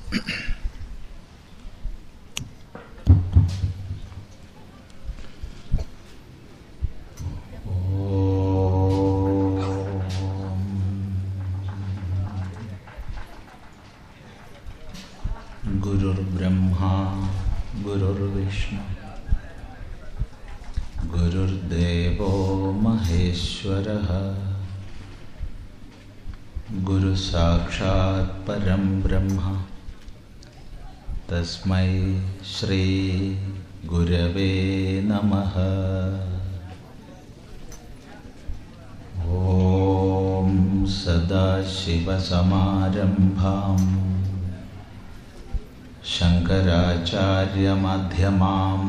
गुरुर्ब्रह्मा गुरुर्विष्णु गुरुर्देवो महेश्वरः गुरुसाक्षात् परं ब्रह्म तस्मै श्रीगुरवे नमः ॐ सदाशिवसमारम्भाम् शङ्कराचार्यमध्यमाम्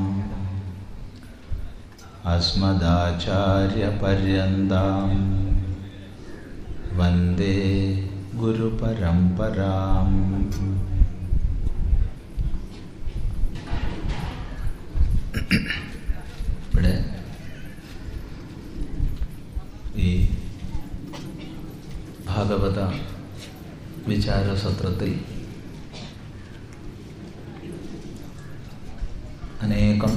अस्मदाचार्यपर्यन्तां वन्दे गुरुपरम्पराम् ഇവിടെ ഈ ഭാഗവത വിചാരസത്രത്തിൽ അനേകം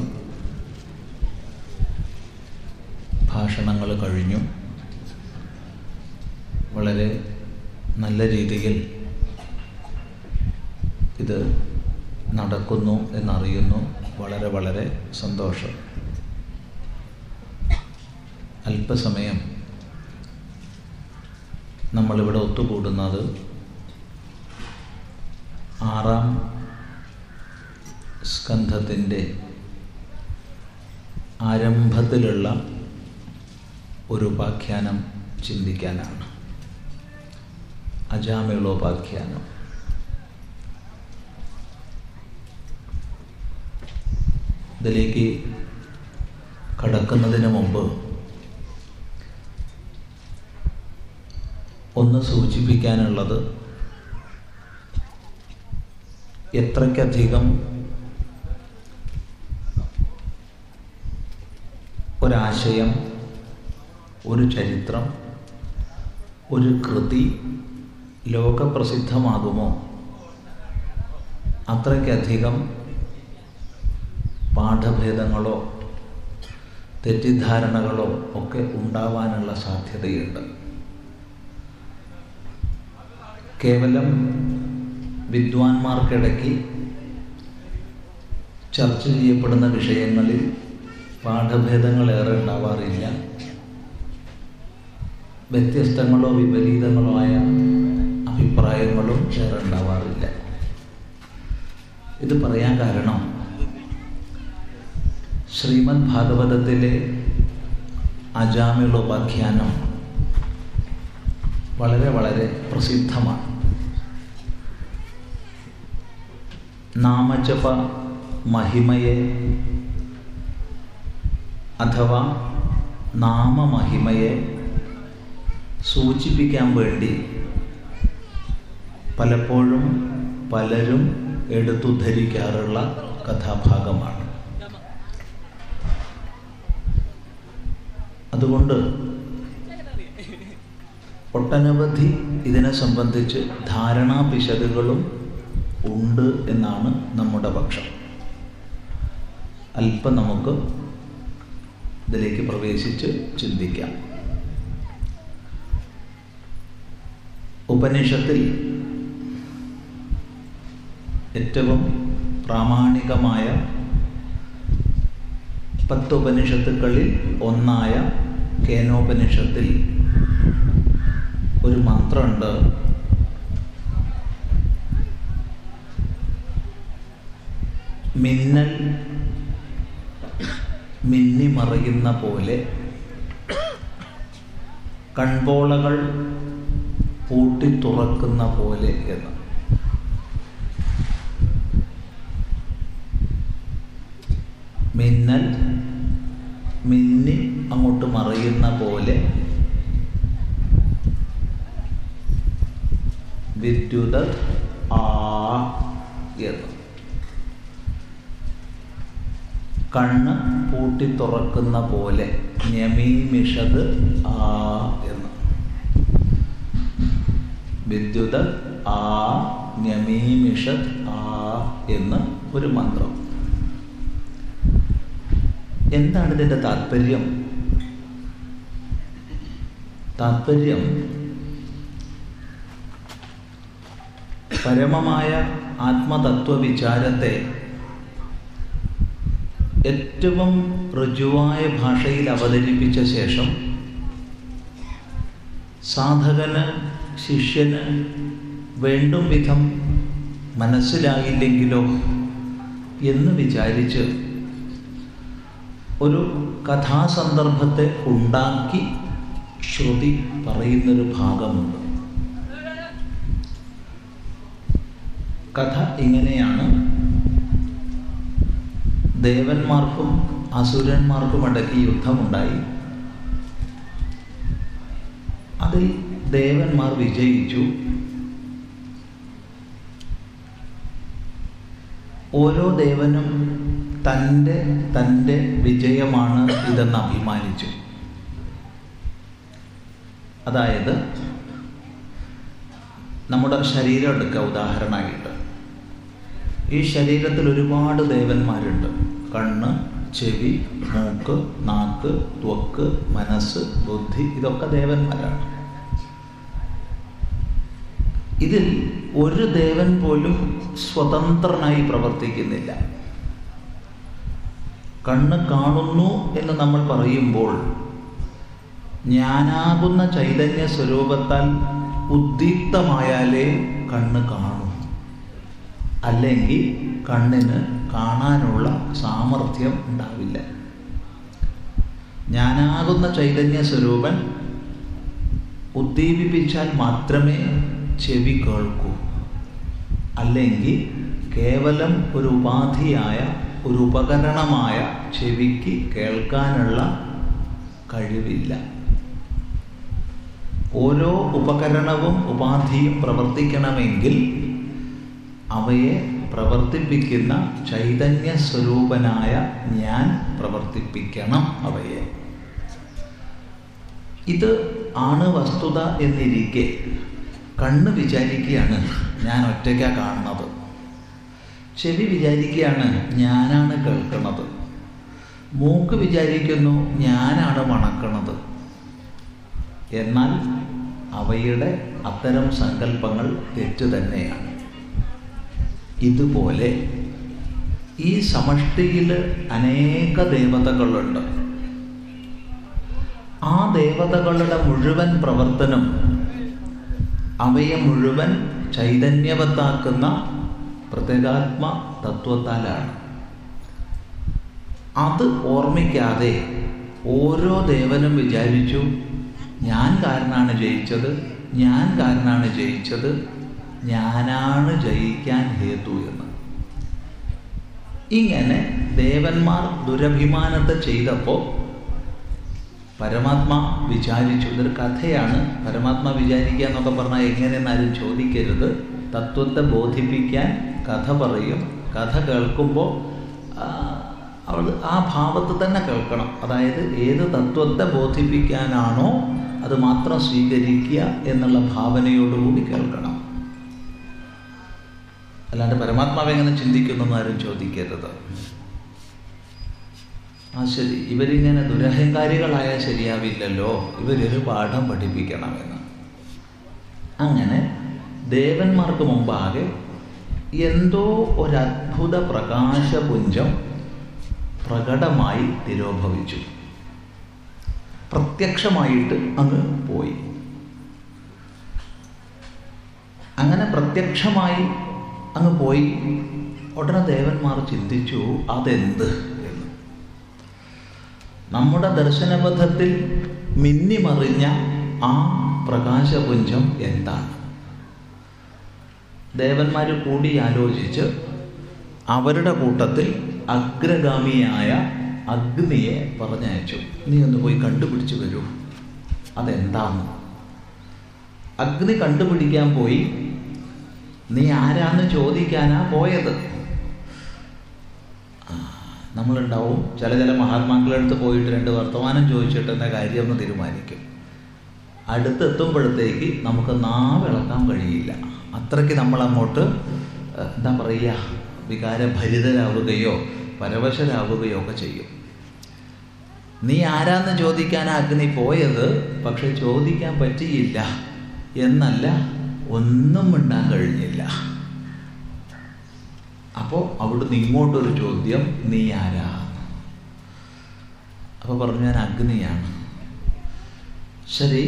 ഭാഷണങ്ങൾ കഴിഞ്ഞു വളരെ നല്ല രീതിയിൽ ഇത് നടക്കുന്നു എന്നറിയുന്നു വളരെ വളരെ സന്തോഷം അല്പസമയം നമ്മളിവിടെ ഒത്തുകൂടുന്നത് ആറാം സ്കന്ധത്തിൻ്റെ ആരംഭത്തിലുള്ള ഒരു ഉപാഖ്യാനം ചിന്തിക്കാനാണ് അജാമിളോപാഖ്യാനം ഇതിലേക്ക് കടക്കുന്നതിന് മുമ്പ് ഒന്ന് സൂചിപ്പിക്കാനുള്ളത് എത്രയ്ക്കധികം ഒരാശയം ഒരു ചരിത്രം ഒരു കൃതി ലോകപ്രസിദ്ധമാകുമോ അത്രയ്ക്കധികം പാഠഭേദങ്ങളോ തെറ്റിദ്ധാരണകളോ ഒക്കെ ഉണ്ടാവാനുള്ള സാധ്യതയുണ്ട് കേവലം വിദ്വാൻമാർക്കിടയ്ക്ക് ചർച്ച ചെയ്യപ്പെടുന്ന വിഷയങ്ങളിൽ പാഠഭേദങ്ങളേറെ ഉണ്ടാവാറില്ല വ്യത്യസ്തങ്ങളോ വിപരീതങ്ങളോ ആയ അഭിപ്രായങ്ങളും ഏറെ ഉണ്ടാവാറില്ല ഇത് പറയാൻ കാരണം ശ്രീമദ് ഭാഗവതത്തിലെ അജാമിളോപാഖ്യാനം വളരെ വളരെ പ്രസിദ്ധമാണ് നാമജപ മഹിമയെ അഥവാ നാമമഹിമയെ സൂചിപ്പിക്കാൻ വേണ്ടി പലപ്പോഴും പലരും എടുത്തുദ്ധരിക്കാറുള്ള കഥാഭാഗമാണ് അതുകൊണ്ട് ഒട്ടനവധി ഇതിനെ സംബന്ധിച്ച് ധാരണാ പിശകുകളും ഉണ്ട് എന്നാണ് നമ്മുടെ പക്ഷം അല്പം നമുക്ക് ഇതിലേക്ക് പ്രവേശിച്ച് ചിന്തിക്കാം ഉപനിഷത്തിൽ ഏറ്റവും പ്രാമാണികമായ പത്ത് ഉപനിഷത്തുക്കളിൽ ഒന്നായ കേനോപനിഷത്തിൽ ഒരു മന്ത്രമുണ്ട് മിന്നൽ മിന്നിമറയുന്ന പോലെ കൺപോളകൾ പൂട്ടി തുറക്കുന്ന പോലെ എന്ന് മിന്നൽ മിന്നി അങ്ങോട്ട് മറയുന്ന പോലെ വിദ്യുത ആ എന്ന് കണ്ണ് പൂട്ടി തുറക്കുന്ന പോലെ ഞമീമിഷത് ആ എന്ന് വിദ്യുത ആ ഞമീമിഷ നിയമിഷത് ആ എന്ന് ഒരു മന്ത്രം എന്താണ് ഇതിൻ്റെ താല്പര്യം താല്പര്യം പരമമായ ആത്മതത്വ വിചാരത്തെ ഏറ്റവും ഋജുവായ ഭാഷയിൽ അവതരിപ്പിച്ച ശേഷം സാധകന് ശിഷ്യന് വേണ്ടും വിധം മനസ്സിലായില്ലെങ്കിലോ എന്ന് വിചാരിച്ച് ഒരു കഥാസന്ദർഭത്തെ ഉണ്ടാക്കി ശ്രുതി പറയുന്നൊരു ഭാഗമുണ്ട് കഥ ഇങ്ങനെയാണ് ദേവന്മാർക്കും അസുരന്മാർക്കും ഇടയ്ക്ക് യുദ്ധമുണ്ടായി അതിൽ ദേവന്മാർ വിജയിച്ചു ഓരോ ദേവനും തൻ്റെ തൻ്റെ വിജയമാണ് ഇതെന്ന് അഭിമാനിച്ചു അതായത് നമ്മുടെ ശരീരം എടുക്കുക ഉദാഹരണമായിട്ട് ഈ ശരീരത്തിൽ ഒരുപാട് ദേവന്മാരുണ്ട് കണ്ണ് ചെവി മൂക്ക് നാക്ക് ത്വക്ക് മനസ്സ് ബുദ്ധി ഇതൊക്കെ ദേവന്മാരാണ് ഇതിൽ ഒരു ദേവൻ പോലും സ്വതന്ത്രനായി പ്രവർത്തിക്കുന്നില്ല കണ്ണ് കാണുന്നു എന്ന് നമ്മൾ പറയുമ്പോൾ ഞാനാകുന്ന ചൈതന്യ സ്വരൂപത്താൽ ഉദ്ദീപ്തമായാലേ കണ്ണ് കാണൂ അല്ലെങ്കിൽ കണ്ണിന് കാണാനുള്ള സാമർഥ്യം ഉണ്ടാവില്ല ഞാനാകുന്ന ചൈതന്യ സ്വരൂപൻ ഉദ്ദീപിപ്പിച്ചാൽ മാത്രമേ ചെവി കേൾക്കൂ അല്ലെങ്കിൽ കേവലം ഒരു ഉപാധിയായ ഒരു ഉപകരണമായ ചെവിക്ക് കേൾക്കാനുള്ള കഴിവില്ല ഓരോ ഉപകരണവും ഉപാധിയും പ്രവർത്തിക്കണമെങ്കിൽ അവയെ പ്രവർത്തിപ്പിക്കുന്ന ചൈതന്യ സ്വരൂപനായ ഞാൻ പ്രവർത്തിപ്പിക്കണം അവയെ ഇത് ആണ് വസ്തുത എന്നിരിക്കെ കണ്ണ് വിചാരിക്കുകയാണ് ഞാൻ ഒറ്റയ്ക്കാ കാണുന്നത് ചെവി വിചാരിക്കുകയാണ് ഞാനാണ് കേൾക്കുന്നത് മൂക്ക് വിചാരിക്കുന്നു ഞാനാണ് മണക്കണത് എന്നാൽ അവയുടെ അത്തരം സങ്കല്പങ്ങൾ തെറ്റു തന്നെയാണ് ഇതുപോലെ ഈ സമഷ്ടിയിൽ അനേക ദേവതകളുണ്ട് ആ ദേവതകളുടെ മുഴുവൻ പ്രവർത്തനം അവയെ മുഴുവൻ ചൈതന്യവത്താക്കുന്ന പ്രത്യേകാത്മ തത്വത്താലാണ് അത് ഓർമ്മിക്കാതെ ഓരോ ദേവനും വിചാരിച്ചു ഞാൻ കാരനാണ് ജയിച്ചത് ഞാൻ കാരനാണ് ജയിച്ചത് ഞാനാണ് ജയിക്കാൻ ഹേതു എന്ന് ഇങ്ങനെ ദേവന്മാർ ദുരഭിമാനത്തെ ചെയ്തപ്പോൾ പരമാത്മ വിചാരിച്ചു ഇതൊരു കഥയാണ് പരമാത്മ വിചാരിക്കുക എന്നൊക്കെ പറഞ്ഞാൽ എങ്ങനെയെന്ന് ആരും ചോദിക്കരുത് തത്വത്തെ ബോധിപ്പിക്കാൻ കഥ പറയും കഥ കേൾക്കുമ്പോൾ അവൾ ആ ഭാവത്ത് തന്നെ കേൾക്കണം അതായത് ഏത് തത്വത്തെ ബോധിപ്പിക്കാനാണോ അത് മാത്രം സ്വീകരിക്കുക എന്നുള്ള ഭാവനയോടുകൂടി കേൾക്കണം അല്ലാണ്ട് പരമാത്മാവ് എങ്ങനെ ചിന്തിക്കുന്നു ആരും ചോദിക്കരുത് ആ ശരി ഇവരിങ്ങനെ ദുരഹങ്കാരികളായാൽ ശരിയാവില്ലല്ലോ ഇവരൊരു പാഠം പഠിപ്പിക്കണമെന്ന് അങ്ങനെ ദേവന്മാർക്ക് മുമ്പാകെ എന്തോ ഒരത്ഭുത പ്രകാശപുഞ്ചം പ്രകടമായി തിരോഭവിച്ചു പ്രത്യക്ഷമായിട്ട് അങ്ങ് പോയി അങ്ങനെ പ്രത്യക്ഷമായി അങ്ങ് പോയി ഉടനെ ദേവന്മാർ ചിന്തിച്ചു അതെന്ത് എന്ന് നമ്മുടെ ദർശനപഥത്തിൽ മിന്നിമറിഞ്ഞ ആ പ്രകാശപുഞ്ചം എന്താണ് ദേവന്മാർ കൂടി ആലോചിച്ച് അവരുടെ കൂട്ടത്തിൽ അഗ്രഗാമിയായ അഗ്നിയെ പറഞ്ഞയച്ചു നീ ഒന്ന് പോയി കണ്ടുപിടിച്ചു വരൂ അതെന്താന്ന് അഗ്നി കണ്ടുപിടിക്കാൻ പോയി നീ ആരാന്ന് ചോദിക്കാനാ പോയത് നമ്മളുണ്ടാവും ചില ചില മഹാത്മാക്കളുടെ അടുത്ത് പോയിട്ട് രണ്ട് വർത്തമാനം ചോദിച്ചിട്ട് എന്താ കാര്യം എന്ന് തീരുമാനിക്കും അടുത്തെത്തുമ്പോഴത്തേക്ക് നമുക്ക് നാവിളക്കാൻ കഴിയില്ല അത്രയ്ക്ക് നമ്മളങ്ങോട്ട് ഏഹ്, എന്താ പറയുക വികാരഭരിതരാവുകയോ പരവശരാവുകയോ ഒക്കെ ചെയ്യും നീ ആരാന്ന് ചോദിക്കാൻ അഗ്നി പോയത് പക്ഷെ ചോദിക്കാൻ പറ്റിയില്ല എന്നല്ല ഒന്നും മിണ്ടാൻ കഴിഞ്ഞില്ല അപ്പോൾ അവിടുന്ന് ഇങ്ങോട്ടൊരു ചോദ്യം നീ ആരാ അപ്പോൾ പറഞ്ഞു ഞാൻ അഗ്നിയാണ് ശരി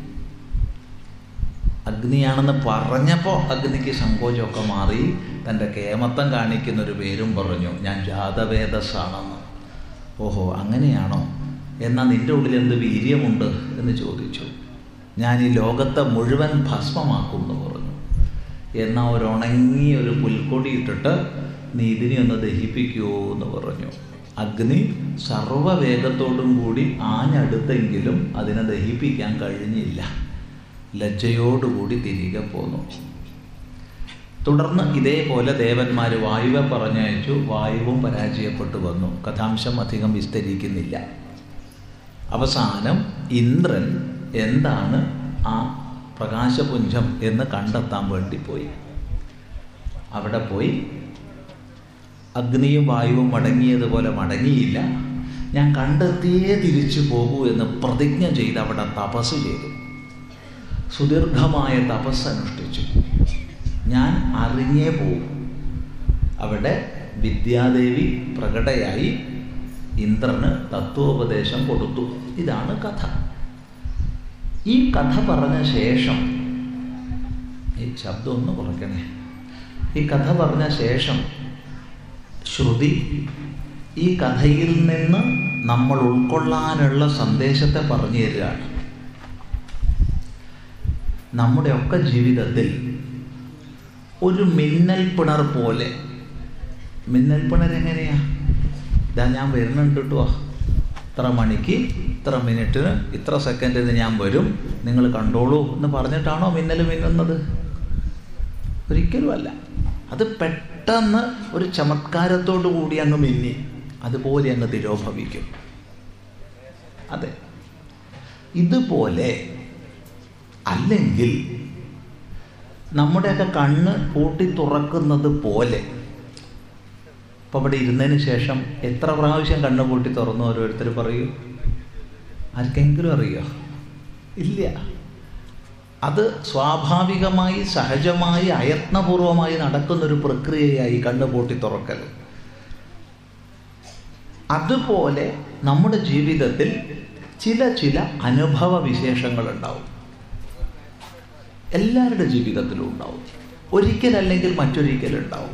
അഗ്നിയാണെന്ന് പറഞ്ഞപ്പോൾ അഗ്നിക്ക് സങ്കോചമൊക്കെ മാറി തൻ്റെ കേമത്തം കാണിക്കുന്ന ഒരു പേരും പറഞ്ഞു ഞാൻ ജാതവേദസ്സാണെന്ന് ഓഹോ അങ്ങനെയാണോ എന്നാൽ നിൻ്റെ ഉള്ളിൽ എന്ത് വീര്യമുണ്ട് എന്ന് ചോദിച്ചു ഞാൻ ഈ ലോകത്തെ മുഴുവൻ ഭസ്മമാക്കും എന്ന് പറഞ്ഞു എന്നാൽ ഒരു ഉണങ്ങിയ ഒരു പുൽക്കൊടി ഇട്ടിട്ട് നീ ഇതിനെ ഒന്ന് ദഹിപ്പിക്കുമോ എന്ന് പറഞ്ഞു അഗ്നി സർവവേഗത്തോടും കൂടി ആഞ്ഞടുത്തെങ്കിലും അതിനെ ദഹിപ്പിക്കാൻ കഴിഞ്ഞില്ല ലജ്ജയോടുകൂടി തിരികെ പോന്നു തുടർന്ന് ഇതേപോലെ ദേവന്മാർ വായുവെ പറഞ്ഞയച്ചു വായുവും പരാജയപ്പെട്ടു വന്നു കഥാംശം അധികം വിസ്തരിക്കുന്നില്ല അവസാനം ഇന്ദ്രൻ എന്താണ് ആ പ്രകാശപുഞ്ചം എന്ന് കണ്ടെത്താൻ വേണ്ടി പോയി അവിടെ പോയി അഗ്നിയും വായുവും മടങ്ങിയതുപോലെ മടങ്ങിയില്ല ഞാൻ കണ്ടെത്തിയേ തിരിച്ചു പോകൂ എന്ന് പ്രതിജ്ഞ ചെയ്ത് അവിടെ തപസ് ചെയ്തു സുദീർഘമായ തപസ് അനുഷ്ഠിച്ചു ഞാൻ അറിഞ്ഞേ പോകും അവിടെ വിദ്യാദേവി പ്രകടയായി ഇന്ദ്രന് തത്വോപദേശം കൊടുത്തു ഇതാണ് കഥ ഈ കഥ പറഞ്ഞ ശേഷം ഈ ശബ്ദം ഒന്ന് കുറയ്ക്കണേ ഈ കഥ പറഞ്ഞ ശേഷം ശ്രുതി ഈ കഥയിൽ നിന്ന് നമ്മൾ ഉൾക്കൊള്ളാനുള്ള സന്ദേശത്തെ പറഞ്ഞു തരികയാണ് നമ്മുടെയൊക്കെ ജീവിതത്തിൽ ഒരു മിന്നൽ പിണർ പോലെ മിന്നൽ പിണർ എങ്ങനെയാ ഇതാ ഞാൻ വരുന്നുണ്ട് കേട്ടോ ഇത്ര മണിക്ക് ഇത്ര മിനിറ്റിന് ഇത്ര സെക്കൻഡിന് ഞാൻ വരും നിങ്ങൾ കണ്ടോളൂ എന്ന് പറഞ്ഞിട്ടാണോ മിന്നൽ മിന്നുന്നത് ഒരിക്കലുമല്ല അത് പെട്ടെന്ന് ഒരു ചമത്കാരത്തോടു കൂടി അങ്ങ് മിന്നി അതുപോലെ അങ്ങ് തിരോഭവിക്കും അതെ ഇതുപോലെ അല്ലെങ്കിൽ നമ്മുടെയൊക്കെ കണ്ണ് പൂട്ടി തുറക്കുന്നത് പോലെ ഇപ്പം അവിടെ ഇരുന്നതിന് ശേഷം എത്ര പ്രാവശ്യം കണ്ണ് പൂട്ടി തുറന്നു ഓരോരുത്തർ പറയൂ ആർക്കെങ്കിലും അറിയോ ഇല്ല അത് സ്വാഭാവികമായി സഹജമായി അയത്നപൂർവമായി നടക്കുന്നൊരു പ്രക്രിയയായി കണ്ണ് പൂട്ടി തുറക്കൽ അതുപോലെ നമ്മുടെ ജീവിതത്തിൽ ചില ചില അനുഭവ വിശേഷങ്ങൾ ഉണ്ടാവും എല്ലാവരുടെ ജീവിതത്തിലും ഉണ്ടാവും ഒരിക്കലല്ലെങ്കിൽ മറ്റൊരിക്കലുണ്ടാവും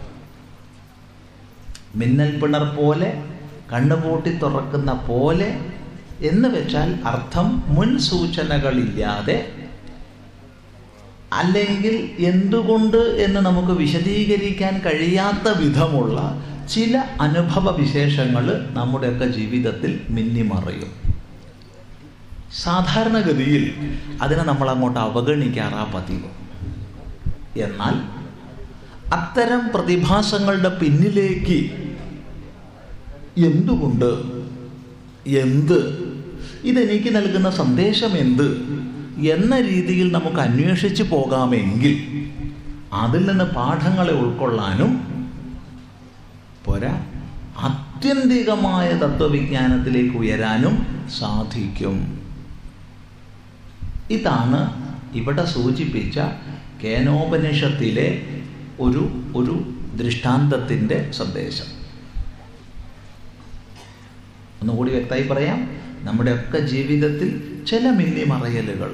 മിന്നൽ പിണർ പോലെ കണ്ണുപൂട്ടി തുറക്കുന്ന പോലെ എന്ന് വെച്ചാൽ അർത്ഥം മുൻ സൂചനകളില്ലാതെ അല്ലെങ്കിൽ എന്തുകൊണ്ട് എന്ന് നമുക്ക് വിശദീകരിക്കാൻ കഴിയാത്ത വിധമുള്ള ചില അനുഭവ വിശേഷങ്ങൾ നമ്മുടെയൊക്കെ ജീവിതത്തിൽ മിന്നിമറയും സാധാരണഗതിയിൽ അതിനെ നമ്മൾ അങ്ങോട്ട് അവഗണിക്കാറാ പതിവ് എന്നാൽ അത്തരം പ്രതിഭാസങ്ങളുടെ പിന്നിലേക്ക് എന്തുകൊണ്ട് എന്ത് ഇതെനിക്ക് നൽകുന്ന സന്ദേശം എന്ത് എന്ന രീതിയിൽ നമുക്ക് അന്വേഷിച്ച് പോകാമെങ്കിൽ അതിൽ നിന്ന് പാഠങ്ങളെ ഉൾക്കൊള്ളാനും പോരാ ആത്യന്തികമായ തത്വവിജ്ഞാനത്തിലേക്ക് ഉയരാനും സാധിക്കും ഇതാണ് ഇവിടെ സൂചിപ്പിച്ച കേനോപനിഷത്തിലെ ഒരു ഒരു ദൃഷ്ടാന്തത്തിൻ്റെ സന്ദേശം ഒന്നുകൂടി വ്യക്തമായി പറയാം നമ്മുടെയൊക്കെ ജീവിതത്തിൽ ചില മിന്നിമറയലുകൾ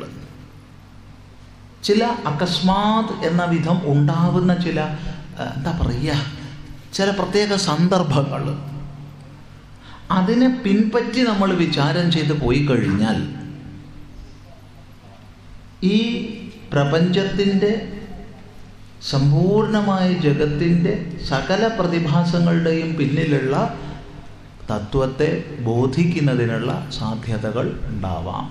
ചില അകസ്മാത് എന്ന വിധം ഉണ്ടാവുന്ന ചില ഏഹ്, എന്താ പറയുക ചില പ്രത്യേക സന്ദർഭങ്ങൾ അതിനെ പിൻപറ്റി നമ്മൾ വിചാരം ചെയ്ത് പോയി കഴിഞ്ഞാൽ ഈ പ്രപഞ്ചത്തിൻ്റെ സമ്പൂർണമായ ജഗത്തിൻ്റെ സകല പ്രതിഭാസങ്ങളുടെയും പിന്നിലുള്ള തത്വത്തെ ബോധിക്കുന്നതിനുള്ള സാധ്യതകൾ ഉണ്ടാവാം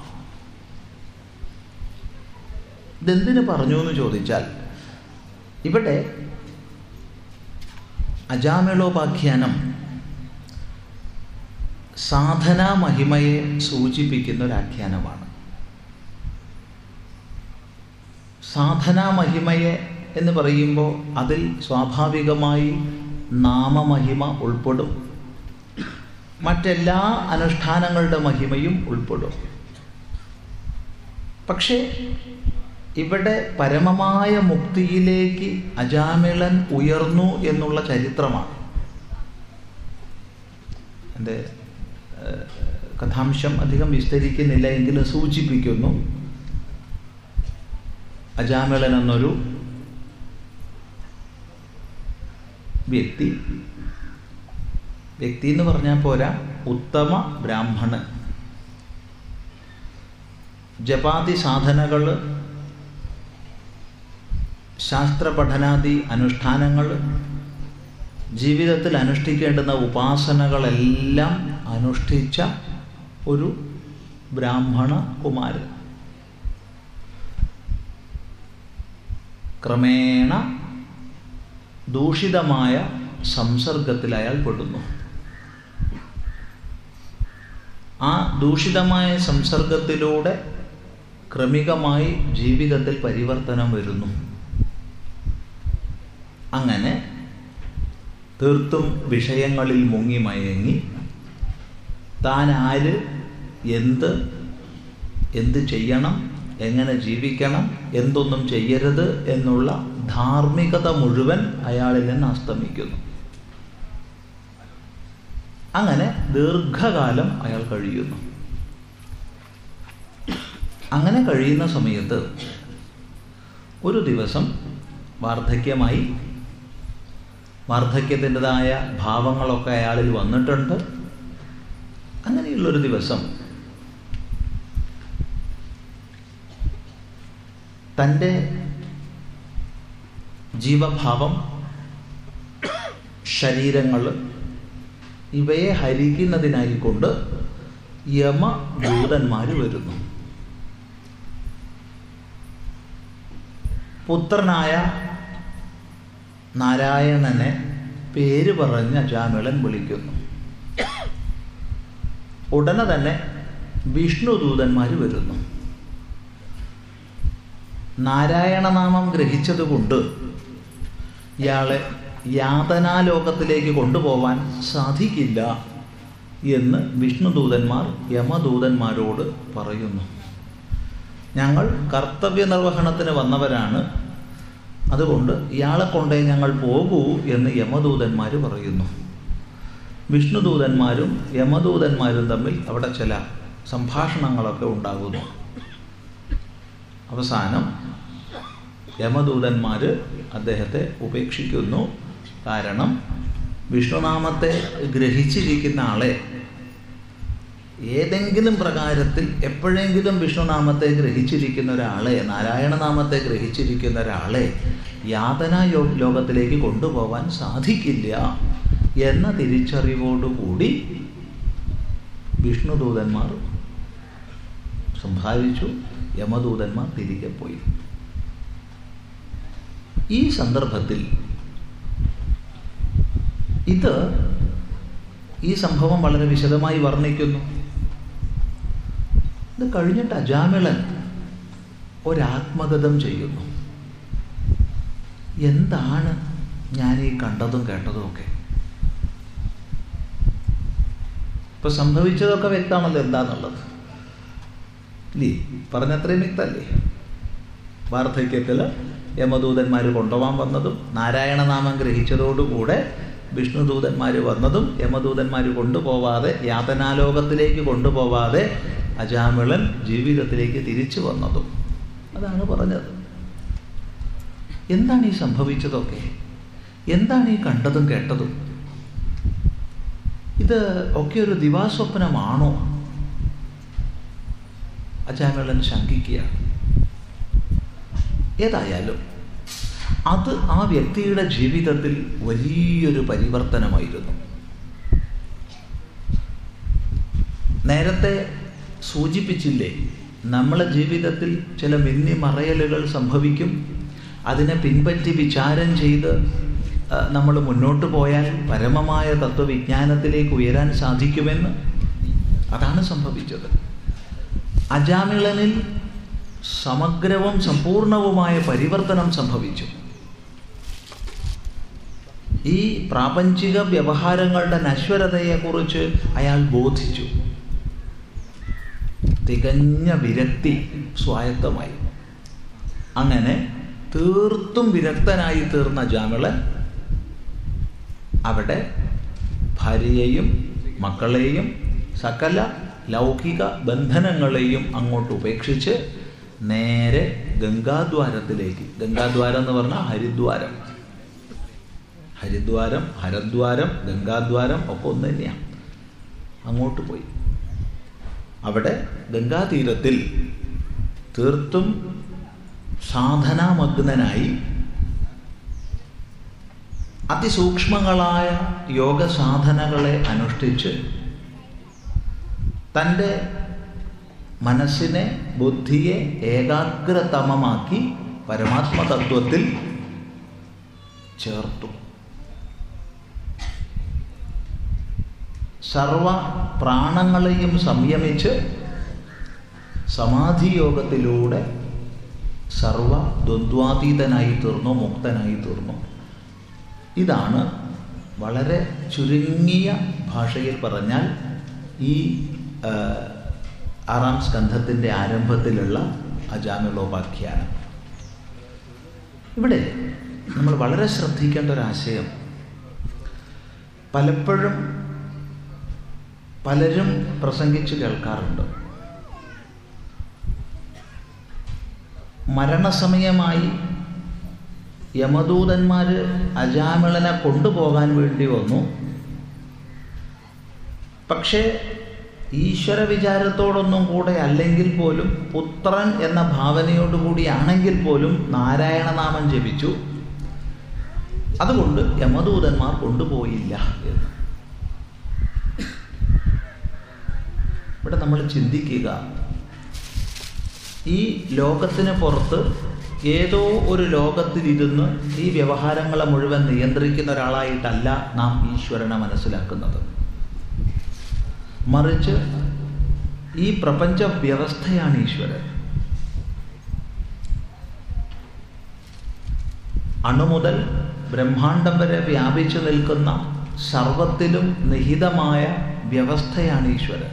ഇതെന്തിനു പറഞ്ഞു എന്ന് ചോദിച്ചാൽ ഇവിടെ അജാമിളോപാഖ്യാനം സാധനാ മഹിമയെ സൂചിപ്പിക്കുന്ന ഒരു ആഖ്യാനമാണ് സാധനാ മഹിമയെ എന്ന് പറയുമ്പോൾ അതിൽ സ്വാഭാവികമായി നാമമഹിമ ഉൾപ്പെടും മറ്റെല്ലാ അനുഷ്ഠാനങ്ങളുടെ മഹിമയും ഉൾപ്പെടും പക്ഷേ ഇവിടെ പരമമായ മുക്തിയിലേക്ക് അജാമിളൻ ഉയർന്നു എന്നുള്ള ചരിത്രമാണ് എൻ്റെ ഏഹ്, കഥാംശം അധികം വിസ്തരിക്കുന്നില്ല എങ്കിലും സൂചിപ്പിക്കുന്നു അജാമിളൻ എന്നൊരു വ്യക്തി വ്യക്തി എന്ന് പറഞ്ഞാൽ പോരാ ഉത്തമ ബ്രാഹ്മണൻ ജപാതി സാധനകൾ ശാസ്ത്ര പഠനാദി അനുഷ്ഠാനങ്ങൾ ജീവിതത്തിൽ അനുഷ്ഠിക്കേണ്ടുന്ന ഉപാസനകളെല്ലാം അനുഷ്ഠിച്ച ഒരു ബ്രാഹ്മണ കുമാരൻ ക്രമേണ ദൂഷിതമായ സംസർഗത്തിൽ അയാൾ പെടുന്നു ആ ദൂഷിതമായ സംസർഗത്തിലൂടെ ക്രമികമായി ജീവിതത്തിൽ പരിവർത്തനം വരുന്നു അങ്ങനെ തീർത്തും വിഷയങ്ങളിൽ മുങ്ങി മയങ്ങി താൻ ആര് എന്ത് എന്ത് ചെയ്യണം എങ്ങനെ ജീവിക്കണം എന്തൊന്നും ചെയ്യരുത് എന്നുള്ള ധാർമ്മികത മുഴുവൻ അയാളിൽ നിന്ന് അസ്തമിക്കുന്നു അങ്ങനെ ദീർഘകാലം അയാൾ കഴിയുന്നു അങ്ങനെ കഴിയുന്ന സമയത്ത് ഒരു ദിവസം വാർദ്ധക്യമായി വാർദ്ധക്യത്തിൻ്റെതായ ഭാവങ്ങളൊക്കെ അയാളിൽ വന്നിട്ടുണ്ട് അങ്ങനെയുള്ളൊരു ദിവസം തൻ്റെ ജീവഭാവം ശരീരങ്ങൾ ഇവയെ ഹരിക്കുന്നതിനായിക്കൊണ്ട് യമദൂതന്മാർ വരുന്നു പുത്രനായ നാരായണനെ പേര് പറഞ്ഞ് അജാമിളൻ വിളിക്കുന്നു ഉടനെ തന്നെ വിഷ്ണുദൂതന്മാർ വരുന്നു നാരായണനാമം ഗ്രഹിച്ചതുകൊണ്ട് ഇയാളെ യാതനാലോകത്തിലേക്ക് കൊണ്ടുപോവാൻ സാധിക്കില്ല എന്ന് വിഷ്ണുദൂതന്മാർ യമദൂതന്മാരോട് പറയുന്നു ഞങ്ങൾ കർത്തവ്യ നിർവഹണത്തിന് വന്നവരാണ് അതുകൊണ്ട് ഇയാളെ കൊണ്ടേ ഞങ്ങൾ പോകൂ എന്ന് യമദൂതന്മാർ പറയുന്നു വിഷ്ണുദൂതന്മാരും യമദൂതന്മാരും തമ്മിൽ അവിടെ ചില സംഭാഷണങ്ങളൊക്കെ ഉണ്ടാകുന്നു അവസാനം യമദൂതന്മാർ അദ്ദേഹത്തെ ഉപേക്ഷിക്കുന്നു കാരണം വിഷ്ണുനാമത്തെ ഗ്രഹിച്ചിരിക്കുന്ന ആളെ ഏതെങ്കിലും പ്രകാരത്തിൽ എപ്പോഴെങ്കിലും വിഷ്ണുനാമത്തെ ഗ്രഹിച്ചിരിക്കുന്ന ഒരാളെ നാരായണനാമത്തെ ഗ്രഹിച്ചിരിക്കുന്ന ഒരാളെ യാതനാ യോ ലോകത്തിലേക്ക് കൊണ്ടുപോകാൻ സാധിക്കില്ല എന്ന തിരിച്ചറിവോടുകൂടി വിഷ്ണുദൂതന്മാർ സംഭാവിച്ചു യമദൂതന്മാർ തിരികെ പോയി ഈ സന്ദർഭത്തിൽ ഇത് ഈ സംഭവം വളരെ വിശദമായി വർണ്ണിക്കുന്നു ഇത് കഴിഞ്ഞിട്ട് അജാമിളൻ ഒരാത്മഗതം ചെയ്യുന്നു എന്താണ് ഞാൻ ഈ കണ്ടതും കേട്ടതും ഒക്കെ ഇപ്പൊ സംഭവിച്ചതൊക്കെ വ്യക്തമാണല്ലോ എന്താന്നുള്ളത് ഇല്ലേ പറഞ്ഞത്രയും വ്യക്തമല്ലേ വാർദ്ധക്യത്തിൽ യമദൂതന്മാർ കൊണ്ടുപോകാൻ വന്നതും നാരായണനാമം ഗ്രഹിച്ചതോടുകൂടെ വിഷ്ണുദൂതന്മാർ വന്നതും യമദൂതന്മാർ കൊണ്ടുപോവാതെ യാതനാലോകത്തിലേക്ക് കൊണ്ടുപോവാതെ അജാമിളൻ ജീവിതത്തിലേക്ക് തിരിച്ചു വന്നതും അതാണ് പറഞ്ഞത് എന്താണ് ഈ സംഭവിച്ചതൊക്കെ എന്താണ് ഈ കണ്ടതും കേട്ടതും ഇത് ഒക്കെ ഒരു ദിവാസ്വപ്നമാണോ അജാമിളൻ ശങ്കിക്കുകയാണ് ഏതായാലും അത് ആ വ്യക്തിയുടെ ജീവിതത്തിൽ വലിയൊരു പരിവർത്തനമായിരുന്നു നേരത്തെ സൂചിപ്പിച്ചില്ലേ നമ്മളെ ജീവിതത്തിൽ ചില മിന്നിമറയലുകൾ സംഭവിക്കും അതിനെ പിൻപറ്റി വിചാരം ചെയ്ത് നമ്മൾ മുന്നോട്ട് പോയാൽ പരമമായ തത്വവിജ്ഞാനത്തിലേക്ക് ഉയരാൻ സാധിക്കുമെന്ന് അതാണ് സംഭവിച്ചത് അജാമിളനിൽ സമഗ്രവും സമ്പൂർണവുമായ പരിവർത്തനം സംഭവിച്ചു ഈ പ്രാപഞ്ചിക വ്യവഹാരങ്ങളുടെ നശ്വരതയെക്കുറിച്ച് അയാൾ ബോധിച്ചു തികഞ്ഞ വിരക്തി സ്വായത്തമായി അങ്ങനെ തീർത്തും വിരക്തനായി തീർന്ന ജാമിളൻ അവിടെ ഭാര്യയെയും മക്കളെയും സകല ലൗകിക ബന്ധനങ്ങളെയും അങ്ങോട്ട് ഉപേക്ഷിച്ച് നേരെ ഗംഗാദ്വാരത്തിലേക്ക് ഗംഗാദ്വാരം എന്ന് പറഞ്ഞാൽ ഹരിദ്വാരം ഹരിദ്വാരം ഹരദ്വാരം ഗംഗാദ്വാരം ഒക്കെ ഒന്ന് തന്നെയാണ് അങ്ങോട്ട് പോയി അവിടെ ഗംഗാതീരത്തിൽ തീർത്തും സാധനാമഗ്നനായി അതിസൂക്ഷ്മങ്ങളായ യോഗ സാധനകളെ അനുഷ്ഠിച്ച് തൻ്റെ മനസ്സിനെ ബുദ്ധിയെ ഏകാഗ്രതമമാക്കി പരമാത്മതത്വത്തിൽ ചേർത്തു സർവ പ്രാണങ്ങളെയും സംയമിച്ച് സമാധിയോഗത്തിലൂടെ സർവ ദ്വന്ദ്വാതീതനായി തീർന്നു മുക്തനായി തീർന്നു ഇതാണ് വളരെ ചുരുങ്ങിയ ഭാഷയിൽ പറഞ്ഞാൽ ഈ ആറാം സ്കന്ധത്തിൻ്റെ ആരംഭത്തിലുള്ള അജാമിളോപാഖ്യാനം ഇവിടെ നമ്മൾ വളരെ ശ്രദ്ധിക്കേണ്ട ഒരാശയം പലപ്പോഴും പലരും പ്രസംഗിച്ച് കേൾക്കാറുണ്ട് മരണസമയമായി യമദൂതന്മാർ അജാമിളനെ കൊണ്ടുപോകാൻ വേണ്ടി വന്നു പക്ഷേ ഈശ്വര വിചാരത്തോടൊന്നും കൂടെ അല്ലെങ്കിൽ പോലും പുത്രൻ എന്ന ഭാവനയോടുകൂടിയാണെങ്കിൽ പോലും നാരായണനാമം ജപിച്ചു അതുകൊണ്ട് യമദൂതന്മാർ കൊണ്ടുപോയില്ല എന്ന് ഇവിടെ നമ്മൾ ചിന്തിക്കുക ഈ ലോകത്തിന് പുറത്ത് ഏതോ ഒരു ലോകത്തിലിരുന്ന് ഈ വ്യവഹാരങ്ങളെ മുഴുവൻ നിയന്ത്രിക്കുന്ന ഒരാളായിട്ടല്ല നാം ഈശ്വരനെ മനസ്സിലാക്കുന്നത് മറിച്ച് ഈ പ്രപഞ്ച വ്യവസ്ഥയാണ് ഈശ്വരൻ അണുമുതൽ ബ്രഹ്മാണ്ടം വരെ വ്യാപിച്ചു നിൽക്കുന്ന സർവത്തിലും നിഹിതമായ വ്യവസ്ഥയാണ് ഈശ്വരൻ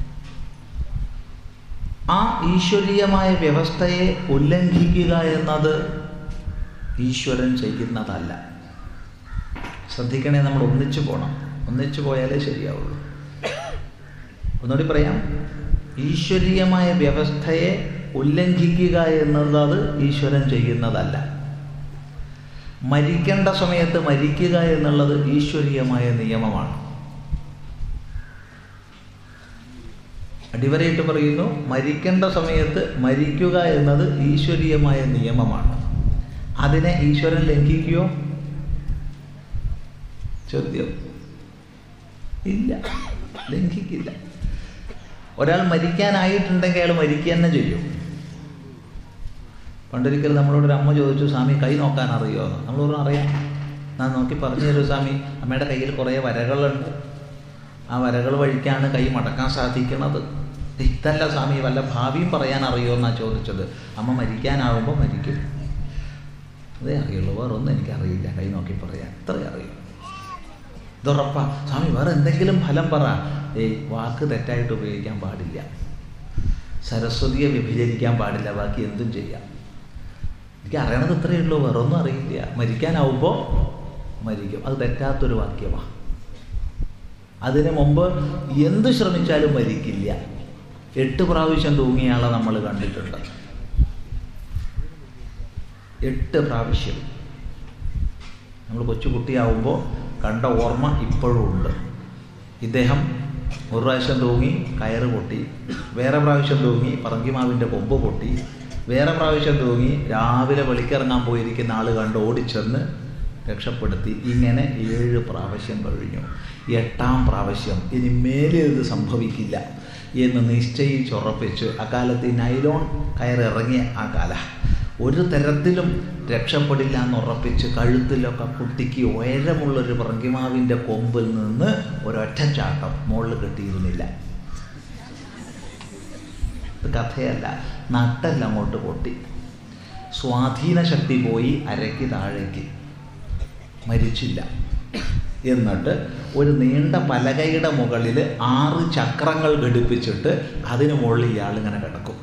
ആ ഈശ്വരീയമായ വ്യവസ്ഥയെ ഉല്ലംഘിക്കുക എന്നത് ഈശ്വരൻ ചെയ്യുന്നതല്ല ശ്രദ്ധിക്കണേ നമ്മൾ ഒന്നിച്ചു പോകണം ഒന്നിച്ചു പോയാലേ ശരിയാവുള്ളൂ ഒന്നുകൂടി പറയാം ഈശ്വരീയമായ വ്യവസ്ഥയെ ഉല്ലംഘിക്കുക എന്നത് ഈശ്വരൻ ചെയ്യുന്നതല്ല മരിക്കേണ്ട സമയത്ത് മരിക്കുക എന്നുള്ളത് ഈശ്വരീയമായ നിയമമാണ് അടിവരയിട്ട് പറയുന്നു മരിക്കേണ്ട സമയത്ത് മരിക്കുക എന്നത് ഈശ്വരീയമായ നിയമമാണ് അതിനെ ഈശ്വരൻ ലംഘിക്കുകയോ ചോദ്യം ഇല്ല ലംഘിക്കില്ല ഒരാൾ മരിക്കാനായിട്ടുണ്ടെങ്കിൽ അയാൾ മരിക്കുക തന്നെ ചെയ്യും പണ്ടൊരിക്കൽ നമ്മളോടൊരു അമ്മ ചോദിച്ചു സ്വാമി കൈ നോക്കാൻ അറിയുമോ നമ്മൾ പറഞ്ഞു അറിയാം ഞാൻ നോക്കി പറഞ്ഞു തരൂ സ്വാമി അമ്മയുടെ കയ്യിൽ കുറേ വരകളുണ്ട് ആ വരകൾ വഴിക്കാണ് കൈ മടക്കാൻ സാധിക്കുന്നത് ഇതല്ല സ്വാമി വല്ല ഭാവിയും പറയാൻ അറിയുമോ എന്നാണ് ചോദിച്ചത് അമ്മ മരിക്കാനാവുമ്പോൾ മരിക്കും അതേ അറിയുള്ളൂ വേറെ ഒന്നും എനിക്കറിയില്ല കൈ നോക്കി പറയാൻ അത്രേ അറിയൂ ഇതുറപ്പാ സ്വാമി വേറെ എന്തെങ്കിലും ഫലം പറ ഏയ് വാക്ക് തെറ്റായിട്ട് ഉപയോഗിക്കാൻ പാടില്ല സരസ്വതിയെ വ്യഭിചരിക്കാൻ പാടില്ല ബാക്കി എന്തും ചെയ്യാം എനിക്ക് അറിയണത് ഇത്രയേ ഉള്ളൂ വേറെ ഒന്നും അറിയില്ല മരിക്കാനാവുമ്പോൾ മരിക്കും അത് തെറ്റാത്തൊരു വാക്യമാണ് അതിന് മുമ്പ് എന്ത് ശ്രമിച്ചാലും മരിക്കില്ല എട്ട് പ്രാവശ്യം തൂങ്ങിയ ആളെ നമ്മൾ കണ്ടിട്ടുണ്ട് എട്ട് പ്രാവശ്യം നമ്മൾ കൊച്ചുകുട്ടിയാവുമ്പോൾ കണ്ട ഓർമ്മ ഇപ്പോഴും ഉണ്ട് ഇദ്ദേഹം ഒരു പ്രാവശ്യം തൂങ്ങി കയറ് പൊട്ടി വേറെ പ്രാവശ്യം തൂങ്ങി പറങ്കിമാവിൻ്റെ കൊമ്പ് പൊട്ടി വേറെ പ്രാവശ്യം തൂങ്ങി രാവിലെ വെളിക്കിറങ്ങാൻ പോയിരിക്കുന്ന ആൾ കണ്ട് ഓടിച്ചെന്ന് രക്ഷപ്പെടുത്തി ഇങ്ങനെ ഏഴ് പ്രാവശ്യം കഴിഞ്ഞു എട്ടാം പ്രാവശ്യം ഇനി മേലെ ഇത് സംഭവിക്കില്ല എന്ന് നിശ്ചയിച്ചുറപ്പിച്ച് അക്കാലത്ത് ഈ നൈലോൺ കയറിറങ്ങിയ ആ കാല ഒരു തരത്തിലും രക്ഷപ്പെടില്ല എന്നുറപ്പിച്ച് കഴുത്തിലൊക്കെ കുട്ടിക്ക് ഉയരമുള്ളൊരു പറങ്കിമാവിൻ്റെ കൊമ്പിൽ നിന്ന് ഒരൊറ്റ ചാട്ടം മുകളിൽ കെട്ടിയിരുന്നില്ല ഇത് കഥയല്ല നട്ടെല്ലാം അങ്ങോട്ട് പൊട്ടി സ്വാധീന ശക്തി പോയി അരയ്ക്ക് താഴേക്ക് മരിച്ചില്ല എന്നിട്ട് ഒരു നീണ്ട പലകയുടെ മുകളിൽ ആറ് ചക്രങ്ങൾ ഘടിപ്പിച്ചിട്ട് അതിന് മുകളിൽ ഇയാൾ ഇങ്ങനെ കിടക്കും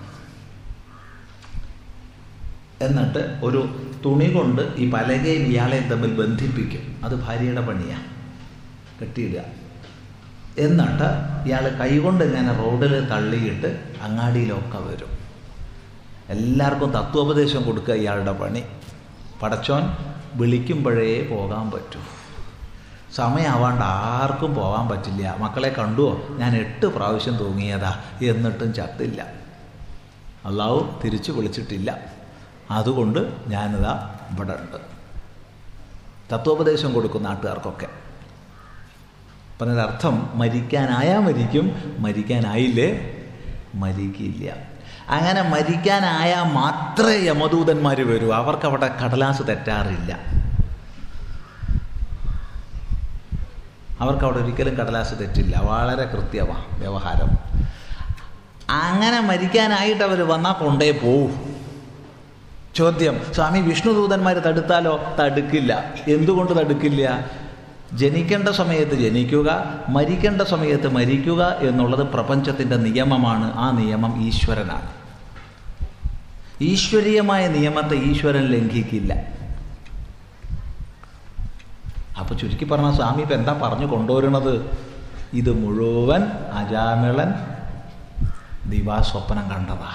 എന്നിട്ട് ഒരു തുണി കൊണ്ട് ഈ പലകയും ഇയാളെയും തമ്മിൽ ബന്ധിപ്പിക്കും അത് ഭാര്യയുടെ പണിയാണ് കെട്ടിയിടുക എന്നിട്ട് ഇയാൾ കൈകൊണ്ട് ഇങ്ങനെ റോഡിൽ തള്ളിയിട്ട് അങ്ങാടിയിലൊക്കെ വരും എല്ലാവർക്കും തത്വോപദേശം കൊടുക്കുക ഇയാളുടെ പണി പടച്ചോൻ വിളിക്കുമ്പോഴേ പോകാൻ പറ്റൂ സമയമാവാണ്ട് ആർക്കും പോകാൻ പറ്റില്ല മക്കളെ കണ്ടുവോ ഞാൻ എട്ട് പ്രാവശ്യം തൂങ്ങിയതാ എന്നിട്ടും ചത്തില്ല അള്ളാഹു തിരിച്ചു വിളിച്ചിട്ടില്ല അതുകൊണ്ട് ഞാനിതാ ഇവിടെ ഉണ്ട് തത്വോപദേശം കൊടുക്കും നാട്ടുകാർക്കൊക്കെ പറഞ്ഞൊരർത്ഥം മരിക്കാനായാ മരിക്കും മരിക്കാനായില്ലേ മരിക്കില്ല അങ്ങനെ മരിക്കാനായാൽ മാത്രമേ യമദൂതന്മാർ വരൂ അവർക്ക് അവിടെ കടലാസ് തെറ്റാറില്ല അവർക്ക് അവിടെ ഒരിക്കലും കടലാസ് തെറ്റില്ല വളരെ കൃത്യമാണ് വ്യവഹാരം അങ്ങനെ മരിക്കാനായിട്ട് അവർ വന്നാൽ കൊണ്ടേ പോവും ചോദ്യം സ്വാമി വിഷ്ണുദൂതന്മാർ തടുത്താലോ തടുക്കില്ല എന്തുകൊണ്ട് തടുക്കില്ല ജനിക്കേണ്ട സമയത്ത് ജനിക്കുക മരിക്കേണ്ട സമയത്ത് മരിക്കുക എന്നുള്ളത് പ്രപഞ്ചത്തിൻ്റെ നിയമമാണ് ആ നിയമം ഈശ്വരനാണ് ഈശ്വരീയമായ നിയമത്തെ ഈശ്വരൻ ലംഘിക്കില്ല അപ്പോൾ ചുരുക്കി പറഞ്ഞ സ്വാമി ഇപ്പം എന്താ പറഞ്ഞു കൊണ്ടുവരുന്നത് ഇത് മുഴുവൻ അജാമിളൻ ദിവാസ്വപ്നം കണ്ടതാ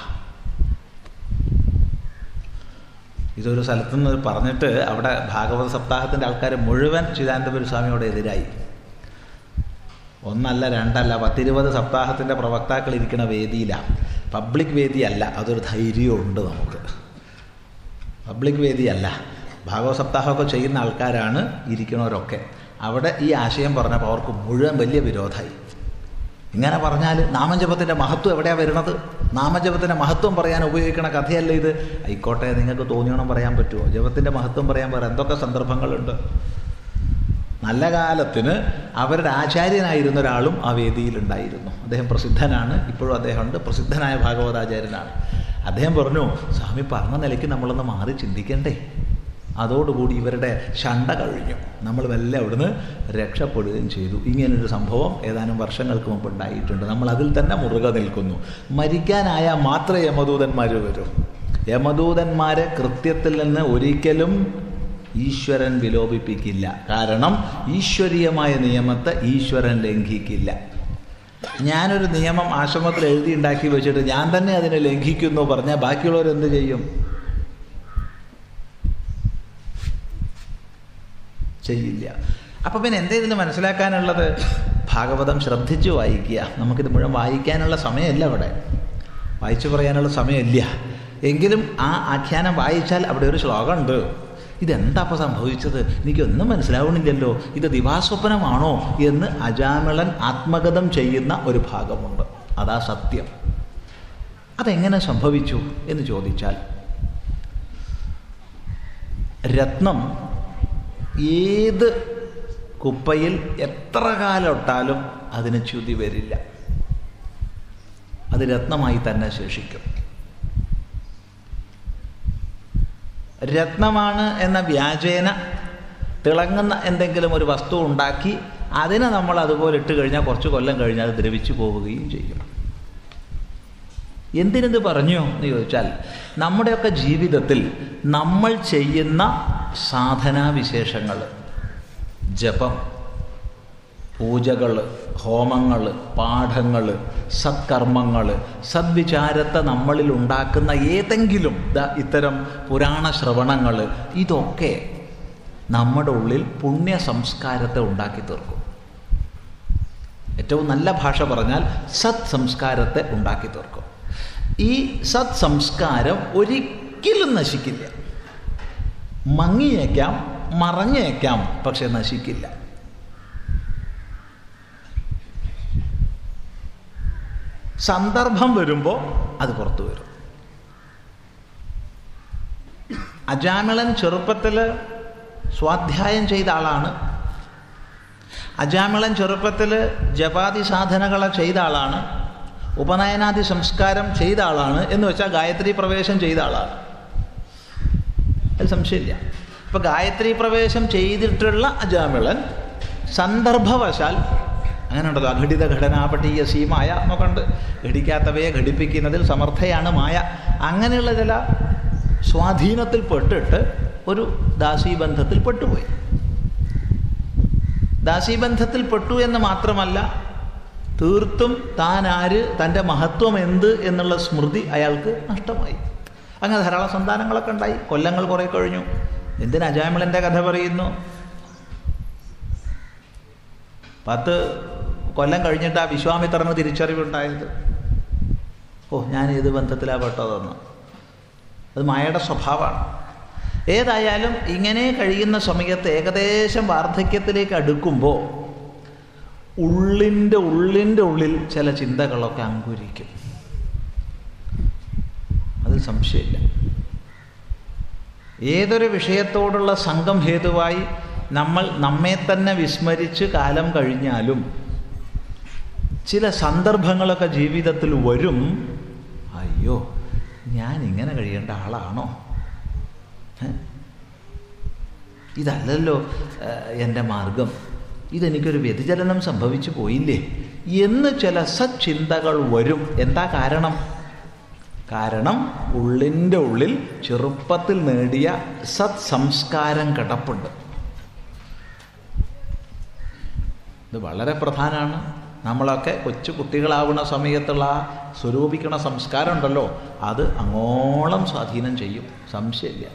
ഇതൊരു സ്ഥലത്തു നിന്ന് പറഞ്ഞിട്ട് അവിടെ ഭാഗവത സപ്താഹത്തിൻ്റെ ആൾക്കാർ മുഴുവൻ ചിദാനന്ദപുരി സ്വാമിയോട് എതിരായി ഒന്നല്ല രണ്ടല്ല പത്തിരുപത് സപ്താഹത്തിൻ്റെ പ്രവക്താക്കൾ ഇരിക്കുന്ന വേദിയിലാണ് പബ്ലിക് വേദിയല്ല അതൊരു ധൈര്യമുണ്ട് നമുക്ക് പബ്ലിക് വേദിയല്ല ഭാഗവത സപ്താഹമൊക്കെ ചെയ്യുന്ന ആൾക്കാരാണ് ഇരിക്കണവരൊക്കെ അവിടെ ഈ ആശയം പറഞ്ഞപ്പോൾ അവർക്ക് മുഴുവൻ വലിയ വിരോധമായി ഇങ്ങനെ പറഞ്ഞാൽ നാമജപത്തിൻ്റെ മഹത്വം എവിടെയാണ് വരുന്നത് നാമജപത്തിൻ്റെ മഹത്വം പറയാൻ ഉപയോഗിക്കണ കഥയല്ല ഇത് ആയിക്കോട്ടെ നിങ്ങൾക്ക് തോന്നിയോണം പറയാൻ പറ്റുമോ ജപത്തിൻ്റെ മഹത്വം പറയാൻ വേറെ എന്തൊക്കെ സന്ദർഭങ്ങളുണ്ട് നല്ല കാലത്തിന് അവരുടെ ആചാര്യനായിരുന്ന ഒരാളും ആ വേദിയിലുണ്ടായിരുന്നു അദ്ദേഹം പ്രസിദ്ധനാണ് ഇപ്പോഴും അദ്ദേഹമുണ്ട് പ്രസിദ്ധനായ ഭാഗവതാചാര്യനാണ് അദ്ദേഹം പറഞ്ഞു സ്വാമി പറഞ്ഞ നിലയ്ക്ക് നമ്മളൊന്ന് മാറി ചിന്തിക്കണ്ടേ അതോടുകൂടി ഇവരുടെ ശണ്ട കഴിഞ്ഞു നമ്മൾ മെല്ലെ അവിടുന്ന് രക്ഷപ്പെടുകയും ചെയ്തു ഇങ്ങനൊരു സംഭവം ഏതാനും വർഷങ്ങൾക്ക് മുമ്പ് ഉണ്ടായിട്ടുണ്ട് നമ്മൾ അതിൽ തന്നെ മുറുകെ നിൽക്കുന്നു മരിക്കാനായാൽ മാത്രമേ യമദൂതന്മാർ വരൂ യമദൂതന്മാരെ കൃത്യത്തിൽ നിന്ന് ഒരിക്കലും ഈശ്വരൻ വിലോപിപ്പിക്കില്ല കാരണം ഈശ്വരീയമായ നിയമത്തെ ഈശ്വരൻ ലംഘിക്കില്ല ഞാനൊരു നിയമം ആശ്രമത്തിൽ എഴുതി ഉണ്ടാക്കി വെച്ചിട്ട് ഞാൻ തന്നെ അതിനെ ലംഘിക്കുന്നു പറഞ്ഞാൽ ബാക്കിയുള്ളവർ എന്ത് ചെയ്യും ചെയ്യില്ല അപ്പം പിന്നെ എന്താ ഇതിന് മനസ്സിലാക്കാനുള്ളത് ഭാഗവതം ശ്രദ്ധിച്ച് വായിക്കുക നമുക്കിത് മുഴുവൻ വായിക്കാനുള്ള സമയമല്ല അവിടെ വായിച്ചു പറയാനുള്ള സമയമില്ല എങ്കിലും ആ ആഖ്യാനം വായിച്ചാൽ അവിടെ ഒരു ശ്ലോകമുണ്ട് ഇതെന്താ അപ്പോൾ സംഭവിച്ചത് എനിക്കൊന്നും മനസ്സിലാവണില്ലല്ലോ ഇത് ദിവാസ്വപ്നമാണോ എന്ന് അജാമിളൻ ആത്മഗതം ചെയ്യുന്ന ഒരു ഭാഗമുണ്ട് അതാ സത്യം അതെങ്ങനെ സംഭവിച്ചു എന്ന് ചോദിച്ചാൽ രത്നം ഏത് കുപ്പയിൽ എത്ര കാലം ഇട്ടാലും അതിന് ച്യുതി വരില്ല അത് രത്നമായി തന്നെ ശേഷിക്കും രത്നമാണ് എന്ന വ്യാജേന തിളങ്ങുന്ന എന്തെങ്കിലും ഒരു വസ്തു ഉണ്ടാക്കി അതിനെ നമ്മൾ അതുപോലെ ഇട്ട് കഴിഞ്ഞാൽ കുറച്ച് കൊല്ലം കഴിഞ്ഞാൽ അത് ദ്രവിച്ചു പോവുകയും ചെയ്യും എന്തിനിത് പറഞ്ഞു എന്ന് ചോദിച്ചാൽ നമ്മുടെയൊക്കെ ജീവിതത്തിൽ നമ്മൾ ചെയ്യുന്ന സാധനാവിശേഷങ്ങൾ ജപം പൂജകൾ ഹോമങ്ങൾ പാഠങ്ങൾ സത്കർമ്മങ്ങൾ സദ്വിചാരത്തെ നമ്മളിൽ ഉണ്ടാക്കുന്ന ഏതെങ്കിലും ഇത്തരം പുരാണ ശ്രവണങ്ങൾ ഇതൊക്കെ നമ്മുടെ ഉള്ളിൽ പുണ്യ സംസ്കാരത്തെ ഉണ്ടാക്കി തീർക്കും ഏറ്റവും നല്ല ഭാഷ പറഞ്ഞാൽ സത് സംസ്കാരത്തെ ഉണ്ടാക്കി തീർക്കും ഈ സത് സംസ്കാരം ഒരിക്കലും നശിക്കില്ല മങ്ങിയേക്കാം മറഞ്ഞേക്കാം പക്ഷെ നശിക്കില്ല സന്ദർഭം വരുമ്പോൾ അത് പുറത്തു വരും അജാമിളൻ ചെറുപ്പത്തിൽ സ്വാധ്യായം ചെയ്ത ആളാണ് അജാമിളൻ ചെറുപ്പത്തിൽ ജപാതി സാധനകളെ ചെയ്ത ആളാണ് ഉപനയനാദി സംസ്കാരം ചെയ്ത ആളാണ് എന്ന് വെച്ചാൽ ഗായത്രി പ്രവേശം ചെയ്ത ആളാണ് അത് സംശയമില്ല ഇപ്പം ഗായത്രി പ്രവേശം ചെയ്തിട്ടുള്ള അജാമിളൻ സന്ദർഭവശാൽ അങ്ങനെ ഉണ്ടല്ലോ അഘടിത ഘടനാപട്ടീയ സീമായ എന്നൊക്കെ ഉണ്ട് ഘടിക്കാത്തവയെ ഘടിപ്പിക്കുന്നതിൽ സമർത്ഥയാണ് മായ അങ്ങനെയുള്ള ചില സ്വാധീനത്തിൽ പെട്ടിട്ട് ഒരു ദാസീബന്ധത്തിൽ പെട്ടുപോയി ദാസീബന്ധത്തിൽ പെട്ടു എന്ന് മാത്രമല്ല തീർത്തും താൻ ആര് തൻ്റെ മഹത്വം എന്ത് എന്നുള്ള സ്മൃതി അയാൾക്ക് നഷ്ടമായി അങ്ങനെ ധാരാളം സന്താനങ്ങളൊക്കെ ഉണ്ടായി കൊല്ലങ്ങൾ കുറേ കഴിഞ്ഞു എന്തിന് അജാമിളൻ്റെ കഥ പറയുന്നു പത്ത് കൊല്ലം കഴിഞ്ഞിട്ട് ആ വിശ്വാമിത്രന് തിരിച്ചറിവുണ്ടായത് ഓ ഞാൻ ഏത് ബന്ധത്തിലാണ് പെട്ടതെന്ന് അത് മായയുടെ സ്വഭാവമാണ് ഏതായാലും ഇങ്ങനെ കഴിയുന്ന സമയത്ത് ഏകദേശം വാർദ്ധക്യത്തിലേക്ക് അടുക്കുമ്പോൾ ഉള്ളിൻ്റെ ഉള്ളിൻ്റെ ഉള്ളിൽ ചില ചിന്തകളൊക്കെ അങ്കുരിക്കും അതിൽ സംശയമില്ല ഏതൊരു വിഷയത്തോടുള്ള സംഘം ഹേതുവായി നമ്മൾ നമ്മെ തന്നെ വിസ്മരിച്ച് കാലം കഴിഞ്ഞാലും ചില സന്ദർഭങ്ങളൊക്കെ ജീവിതത്തിൽ വരും അയ്യോ ഞാൻ ഇങ്ങനെ കഴിയേണ്ട ആളാണോ ഏ? ഇതല്ലല്ലോ ഏഹ്, എൻ്റെ മാർഗം ഇതെനിക്കൊരു വ്യതിചലനം സംഭവിച്ചു പോയില്ലേ എന്ന് ചില സച്ചിന്തകൾ വരും എന്താ കാരണം കാരണം ഉള്ളിൻ്റെ ഉള്ളിൽ ചെറുപ്പത്തിൽ നേടിയ സത് സംസ്കാരം കിടപ്പുണ്ട് ഇത് വളരെ പ്രധാനമാണ് നമ്മളൊക്കെ കൊച്ചു കുട്ടികളാവുന്ന സമയത്തുള്ള ആ സ്വരൂപിക്കണ സംസ്കാരം ഉണ്ടല്ലോ അത് അങ്ങോളം സ്വാധീനം ചെയ്യും സംശയമില്ല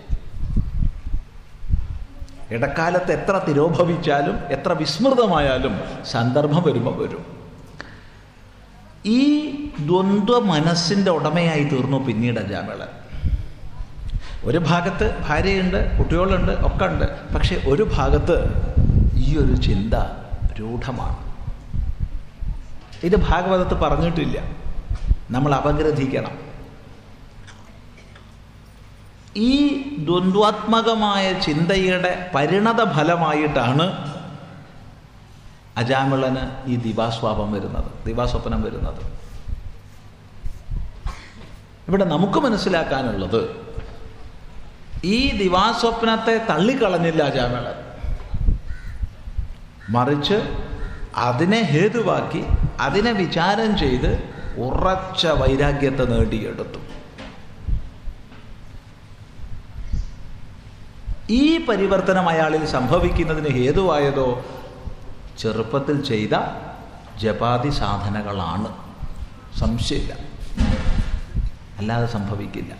ഇടക്കാലത്ത് എത്ര തിരോഭവിച്ചാലും എത്ര വിസ്മൃതമായാലും സന്ദർഭം വരുമ്പോൾ വരും ഈ ദ്വന്ദ്വ മനസ്സിൻ്റെ ഉടമയായി തീർന്നു പിന്നീട് അജാമേളൻ ഒരു ഭാഗത്ത് ഭാര്യയുണ്ട് കുട്ടികളുണ്ട് ഒക്കെ ഉണ്ട് പക്ഷെ ഒരു ഭാഗത്ത് ഈ ഒരു ചിന്ത രൂഢമാണ് ഇത് ഭാഗവതത്ത് പറഞ്ഞിട്ടില്ല നമ്മൾ അപഗ്രഥിക്കണം ഈ ദ്വന്ദ്വാത്മകമായ ചിന്തയുടെ പരിണത ഫലമായിട്ടാണ് അജാമിളന് ഈ ദിവാസ്വാപം വരുന്നത് ദിവാസ്വപ്നം വരുന്നത് ഇവിടെ നമുക്ക് മനസ്സിലാക്കാനുള്ളത് ഈ ദിവാസ്വപ്നത്തെ തള്ളിക്കളഞ്ഞില്ല അജാമിളൻ മറിച്ച് അതിനെ ഹേതുവാക്കി അതിനെ വിചാരം ചെയ്ത് ഉറച്ച വൈരാഗ്യത്തെ നേടിയെടുത്തു ഈ പരിവർത്തനം അയാളിൽ സംഭവിക്കുന്നതിന് ഹേതുവായതോ ചെറുപ്പത്തിൽ ചെയ്ത ജപാതി സാധനകളാണ് സംശയമില്ല അല്ലാതെ സംഭവിക്കില്ല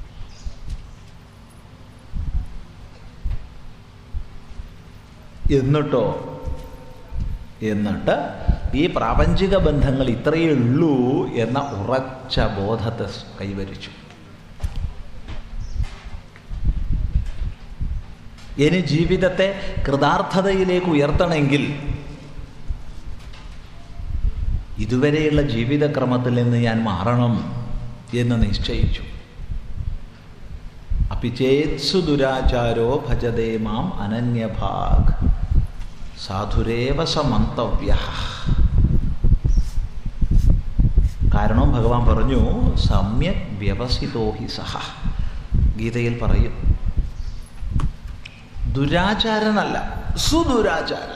എന്നിട്ടോ എന്നിട്ട് ഈ പ്രാപഞ്ചിക ബന്ധങ്ങൾ ഇത്രയേ ഉള്ളൂ എന്ന ഉറച്ച ബോധത്തെ കൈവരിച്ചു ഇനി ജീവിതത്തെ കൃതാർത്ഥതയിലേക്ക് ഉയർത്തണമെങ്കിൽ ഇതുവരെയുള്ള ജീവിതക്രമത്തിൽ നിന്ന് ഞാൻ മാറണം എന്ന് നിശ്ചയിച്ചു അപ്പിചേത്സു ദുരാചാരോ ഭജതേ മാം അനന്യഭാഗ് സാധുരേവ സമന്തവ്യ കാരണം ഭഗവാൻ പറഞ്ഞു സമ്യക് വ്യവസിതോ ഹി സഹ ഗീതയിൽ പറയും ദുരാചാരനല്ല സുദുരാചാരൻ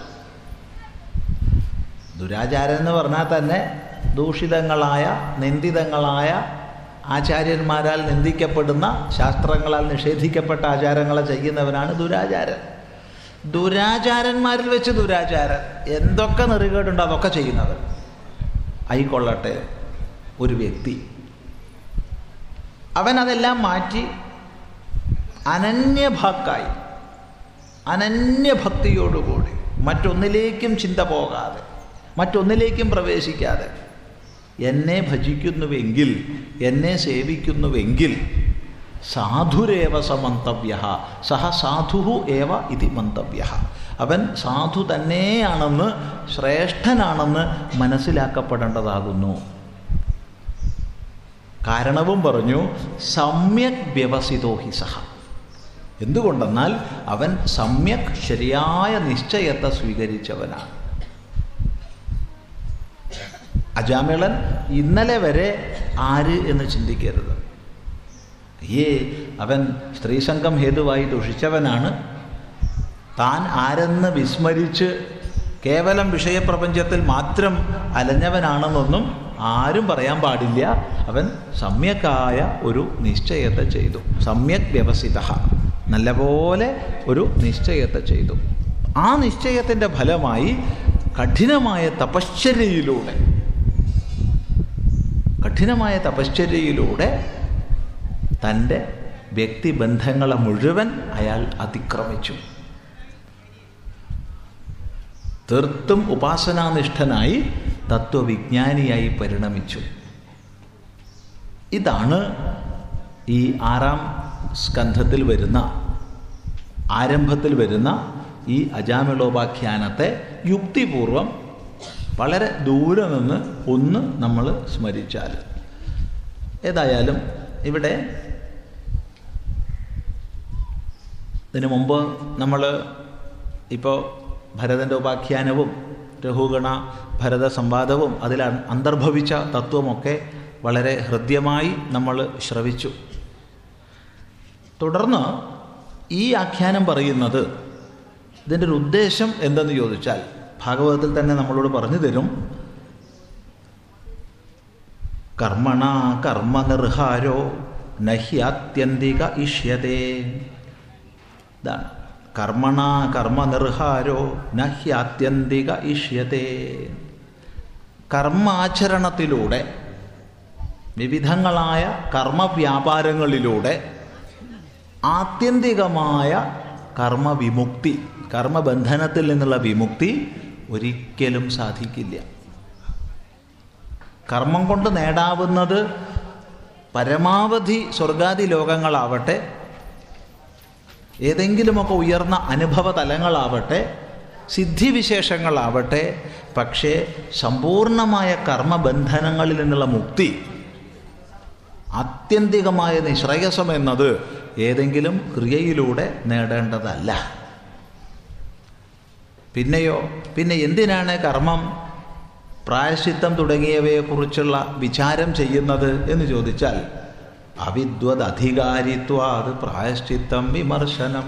ദുരാചാരൻ എന്ന് പറഞ്ഞാൽ തന്നെ ദൂഷിതങ്ങളായ നിന്ദിതങ്ങളായ ആചാര്യന്മാരാൽ നിന്ദിക്കപ്പെടുന്ന ശാസ്ത്രങ്ങളാൽ നിഷേധിക്കപ്പെട്ട ആചാരങ്ങളെ ചെയ്യുന്നവനാണ് ദുരാചാരൻ ദുരാചാരന്മാരിൽ വെച്ച് ദുരാചാരൻ എന്തൊക്കെ നെറികേടുണ്ടോ അതൊക്കെ ചെയ്യുന്നവൻ ആയിക്കൊള്ളട്ടെ ഒരു വ്യക്തി അവൻ അതെല്ലാം മാറ്റി അനന്യഭാക്കായി അനന്യഭക്തിയോടുകൂടി മറ്റൊന്നിലേക്കും ചിന്ത പോകാതെ മറ്റൊന്നിലേക്കും പ്രവേശിക്കാതെ എന്നെ ഭജിക്കുന്നുവെങ്കിൽ എന്നെ സേവിക്കുന്നുവെങ്കിൽ സാധുരേവ സമന്തവ്യ സഹ സാധു ഏവ ഇതി മന്തവ്യ അവൻ സാധു തന്നെയാണെന്ന് ശ്രേഷ്ഠനാണെന്ന് മനസ്സിലാക്കപ്പെടേണ്ടതാകുന്നു കാരണവും പറഞ്ഞു സമ്യക് വ്യവസിതോ ഹി സഹ എന്തുകൊണ്ടെന്നാൽ അവൻ സമ്യക് ശരിയായ നിശ്ചയത്തെ സ്വീകരിച്ചവനാണ് അജാമിളൻ ഇന്നലെ വരെ ആര് എന്ന് ചിന്തിക്കരുത് ഏ അവൻ സ്ത്രീസംഘം ഹേതുവായി ദുഷിച്ചവനാണ് താൻ ആരെന്ന് വിസ്മരിച്ച് കേവലം വിഷയപ്രപഞ്ചത്തിൽ മാത്രം അലഞ്ഞവനാണെന്നൊന്നും ആരും പറയാൻ പാടില്ല അവൻ സമ്യക്കായ ഒരു നിശ്ചയത്തെ ചെയ്തു സമ്യക് വ്യവസിത നല്ലപോലെ ഒരു നിശ്ചയത്തെ ചെയ്തു ആ നിശ്ചയത്തിൻ്റെ ഫലമായി കഠിനമായ തപശ്ചര്യയിലൂടെ കഠിനമായ തപശ്ചര്യയിലൂടെ തൻ്റെ വ്യക്തിബന്ധങ്ങളെ മുഴുവൻ അയാൾ അതിക്രമിച്ചു തീർത്തും ഉപാസനാനിഷ്ഠനായി തത്വവിജ്ഞാനിയായി പരിണമിച്ചു ഇതാണ് ഈ ആറാം സ്കന്ധത്തിൽ വരുന്ന ആരംഭത്തിൽ വരുന്ന ഈ അജാമിളോപാഖ്യാനത്തെ യുക്തിപൂർവം വളരെ ദൂരെ നിന്ന് ഒന്ന് നമ്മൾ സ്മരിച്ചാൽ ഏതായാലും ഇവിടെ ഇതിനു മുമ്പ് നമ്മൾ ഇപ്പോൾ ഭരതൻ്റെ ഉപാഖ്യാനവും രഘുഗണ ഭരത സംവാദവും അതിൽ അന്തർഭവിച്ച തത്വമൊക്കെ വളരെ ഹൃദ്യമായി നമ്മൾ ശ്രവിച്ചു തുടർന്ന് ഈ ആഖ്യാനം പറയുന്നത് ഇതിൻ്റെ ഒരു ഉദ്ദേശം എന്തെന്ന് ചോദിച്ചാൽ ഭാഗവതത്തിൽ തന്നെ നമ്മളോട് പറഞ്ഞു തരും കർമ്മണ കർമ്മനിർഹാരോ നഹ്യാത്യന്തിക ഇഷ്യതേ ഇതാണ് കർമ്മണ കർമ്മനിർഹാരോ നഹ്യാത്യന്തിക ഇഷ്യതേ കർമാചരണത്തിലൂടെ വിവിധങ്ങളായ കർമ്മവ്യാപാരങ്ങളിലൂടെ ആത്യന്തികമായ കർമ്മവിമുക്തി കർമ്മബന്ധനത്തിൽ നിന്നുള്ള വിമുക്തി ഒരിക്കലും സാധിക്കില്ല കർമ്മം കൊണ്ട് നേടാവുന്നത് പരമാവധി സ്വർഗാദി ലോകങ്ങളാവട്ടെ ഏതെങ്കിലുമൊക്കെ ഉയർന്ന അനുഭവ തലങ്ങളാവട്ടെ സിദ്ധിവിശേഷങ്ങളാവട്ടെ പക്ഷേ സമ്പൂർണമായ കർമ്മബന്ധനങ്ങളിൽ നിന്നുള്ള മുക്തി ആത്യന്തികമായ നിശ്രേയസം എന്നത് ഏതെങ്കിലും ക്രിയയിലൂടെ നേടേണ്ടതല്ല പിന്നെയോ പിന്നെ എന്തിനാണ് കർമ്മം പ്രായശ്ചിത്തം തുടങ്ങിയവയെക്കുറിച്ചുള്ള വിചാരം ചെയ്യുന്നത് എന്ന് ചോദിച്ചാൽ അവിദ്വത് അധികാരിത്വാത് പ്രായശ്ചിത്തം വിമർശനം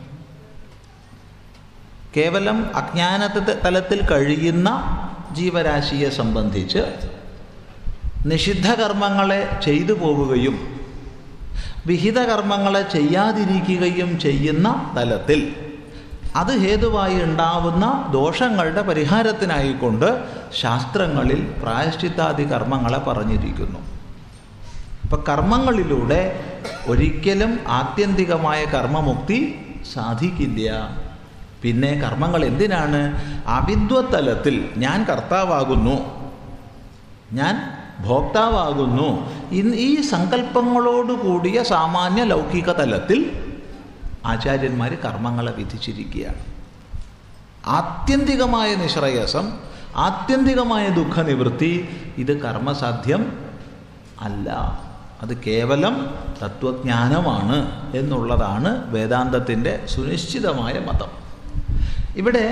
കേവലം അജ്ഞാനത്തെ തലത്തിൽ കഴിയുന്ന ജീവരാശിയെ സംബന്ധിച്ച് നിഷിദ്ധ കർമ്മങ്ങളെ ചെയ്തു പോവുകയും വിഹിത കർമ്മങ്ങളെ ചെയ്യാതിരിക്കുകയും ചെയ്യുന്ന തലത്തിൽ അത് ഹേതുവായി ഉണ്ടാവുന്ന ദോഷങ്ങളുടെ പരിഹാരത്തിനായിക്കൊണ്ട് ശാസ്ത്രങ്ങളിൽ പ്രായശ്ചിത്താദി കർമ്മങ്ങളെ പറഞ്ഞിരിക്കുന്നു അപ്പം കർമ്മങ്ങളിലൂടെ ഒരിക്കലും ആത്യന്തികമായ കർമ്മമുക്തി സാധിക്കില്ല പിന്നെ കർമ്മങ്ങൾ എന്തിനാണ് അവിദ്വത്തലത്തിൽ ഞാൻ കർത്താവാകുന്നു ഞാൻ ഭോക്താവാകുന്നു ഇന്ന് ഈ സങ്കല്പങ്ങളോട് കൂടിയ സാമാന്യ ലൗകിക തലത്തിൽ ആചാര്യന്മാർ കർമ്മങ്ങളെ വിധിച്ചിരിക്കുകയാണ് ആത്യന്തികമായ നിശ്രയസം ആത്യന്തികമായ ദുഃഖനിവൃത്തി ഇത് കർമ്മസാധ്യം അല്ല അത് കേവലം തത്വജ്ഞാനമാണ് എന്നുള്ളതാണ് വേദാന്തത്തിൻ്റെ സുനിശ്ചിതമായ മതം ഇവിടെ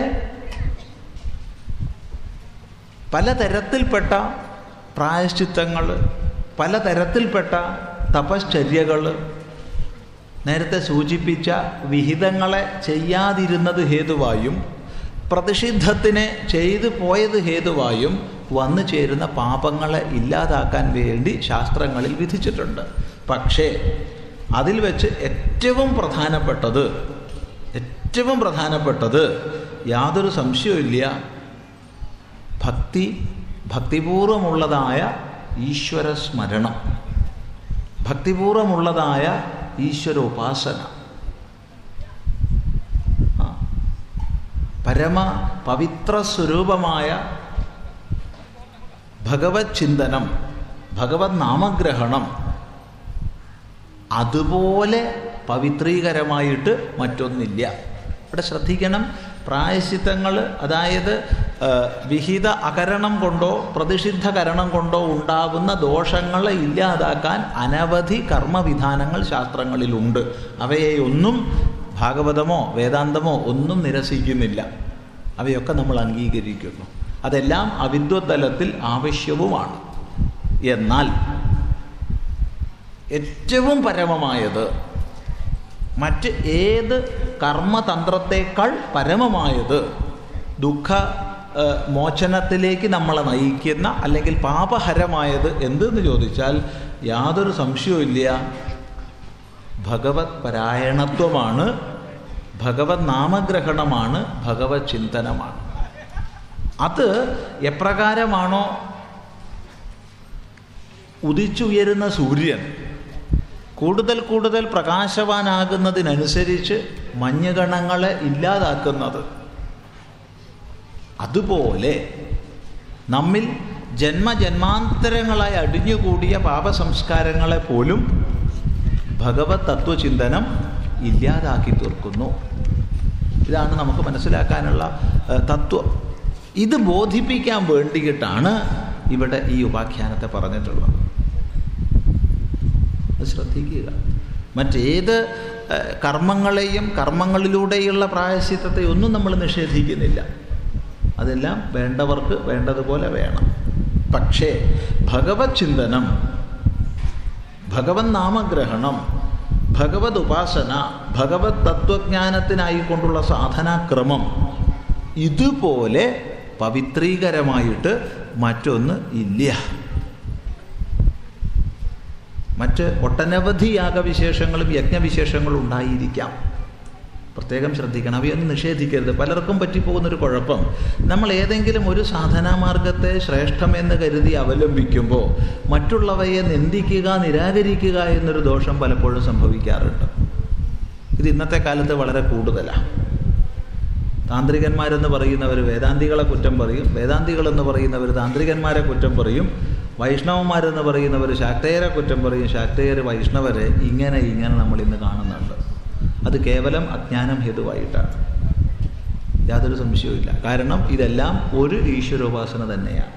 പലതരത്തിൽപ്പെട്ട പ്രായശ്ചിത്തങ്ങൾ പലതരത്തിൽപ്പെട്ട തപശ്ചര്യകൾ നേരത്തെ സൂചിപ്പിച്ച വിഹിതങ്ങളെ ചെയ്യാതിരുന്നത് ഹേതുവായും പ്രതിഷിദ്ധത്തിനെ ചെയ്തു പോയത് ഹേതുവായും വന്നു ചേരുന്ന പാപങ്ങളെ ഇല്ലാതാക്കാൻ വേണ്ടി ശാസ്ത്രങ്ങളിൽ വിധിച്ചിട്ടുണ്ട് പക്ഷേ അതിൽ വെച്ച് ഏറ്റവും പ്രധാനപ്പെട്ടത് ഏറ്റവും പ്രധാനപ്പെട്ടത് യാതൊരു സംശയവുമില്ല ഭക്തി ഭക്തിപൂർവമുള്ളതായ ഈശ്വര സ്മരണം ഭക്തിപൂർവമുള്ളതായ ഈശ്വരോപാസന പരമ പവിത്ര സ്വരൂപമായ ഭഗവത് ചിന്തനം ഭഗവത് നാമഗ്രഹണം അതുപോലെ പവിത്രീകരമായിട്ട് മറ്റൊന്നില്ല ഇവിടെ ശ്രദ്ധിക്കണം പ്രായശ്ചിത്തങ്ങൾ അതായത് വിഹിത അകരണം കൊണ്ടോ പ്രതിഷിദ്ധ കരണം കൊണ്ടോ ഉണ്ടാകുന്ന ദോഷങ്ങളെ ഇല്ലാതാക്കാൻ അനവധി കർമ്മവിധാനങ്ങൾ ശാസ്ത്രങ്ങളിലുണ്ട് അവയെ ഒന്നും ഭാഗവതമോ വേദാന്തമോ ഒന്നും നിരസിക്കുന്നില്ല അവയൊക്കെ നമ്മൾ അംഗീകരിക്കുന്നു അതെല്ലാം അവിദ്വത്തലത്തിൽ ആവശ്യവുമാണ് എന്നാൽ ഏറ്റവും പരമമായത് മറ്റ് ഏത് കർമ്മതന്ത്രത്തേക്കാൾ പരമമായത് ദുഃഖ ഏഹ്, മോചനത്തിലേക്ക് നമ്മളെ നയിക്കുന്ന അല്ലെങ്കിൽ പാപഹരമായത് എന്തെന്ന് ചോദിച്ചാൽ യാതൊരു സംശയവുമില്ല ഭഗവത് പരായണത്വമാണ് ഭഗവത് നാമഗ്രഹണമാണ് ഭഗവത് ചിന്തനമാണ് അത് എപ്രകാരമാണോ ഉദിച്ചുയരുന്ന സൂര്യൻ കൂടുതൽ കൂടുതൽ പ്രകാശവാനാകുന്നതിനനുസരിച്ച് മഞ്ഞുകണങ്ങളെ ഇല്ലാതാക്കുന്നത് അതുപോലെ നമ്മിൽ ജന്മജന്മാന്തരങ്ങളായി അടിഞ്ഞുകൂടിയ പാപസംസ്കാരങ്ങളെ പോലും ഭഗവത് തത്വചിന്തനം ഇല്ലാതാക്കി തീർക്കുന്നു ഇതാണ് നമുക്ക് മനസ്സിലാക്കാനുള്ള ഏഹ്, തത്വം ഇത് ബോധിപ്പിക്കാൻ വേണ്ടിയിട്ടാണ് ഇവിടെ ഈ ഉപാഖ്യാനത്തെ പറഞ്ഞിട്ടുള്ളത് അത് ശ്രദ്ധിക്കുക മറ്റേത് ഏഹ്, കർമ്മങ്ങളെയും കർമ്മങ്ങളിലൂടെയുള്ള പ്രായശ്ചിത്തത്തെ ഒന്നും നമ്മൾ നിഷേധിക്കുന്നില്ല അതെല്ലാം വേണ്ടവർക്ക് വേണ്ടതുപോലെ വേണം പക്ഷേ ഭഗവത് ചിന്തനം ഭഗവത് നാമഗ്രഹണം ഭഗവത് ഉപാസന ഭഗവത് തത്വജ്ഞാനത്തിനായിക്കൊണ്ടുള്ള സാധനാക്രമം ഇതുപോലെ പവിത്രീകരമായിട്ട് മറ്റൊന്ന് ഇല്ല മറ്റ് ഒട്ടനവധി യാഗവിശേഷങ്ങളും യജ്ഞവിശേഷങ്ങളും ഉണ്ടായിരിക്കാം പ്രത്യേകം ശ്രദ്ധിക്കണം അവയൊന്നും നിഷേധിക്കരുത് പലർക്കും പറ്റിപ്പോകുന്നൊരു കുഴപ്പം നമ്മൾ ഏതെങ്കിലും ഒരു സാധനാമാർഗത്തെ ശ്രേഷ്ഠമെന്ന് കരുതി അവലംബിക്കുമ്പോൾ മറ്റുള്ളവയെ നിന്ദിക്കുക നിരാകരിക്കുക എന്നൊരു ദോഷം പലപ്പോഴും സംഭവിക്കാറുണ്ട് ഇത് ഇന്നത്തെ കാലത്ത് വളരെ കൂടുതലാണ് താന്ത്രികന്മാരെന്ന് പറയുന്നവർ വേദാന്തികളെ കുറ്റം പറയും വേദാന്തികളെന്ന് പറയുന്നവർ താന്ത്രികന്മാരെ കുറ്റം പറയും വൈഷ്ണവന്മാരെന്ന് പറയുന്നവർ ശാക്തേയരെ കുറ്റം പറയും ശാക്തേയർ വൈഷ്ണവരെ ഇങ്ങനെ ഇങ്ങനെ നമ്മൾ ഇന്ന് കാണുന്നുണ്ട് അത് കേവലം അജ്ഞാനം ഹേതുവായിട്ടാണ് യാതൊരു സംശയവുമില്ല കാരണം ഇതെല്ലാം ഒരു ഈശ്വരോപാസന തന്നെയാണ്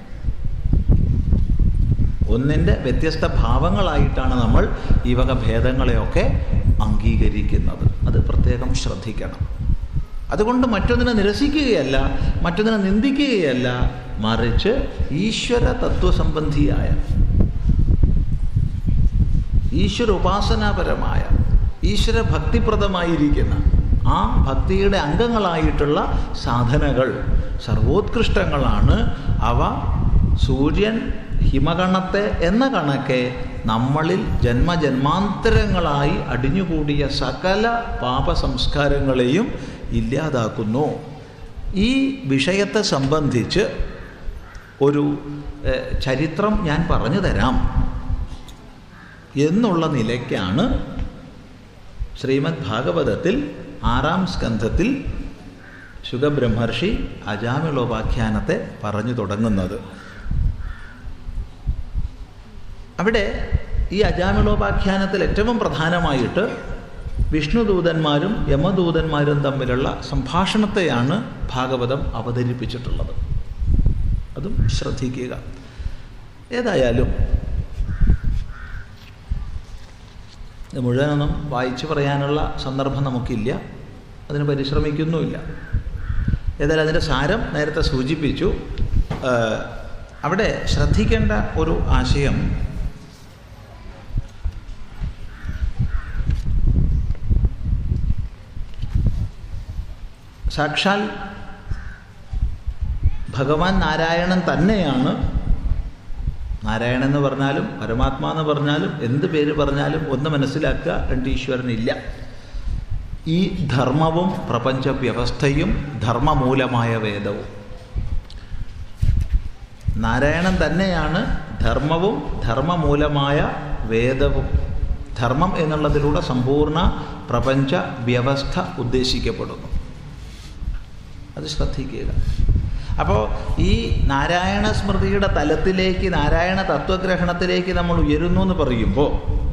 ഒന്നിൻ്റെ വ്യത്യസ്ത ഭാവങ്ങളായിട്ടാണ് നമ്മൾ ഈ വക ഭേദങ്ങളെയൊക്കെ അംഗീകരിക്കുന്നത് അത് പ്രത്യേകം ശ്രദ്ധിക്കണം അതുകൊണ്ട് മറ്റൊന്നിനെ നിരസിക്കുകയല്ല മറ്റൊന്നിനെ നിന്ദിക്കുകയല്ല മറിച്ച് ഈശ്വര തത്വസംബന്ധിയായ ഈശ്വര ഉപാസനാപരമായ ഈശ്വര ഭക്തിപ്രദമായിരിക്കുന്ന ആ ഭക്തിയുടെ അംഗങ്ങളായിട്ടുള്ള സാധനകൾ സർവോത്കൃഷ്ടങ്ങളാണ് അവ സൂര്യൻ ഹിമകണത്തെ എന്ന കണക്കെ നമ്മളിൽ ജന്മജന്മാന്തരങ്ങളായി അടിഞ്ഞുകൂടിയ സകല പാപസംസ്കാരങ്ങളെയും ഇല്ലാതാക്കുന്നു ഈ വിഷയത്തെ സംബന്ധിച്ച് ഒരു ഏഹ്, ചരിത്രം ഞാൻ പറഞ്ഞു തരാം എന്നുള്ള നിലയ്ക്കാണ് ശ്രീമദ് ഭാഗവതത്തിൽ ആറാം സ്കന്ധത്തിൽ ശുഖബ്രഹ്മർഷി അജാമിളോപാഖ്യാനത്തെ പറഞ്ഞു തുടങ്ങുന്നത് അവിടെ ഈ അജാമിളോപാഖ്യാനത്തിൽ ഏറ്റവും പ്രധാനമായിട്ട് വിഷ്ണുദൂതന്മാരും യമദൂതന്മാരും തമ്മിലുള്ള സംഭാഷണത്തെയാണ് ഭാഗവതം അവതരിപ്പിച്ചിട്ടുള്ളത് അതും ശ്രദ്ധിക്കുക ഏതായാലും ഇത് മുഴുവനൊന്നും വായിച്ചു പറയാനുള്ള സന്ദർഭം നമുക്കില്ല അതിന് പരിശ്രമിക്കുന്നുമില്ല ഏതായാലും അതിൻ്റെ സാരം നേരത്തെ സൂചിപ്പിച്ചു ആ, അവിടെ ശ്രദ്ധിക്കേണ്ട ഒരു ആശയം സാക്ഷാൽ ഭഗവാൻ നാരായണൻ തന്നെയാണ് നാരായണൻ എന്ന് പറഞ്ഞാലും പരമാത്മാ എന്ന് പറഞ്ഞാലും എന്ത് പേര് പറഞ്ഞാലും ഒന്ന് മനസ്സിലാക്കുക രണ്ട് ഈശ്വരനില്ല ഈ ധർമ്മവും പ്രപഞ്ച വ്യവസ്ഥയും ധർമ്മമൂലമായ വേദവും നാരായണൻ തന്നെയാണ് ധർമ്മവും ധർമ്മമൂലമായ വേദവും ധർമ്മം എന്നുള്ളതിലൂടെ സമ്പൂർണ്ണ പ്രപഞ്ച വ്യവസ്ഥ ഉദ്ദേശിക്കപ്പെടുന്നു അത് ശ്രദ്ധിക്കുക അപ്പോൾ ഈ നാരായണ സ്മൃതിയുടെ തലത്തിലേക്ക് നാരായണ തത്വഗ്രഹണത്തിലേക്ക് നമ്മൾ ഉയരുന്നു എന്ന് പറയുമ്പോൾ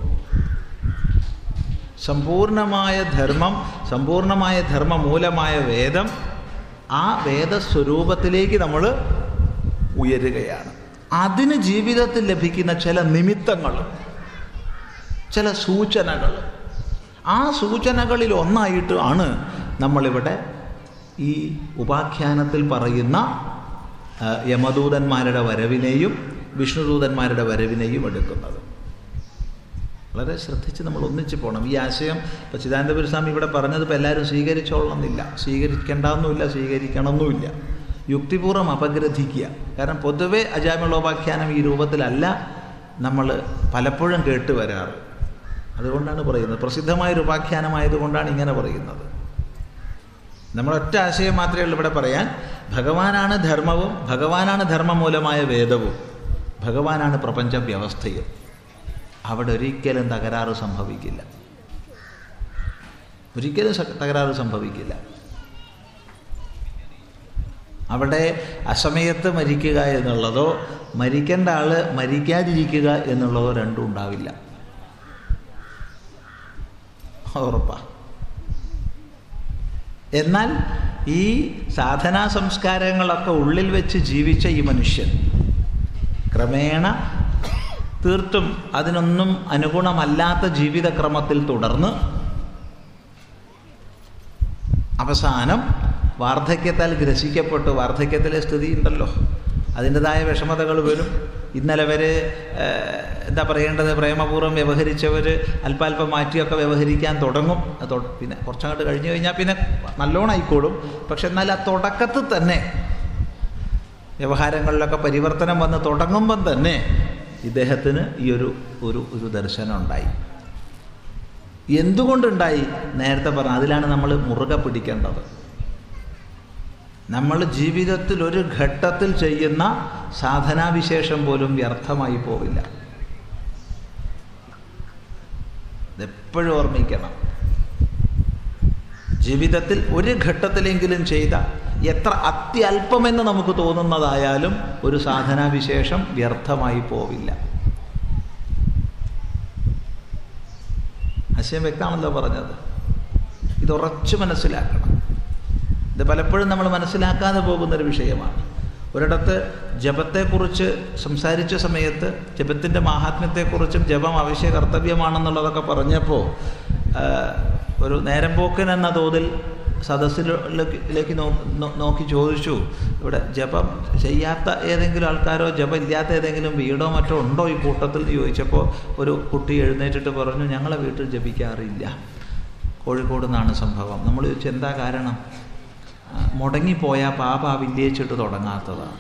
സമ്പൂർണമായ ധർമ്മം സമ്പൂർണമായ ധർമ്മമൂലമായ വേദം ആ വേദസ്വരൂപത്തിലേക്ക് നമ്മൾ ഉയരുകയാണ് അതിന് ജീവിതത്തിൽ ലഭിക്കുന്ന ചില നിമിത്തങ്ങൾ ചില സൂചനകൾ ആ സൂചനകളിൽ ഒന്നായിട്ട് ആണ് നമ്മളിവിടെ ഈ ഉപാഖ്യാനത്തിൽ പറയുന്ന ആ, യമദൂതന്മാരുടെ വരവിനെയും വിഷ്ണുദൂതന്മാരുടെ വരവിനെയും എടുക്കുന്നത് വളരെ ശ്രദ്ധിച്ച് നമ്മൾ ഒന്നിച്ച് പോകണം ഈ ആശയം ഇപ്പോൾ ചിദാനന്ദപുര സ്വാമി ഇവിടെ പറഞ്ഞത് ഇപ്പോൾ എല്ലാവരും സ്വീകരിച്ചോളണമെന്നില്ല സ്വീകരിക്കേണ്ടെന്നുമില്ല സ്വീകരിക്കണമെന്നുമില്ല യുക്തിപൂർവ്വം അപഗ്രഥിക്കുക കാരണം പൊതുവെ അജാമിളോപാഖ്യാനം ഈ രൂപത്തിലല്ല നമ്മൾ പലപ്പോഴും കേട്ട് വരാറ് അതുകൊണ്ടാണ് പറയുന്നത് പ്രസിദ്ധമായൊരു ഉപാഖ്യാനമായതുകൊണ്ടാണ് ഇങ്ങനെ പറയുന്നത് നമ്മളൊറ്റ ആശയം മാത്രമേ ഉള്ളൂ ഇവിടെ പറയാൻ ഭഗവാനാണ് ധർമ്മവും ഭഗവാനാണ് ധർമ്മമൂലമായ വേദവും ഭഗവാനാണ് പ്രപഞ്ച വ്യവസ്ഥയും അവിടെ ഒരിക്കലും തകരാറ് സംഭവിക്കില്ല ഒരിക്കലും തകരാറ് സംഭവിക്കില്ല അവിടെ അസമയത്ത് മരിക്കുക എന്നുള്ളതോ മരിക്കേണ്ട ആള് മരിക്കാതിരിക്കുക എന്നുള്ളതോ രണ്ടും ഉണ്ടാവില്ല ഉറപ്പാ എന്നാൽ ഈ സാധനാ സംസ്കാരങ്ങളൊക്കെ ഉള്ളിൽ വെച്ച് ജീവിച്ച ഈ മനുഷ്യൻ ക്രമേണ തീർത്തും അതിനൊന്നും അനുഗുണമല്ലാത്ത ജീവിതക്രമത്തിൽ തുടർന്ന് അവസാനം വാർദ്ധക്യത്താൽ ഗ്രസിക്കപ്പെട്ടു വാർദ്ധക്യത്തിലെ സ്ഥിതി ഉണ്ടല്ലോ അതിൻ്റെതായ വിഷമതകൾ വരും ഇന്നലെ വരെ എന്താ പറയേണ്ടത് പ്രേമപൂർവ്വം വ്യവഹരിച്ചവർ അല്പാൽപ്പം മാറ്റിയൊക്കെ വ്യവഹരിക്കാൻ തുടങ്ങും പിന്നെ കുറച്ചങ്ങോട്ട് കഴിഞ്ഞു കഴിഞ്ഞാൽ പിന്നെ നല്ലോണം ആയിക്കോളും പക്ഷെ എന്നാൽ ആ തുടക്കത്തിൽ തന്നെ വ്യവഹാരങ്ങളിലൊക്കെ പരിവർത്തനം വന്ന് തുടങ്ങുമ്പം തന്നെ ഇദ്ദേഹത്തിന് ഈ ഒരു ഒരു ഒരു ദർശനം ഉണ്ടായി എന്തുകൊണ്ടുണ്ടായി നേരത്തെ പറഞ്ഞു അതിലാണ് നമ്മൾ മുറുകെ പിടിക്കേണ്ടത് നമ്മൾ ജീവിതത്തിൽ ഒരു ഘട്ടത്തിൽ ചെയ്യുന്ന സാധനാവിശേഷം പോലും വ്യർത്ഥമായി പോവില്ല ഇതെപ്പോഴും ഓർമ്മിക്കണം ജീവിതത്തിൽ ഒരു ഘട്ടത്തിലെങ്കിലും ചെയ്ത എത്ര അത്യല്പമെന്ന് നമുക്ക് തോന്നുന്നതായാലും ഒരു സാധനാവിശേഷം വ്യർത്ഥമായി പോവില്ല ആശയം വ്യക്തമാണല്ലോ പറഞ്ഞത് ഇത് ഉറച്ചു മനസ്സിലാക്കണം ഇത് പലപ്പോഴും നമ്മൾ മനസ്സിലാക്കാതെ പോകുന്നൊരു വിഷയമാണ് ഒരിടത്ത് ജപത്തെക്കുറിച്ച് സംസാരിച്ച സമയത്ത് ജപത്തിൻ്റെ മാഹാത്മ്യത്തെക്കുറിച്ചും ജപം അവശ്യ കർത്തവ്യമാണെന്നുള്ളതൊക്കെ പറഞ്ഞപ്പോൾ ഒരു നേരം പോക്കൻ എന്ന തോതിൽ സദസ്സിലേക്ക് നോക്കി ചോദിച്ചു ഇവിടെ ജപം ചെയ്യാത്ത ഏതെങ്കിലും ആൾക്കാരോ ജപം ഇല്ലാത്ത ഏതെങ്കിലും വീടോ മറ്റോ ഉണ്ടോ ഈ കൂട്ടത്തിൽ ചോദിച്ചപ്പോൾ ഒരു കുട്ടി എഴുന്നേറ്റിട്ട് പറഞ്ഞു ഞങ്ങളെ വീട്ടിൽ ജപിക്കാറില്ല കോഴിക്കോട് നിന്നാണ് സംഭവം നമ്മൾ ചോദിച്ചു എന്താ കാരണം മുടങ്ങിപ്പോയ പാപ വില്ലേച്ചിട്ട് തുടങ്ങാത്തതാണ്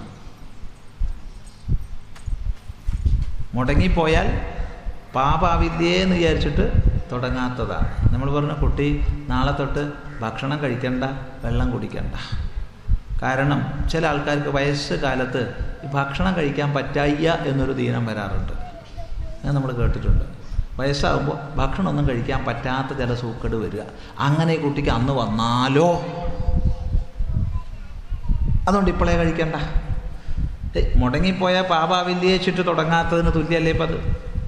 മുടങ്ങിപ്പോയാൽ പാപാവിദ്യയെന്ന് വിചാരിച്ചിട്ട് തുടങ്ങാത്തതാണ് നമ്മൾ പറഞ്ഞ കുട്ടി നാളെ തൊട്ട് ഭക്ഷണം കഴിക്കണ്ട വെള്ളം കുടിക്കണ്ട കാരണം ചില ആൾക്കാർക്ക് വയസ്സ് കാലത്ത് ഈ ഭക്ഷണം കഴിക്കാൻ പറ്റായ്യ എന്നൊരു ദീനം വരാറുണ്ട് അത് നമ്മൾ കേട്ടിട്ടുണ്ട് വയസ്സാകുമ്പോൾ ഭക്ഷണമൊന്നും കഴിക്കാൻ പറ്റാത്ത ചില സൂക്കേട് വരിക അങ്ങനെ ഈ കുട്ടിക്ക് അന്ന് വന്നാലോ അതുകൊണ്ട് ഇപ്പോഴേ കഴിക്കണ്ട മുടങ്ങിപ്പോയ പാപാവില്യേച്ചിട്ട് തുടങ്ങാത്തതിന് തുല്യല്ലേ ഇപ്പം അത്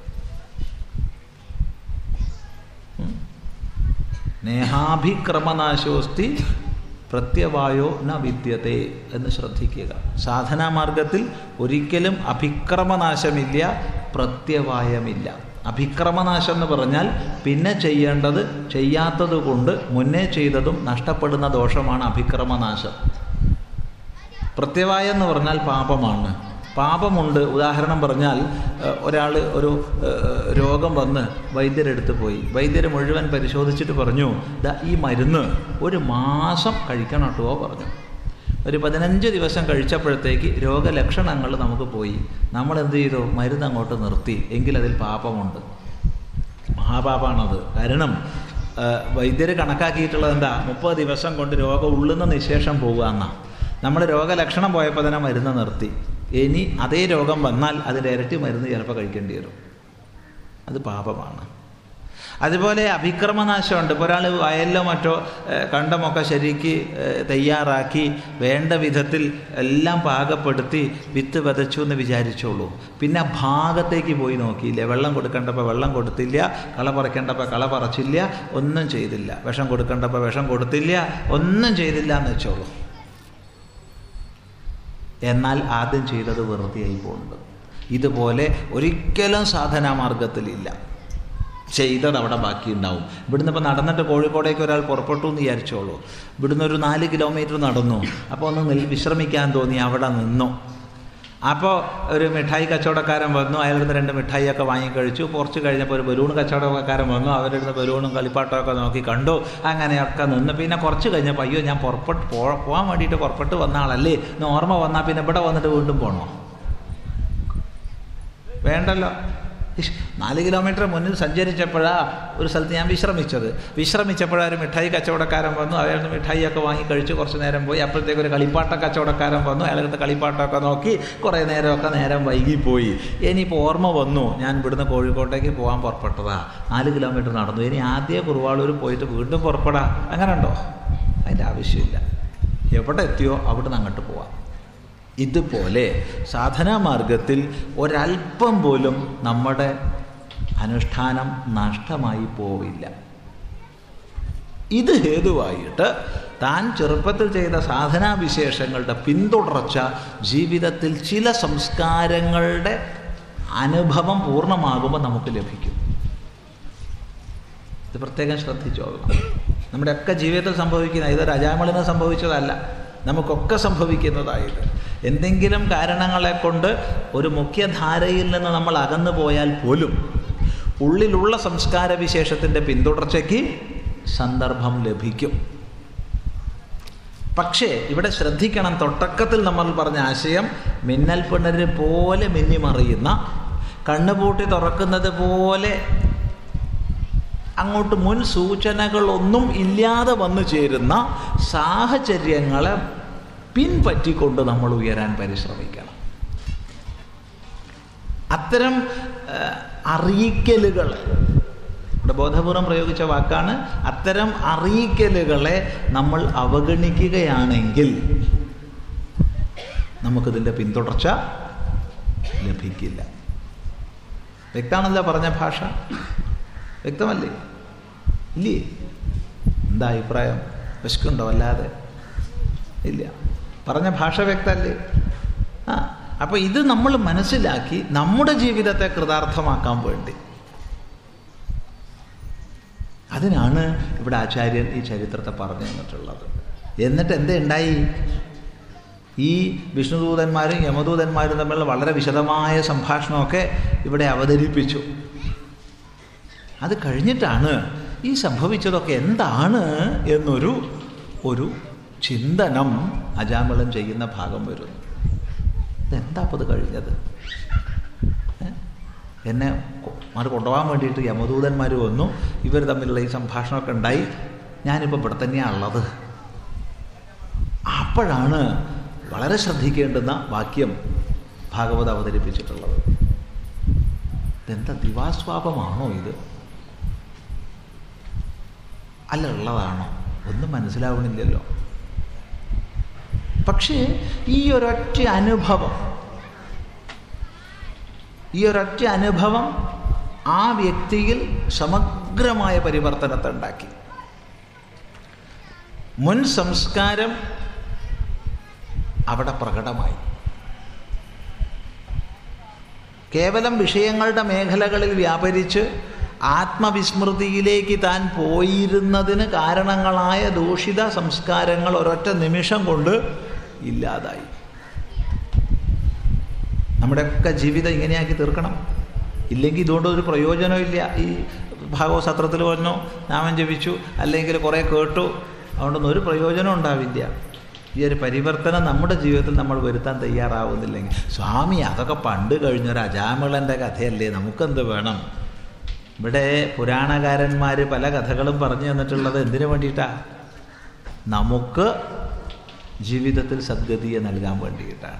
നേഹാഭിക്രമനാശോസ്തി പ്രത്യവായോ ന വിദ്യത്തെ എന്ന് ശ്രദ്ധിക്കുക സാധനാമാർഗത്തിൽ ഒരിക്കലും അഭിക്രമനാശമില്ല പ്രത്യവായമില്ല അഭിക്രമനാശം എന്ന് പറഞ്ഞാൽ പിന്നെ ചെയ്യേണ്ടത് ചെയ്യാത്തത് കൊണ്ട് മുന്നേ ചെയ്തതും നഷ്ടപ്പെടുന്ന ദോഷമാണ് അഭിക്രമനാശം പ്രത്യവായം എന്ന് പറഞ്ഞാൽ പാപമാണ് പാപമുണ്ട് ഉദാഹരണം പറഞ്ഞാൽ ഒരാൾ ഒരു രോഗം വന്ന് വൈദ്യരെടുത്ത് പോയി വൈദ്യർ മുഴുവൻ പരിശോധിച്ചിട്ട് പറഞ്ഞു ദാ ഈ മരുന്ന് ഒരു മാസം കഴിക്കണം കേട്ടോ പറഞ്ഞു ഒരു പതിനഞ്ച് ദിവസം കഴിച്ചപ്പോഴത്തേക്ക് രോഗലക്ഷണങ്ങൾ നമുക്ക് പോയി നമ്മൾ എന്ത് ചെയ്തു മരുന്ന് അങ്ങോട്ട് നിർത്തി എങ്കിൽ അതിൽ പാപമുണ്ട് മഹാപാപാണത് കാരണം വൈദ്യർ കണക്കാക്കിയിട്ടുള്ളത് എന്താ മുപ്പത് ദിവസം കൊണ്ട് രോഗം ഉള്ളുന്ന നിശേഷം പോവുക എന്നാ നമ്മൾ രോഗലക്ഷണം പോയപ്പോൾ തന്നെ മരുന്ന് നിർത്തി ഇനി അതേ രോഗം വന്നാൽ അതിൻ്റെ ഇരട്ടി മരുന്ന് ചിലപ്പോൾ കഴിക്കേണ്ടി വരും അത് പാപമാണ് അതുപോലെ അഭിക്രമനാശമുണ്ട് ഇപ്പോൾ ഒരാൾ വയലിലോ മറ്റോ കണ്ടമൊക്കെ ശരിക്ക് തയ്യാറാക്കി വേണ്ട വിധത്തിൽ എല്ലാം പാകപ്പെടുത്തി വിത്ത് വിതച്ചു എന്ന് വിചാരിച്ചോളൂ പിന്നെ ഭാഗത്തേക്ക് പോയി നോക്കിയില്ല വെള്ളം കൊടുക്കേണ്ടപ്പോൾ വെള്ളം കൊടുത്തില്ല കള പറിക്കേണ്ടപ്പോൾ കള പറിച്ചില്ല ഒന്നും ചെയ്തില്ല വിഷം കൊടുക്കേണ്ടപ്പോൾ വിഷം കൊടുത്തില്ല ഒന്നും ചെയ്തില്ല എന്ന് വെച്ചോളൂ എന്നാൽ ആദ്യം ചെയ്തത് വെറുതെയായി പോകുന്നുണ്ട് ഇതുപോലെ ഒരിക്കലും സാധനാമാർഗത്തിലില്ല ചെയ്തത് അവിടെ ബാക്കിയുണ്ടാവും ഇവിടുന്ന് ഇപ്പോൾ നടന്നിട്ട് കോഴിക്കോടേക്ക് ഒരാൾ പുറപ്പെട്ടു എന്ന് വിചാരിച്ചോളൂ ഇവിടുന്ന് ഒരു നാല് കിലോമീറ്റർ നടന്നു അപ്പോൾ ഒന്ന് നിൽ വിശ്രമിക്കാൻ തോന്നി അവിടെ നിന്നു അപ്പോൾ ഒരു മിഠായി കച്ചവടക്കാരൻ വന്നു അയാളുടെ അടുത്ത് രണ്ട് മിഠായിയൊക്കെ വാങ്ങിക്കഴിച്ചു കുറച്ച് കഴിഞ്ഞപ്പോൾ ഒരു ബലൂൺ കച്ചവടക്കാരൻ വന്നു അവരുടെ അടുത്ത് ബലൂണും കളിപ്പാട്ടമൊക്കെ നോക്കി കണ്ടു അങ്ങനെയൊക്കെ നിന്ന് പിന്നെ കുറച്ച് കഴിഞ്ഞപ്പോൾ അയ്യോ ഞാൻ പുറപ്പെട്ട് പോ പോകാൻ വേണ്ടിയിട്ട് പുറപ്പെട്ട് വന്ന ആളല്ലേ എന്ന് ഓർമ്മ വന്നാൽ പിന്നെ ഇവിടെ വന്നിട്ട് വീണ്ടും പോകണോ വേണ്ടല്ലോ ഇഷ്, നാല് കിലോമീറ്റർ മുന്നിൽ സഞ്ചരിച്ചപ്പോഴാ ഒരു സ്ഥലത്ത് ഞാൻ വിശ്രമിച്ചത് വിശ്രമിച്ചപ്പോഴാ ഒരു മിഠായി കച്ചവടക്കാരൻ വന്നു അയാളുടെ മിഠായിയൊക്കെ വാങ്ങി കഴിച്ച് കുറച്ച് നേരം പോയി അപ്പോഴത്തേക്ക് ഒരു കളിപ്പാട്ട കച്ചവടക്കാരൻ വന്നു അയാളുടെ കളിപ്പാട്ടമൊക്കെ നോക്കി കുറേ നേരമൊക്കെ നേരം വൈകിപ്പോയി ഇനിയിപ്പോൾ ഓർമ്മ വന്നു ഞാൻ ഇവിടുന്ന് കോഴിക്കോട്ടേക്ക് പോകാൻ പുറപ്പെട്ടതാ നാല് കിലോമീറ്റർ നടന്നു ഇനി ആദ്യ കുറുവാളൂർ പോയിട്ട് വീണ്ടും പുറപ്പെടാ അങ്ങനെ ഉണ്ടോ അതിൻ്റെ ആവശ്യമില്ല എവിടെ എത്തിയോ അവിടെ നിന്ന് അങ്ങോട്ട് പോവാം ഇതുപോലെ സാധനാമാർഗത്തിൽ ഒരല്പം പോലും നമ്മുടെ അനുഷ്ഠാനം നഷ്ടമായി പോവില്ല ഇത് ഹേതുവായിട്ട് താൻ ചെറുപ്പത്തിൽ ചെയ്ത സാധനാവിശേഷങ്ങളുടെ പിന്തുടർച്ച ജീവിതത്തിൽ ചില സംസ്കാരങ്ങളുടെ അനുഭവം പൂർണ്ണമാകുമ്പോൾ നമുക്ക് ലഭിക്കും ഇത് പ്രത്യേകം ശ്രദ്ധിച്ചോളണം നമ്മുടെയൊക്കെ ജീവിതത്തിൽ സംഭവിക്കുന്ന ഇത് രാജാമളിന് സംഭവിച്ചതല്ല നമുക്കൊക്കെ സംഭവിക്കുന്നതായത് എന്തെങ്കിലും കാരണങ്ങളെ കൊണ്ട് ഒരു മുഖ്യധാരയിൽ നിന്ന് നമ്മൾ അകന്നു പോയാൽ പോലും ഉള്ളിലുള്ള സംസ്കാര വിശേഷത്തിൻ്റെ പിന്തുടർച്ചയ്ക്ക് സന്ദർഭം ലഭിക്കും പക്ഷേ ഇവിടെ ശ്രദ്ധിക്കണം തുടക്കത്തിൽ നമ്മൾ പറഞ്ഞ ആശയം മിന്നൽ പിണര് പോലെ മിന്നിമറിയുന്ന കണ്ണുപൂട്ടി തുറക്കുന്നത് പോലെ അങ്ങോട്ട് മുൻ സൂചനകളൊന്നും ഇല്ലാതെ വന്നു ചേരുന്ന സാഹചര്യങ്ങളെ പിൻപറ്റിക്കൊണ്ട് നമ്മൾ ഉയരാൻ പരിശ്രമിക്കണം അത്തരം ഏഹ്, അറിയിക്കലുകൾ ഇവിടെ ബോധപൂർവം പ്രയോഗിച്ച വാക്കാണ് അത്തരം അറിയിക്കലുകളെ നമ്മൾ അവഗണിക്കുകയാണെങ്കിൽ നമുക്കിതിൻ്റെ പിന്തുടർച്ച ലഭിക്കില്ല വ്യക്തമാണല്ലോ പറഞ്ഞ ഭാഷ വ്യക്തമല്ലേ ഇല്ലേ എന്താ അഭിപ്രായം വിശക്കുണ്ടോ അല്ലാതെ ഇല്ല പറഞ്ഞ ഭാഷ വ്യക്തമല്ലേ ആ അപ്പോൾ ഇത് നമ്മൾ മനസ്സിലാക്കി നമ്മുടെ ജീവിതത്തെ കൃതാർത്ഥമാക്കാൻ വേണ്ടി അതിനാണ് ഇവിടെ ആചാര്യൻ ഈ ചരിത്രത്തെ പറഞ്ഞു തന്നിട്ടുള്ളത് എന്നിട്ട് എന്താ ഉണ്ടായി ഈ വിഷ്ണുദൂതന്മാരും യമദൂതന്മാരും തമ്മിലുള്ള വളരെ വിശദമായ സംഭാഷണമൊക്കെ ഇവിടെ അവതരിപ്പിച്ചു അത് കഴിഞ്ഞിട്ടാണ് ഈ സംഭവിച്ചതൊക്കെ എന്താണ് എന്നൊരു ഒരു ചിന്തനം അജാമളം ചെയ്യുന്ന ഭാഗം വരുന്നു ഇതെന്താ അപ്പോൾ ഇത് കഴിഞ്ഞത് ഏ? എന്നെ കൊ- മാറി കൊണ്ടുപോകാൻ വേണ്ടിയിട്ട് യമദൂതന്മാർ വന്നു ഇവർ തമ്മിലുള്ള ഈ സംഭാഷണമൊക്കെ ഉണ്ടായി ഞാനിപ്പോൾ ഇവിടെ തന്നെയാണ് ഉള്ളത് അപ്പോഴാണ് വളരെ ശ്രദ്ധിക്കേണ്ടുന്ന വാക്യം ഭാഗവത് അവതരിപ്പിച്ചിട്ടുള്ളത് ഇതെന്താ ദിവാസ്വാപമാണോ ഇത് അല്ല ഉള്ളതാണോ ഒന്നും മനസ്സിലാവണില്ലല്ലോ പക്ഷേ ഈ ഒരൊറ്റ അനുഭവം ഈ ഒരൊറ്റ അനുഭവം ആ വ്യക്തിയിൽ സമഗ്രമായ പരിവർത്തനത്തെ ഉണ്ടാക്കി മുൻ സംസ്കാരം അവിടെ പ്രകടമായി കേവലം വിഷയങ്ങളുടെ മേഖലകളിൽ വ്യാപരിച്ച് ആത്മവിസ്മൃതിയിലേക്ക് താൻ പോയിരുന്നതിന് കാരണങ്ങളായ ദൂഷിത സംസ്കാരങ്ങൾ ഒരൊറ്റ നിമിഷം കൊണ്ട് ഇല്ലാതായി നമ്മുടെയൊക്കെ ജീവിതം ഇങ്ങനെയാക്കി തീർക്കണം ഇല്ലെങ്കിൽ ഇതുകൊണ്ട് ഒരു പ്രയോജനമില്ല ഈ ഭാഗവസത്രത്തിൽ വന്നു നാമം ജപിച്ചു അല്ലെങ്കിൽ കുറേ കേട്ടു അതുകൊണ്ടൊന്നും ഒരു പ്രയോജനം ഉണ്ടാവില്ല ഈ ഒരു പരിവർത്തനം നമ്മുടെ ജീവിതത്തിൽ നമ്മൾ വരുത്താൻ തയ്യാറാവുന്നില്ലെങ്കിൽ സ്വാമി അതൊക്കെ പണ്ട് കഴിഞ്ഞൊരു അജാമിളൻ്റെ കഥയല്ലേ നമുക്കെന്ത് വേണം ഇവിടെ പുരാണകാരന്മാർ പല കഥകളും പറഞ്ഞു തന്നിട്ടുള്ളത് എന്തിനു വേണ്ടിയിട്ടാണ് നമുക്ക് ജീവിതത്തിൽ സദ്ഗതിയെ നൽകാൻ വേണ്ടിയിട്ടാണ്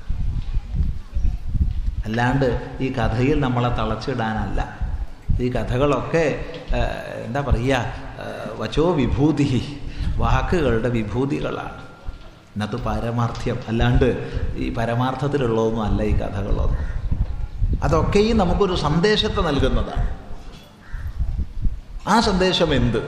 അല്ലാണ്ട് ഈ കഥയിൽ നമ്മളെ തളച്ചിടാനല്ല ഈ കഥകളൊക്കെ ആ, എന്താ പറയുക ആ, വചോ വിഭൂതി വാക്കുകളുടെ വിഭൂതികളാണ് ഇന്നത്തെ പാരമാർത്ഥ്യം അല്ലാണ്ട് ഈ പരമാർത്ഥത്തിലുള്ളതൊന്നും അല്ല ഈ കഥകളൊന്നും അതൊക്കെയും നമുക്കൊരു സന്ദേശത്തെ നൽകുന്നതാണ് ആ സന്ദേശം എന്ത്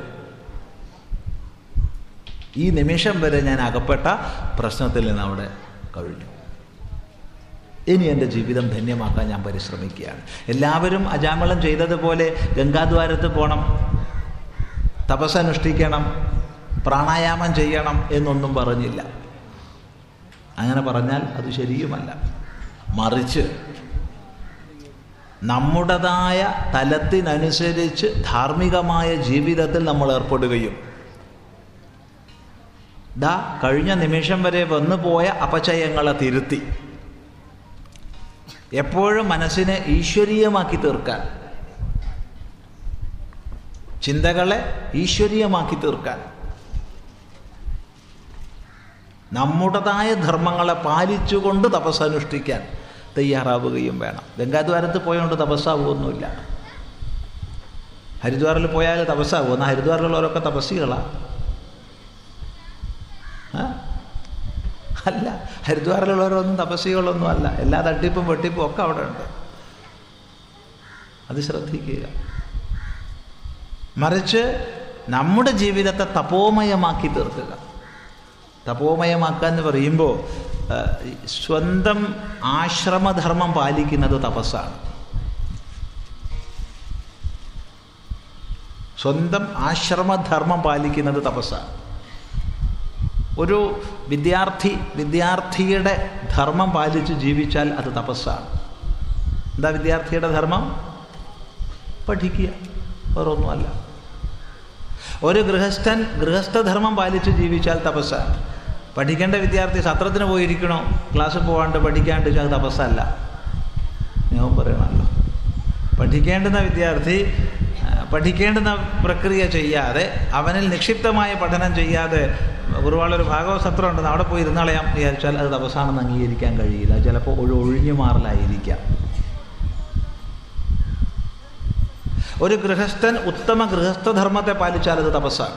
ഈ നിമിഷം വരെ ഞാൻ അകപ്പെട്ട പ്രശ്നത്തിൽ നിന്ന് അവിടെ കഴിഞ്ഞു ഇനി എൻ്റെ ജീവിതം ധന്യമാക്കാൻ ഞാൻ പരിശ്രമിക്കുകയാണ് എല്ലാവരും അജാമളം ചെയ്തതുപോലെ ഗംഗാദ്വാരത്ത് പോകണം തപസ്സനുഷ്ഠിക്കണം പ്രാണായാമം ചെയ്യണം എന്നൊന്നും പറഞ്ഞില്ല അങ്ങനെ പറഞ്ഞാൽ അത് ശരിയുമല്ല മറിച്ച് നമ്മുടേതായ തലത്തിനനുസരിച്ച് ധാർമ്മികമായ ജീവിതത്തിൽ നമ്മൾ ഏർപ്പെടുകയും ദാ കഴിഞ്ഞ നിമിഷം വരെ വന്നുപോയ അപചയങ്ങളെ തിരുത്തി എപ്പോഴും മനസ്സിനെ ഈശ്വരീയമാക്കി തീർക്കാൻ ചിന്തകളെ ഈശ്വരീയമാക്കി തീർക്കാൻ നമ്മുടേതായ ധർമ്മങ്ങളെ പാലിച്ചുകൊണ്ട് തപസ്സനുഷ്ഠിക്കാൻ തയ്യാറാവുകയും വേണം ഗംഗാദ്വാരത്ത് പോയോണ്ട് തപസ്സാവുമൊന്നുമില്ല ഹരിദ്വാറിൽ പോയാൽ തപസ്സാവും എന്നാൽ ഹരിദ്വാറിലുള്ളവരൊക്കെ തപസ്സികളാണ് അല്ല ഹരിദ്വാറിലുള്ളവരൊന്നും തപസ്സികളൊന്നും അല്ല എല്ലാ തട്ടിപ്പും വെട്ടിപ്പും ഒക്കെ അവിടെ ഉണ്ട് അത് ശ്രദ്ധിക്കുക മറിച്ച് നമ്മുടെ ജീവിതത്തെ തപോമയമാക്കി തീർക്കുക തപോമയമാക്കുക എന്ന് പറയുമ്പോൾ സ്വന്തം ആശ്രമധർമ്മം പാലിക്കുന്നത് തപസ്സാണ് സ്വന്തം ആശ്രമധർമ്മം പാലിക്കുന്നത് തപസ്സാണ് ഒരു വിദ്യാർത്ഥി വിദ്യാർത്ഥിയുടെ ധർമ്മം പാലിച്ച് ജീവിച്ചാൽ അത് തപസ്സാണ് എന്താ വിദ്യാർത്ഥിയുടെ ധർമ്മം പഠിക്കുക വേറൊന്നുമല്ല ഒരു ഗൃഹസ്ഥൻ ഗൃഹസ്ഥധർമ്മം പാലിച്ച് ജീവിച്ചാൽ തപസ്സാണ് പഠിക്കേണ്ട വിദ്യാർത്ഥി സത്രത്തിന് പോയിരിക്കണോ ക്ലാസ്സിൽ പോകാണ്ട് പഠിക്കാണ്ട് അത് തപസ്സല്ല ഞാൻ പറയണമല്ലോ പഠിക്കേണ്ടുന്ന വിദ്യാർത്ഥി പഠിക്കേണ്ടുന്ന പ്രക്രിയ ചെയ്യാതെ അവനിൽ നിക്ഷിപ്തമായ പഠനം ചെയ്യാതെ ഒരുപാടൊരു ഭാഗവ സത്രം ഉണ്ടെന്ന് അവിടെ പോയി ഇരുന്നളയാം വിചാരിച്ചാൽ അത് തപസ്സാണെന്ന് അംഗീകരിക്കാൻ കഴിയില്ല ചിലപ്പോൾ ഒരു ഒഴിഞ്ഞു മാറലായിരിക്കാം ഒരു ഗൃഹസ്ഥൻ ഉത്തമ ഗൃഹസ്ഥധർമ്മത്തെ പാലിച്ചാൽ അത് തപസ്സാണ്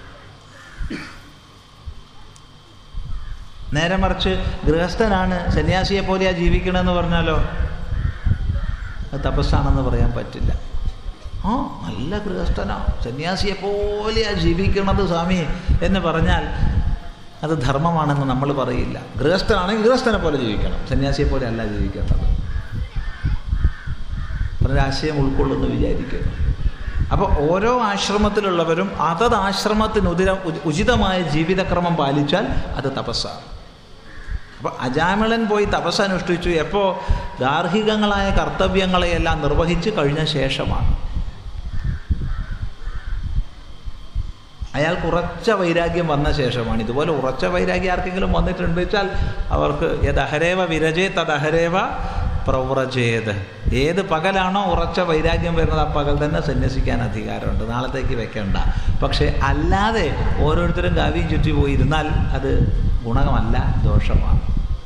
നേരെ മറിച്ച് ഗൃഹസ്ഥനാണ് സന്യാസിയെ പോലെയാ ജീവിക്കണമെന്ന് പറഞ്ഞാലോ അത് തപസ്സാണെന്ന് പറയാൻ പറ്റില്ല ആ നല്ല ഗൃഹസ്ഥനാ സന്യാസിയെ പോലെയാ ജീവിക്കണത് സ്വാമി എന്ന് പറഞ്ഞാൽ അത് ധർമ്മമാണെന്ന് നമ്മൾ പറയില്ല ഗൃഹസ്ഥനാണെങ്കിൽ ഗൃഹസ്ഥനെ പോലെ ജീവിക്കണം സന്യാസിയെ പോലെ അല്ല ജീവിക്കേണ്ടത് ഒരാശയം ഉൾക്കൊള്ളുന്നു വിചാരിക്കുന്നു അപ്പോൾ ഓരോ ആശ്രമത്തിലുള്ളവരും അതത് ആശ്രമത്തിന് ഉദിര ഉചിതമായ ജീവിതക്രമം പാലിച്ചാൽ അത് തപസ്സാണ് അപ്പോൾ അജാമിളൻ പോയി തപസ് അനുഷ്ഠിച്ചു എപ്പോൾ ഗാർഹികങ്ങളായ കർത്തവ്യങ്ങളെയെല്ലാം നിർവഹിച്ച് കഴിഞ്ഞ ശേഷമാണ് അയാൾക്ക് ഉറച്ച വൈരാഗ്യം വന്ന ശേഷമാണ് ഇതുപോലെ ഉറച്ച വൈരാഗ്യം ആർക്കെങ്കിലും വന്നിട്ടുണ്ട് വെച്ചാൽ അവർക്ക് യദഹരേവ വിരജേ തദഹരേവ പ്രവ്രജേത് ഏത് പകലാണോ ഉറച്ച വൈരാഗ്യം വരുന്നത് ആ പകൽ തന്നെ സന്യസിക്കാൻ അധികാരമുണ്ട് നാളത്തേക്ക് വെക്കണ്ട പക്ഷേ അല്ലാതെ ഓരോരുത്തരും കാവ്യം ചുറ്റി പോയിരുന്നാൽ അത് ഗുണമല്ല ദോഷമാണ്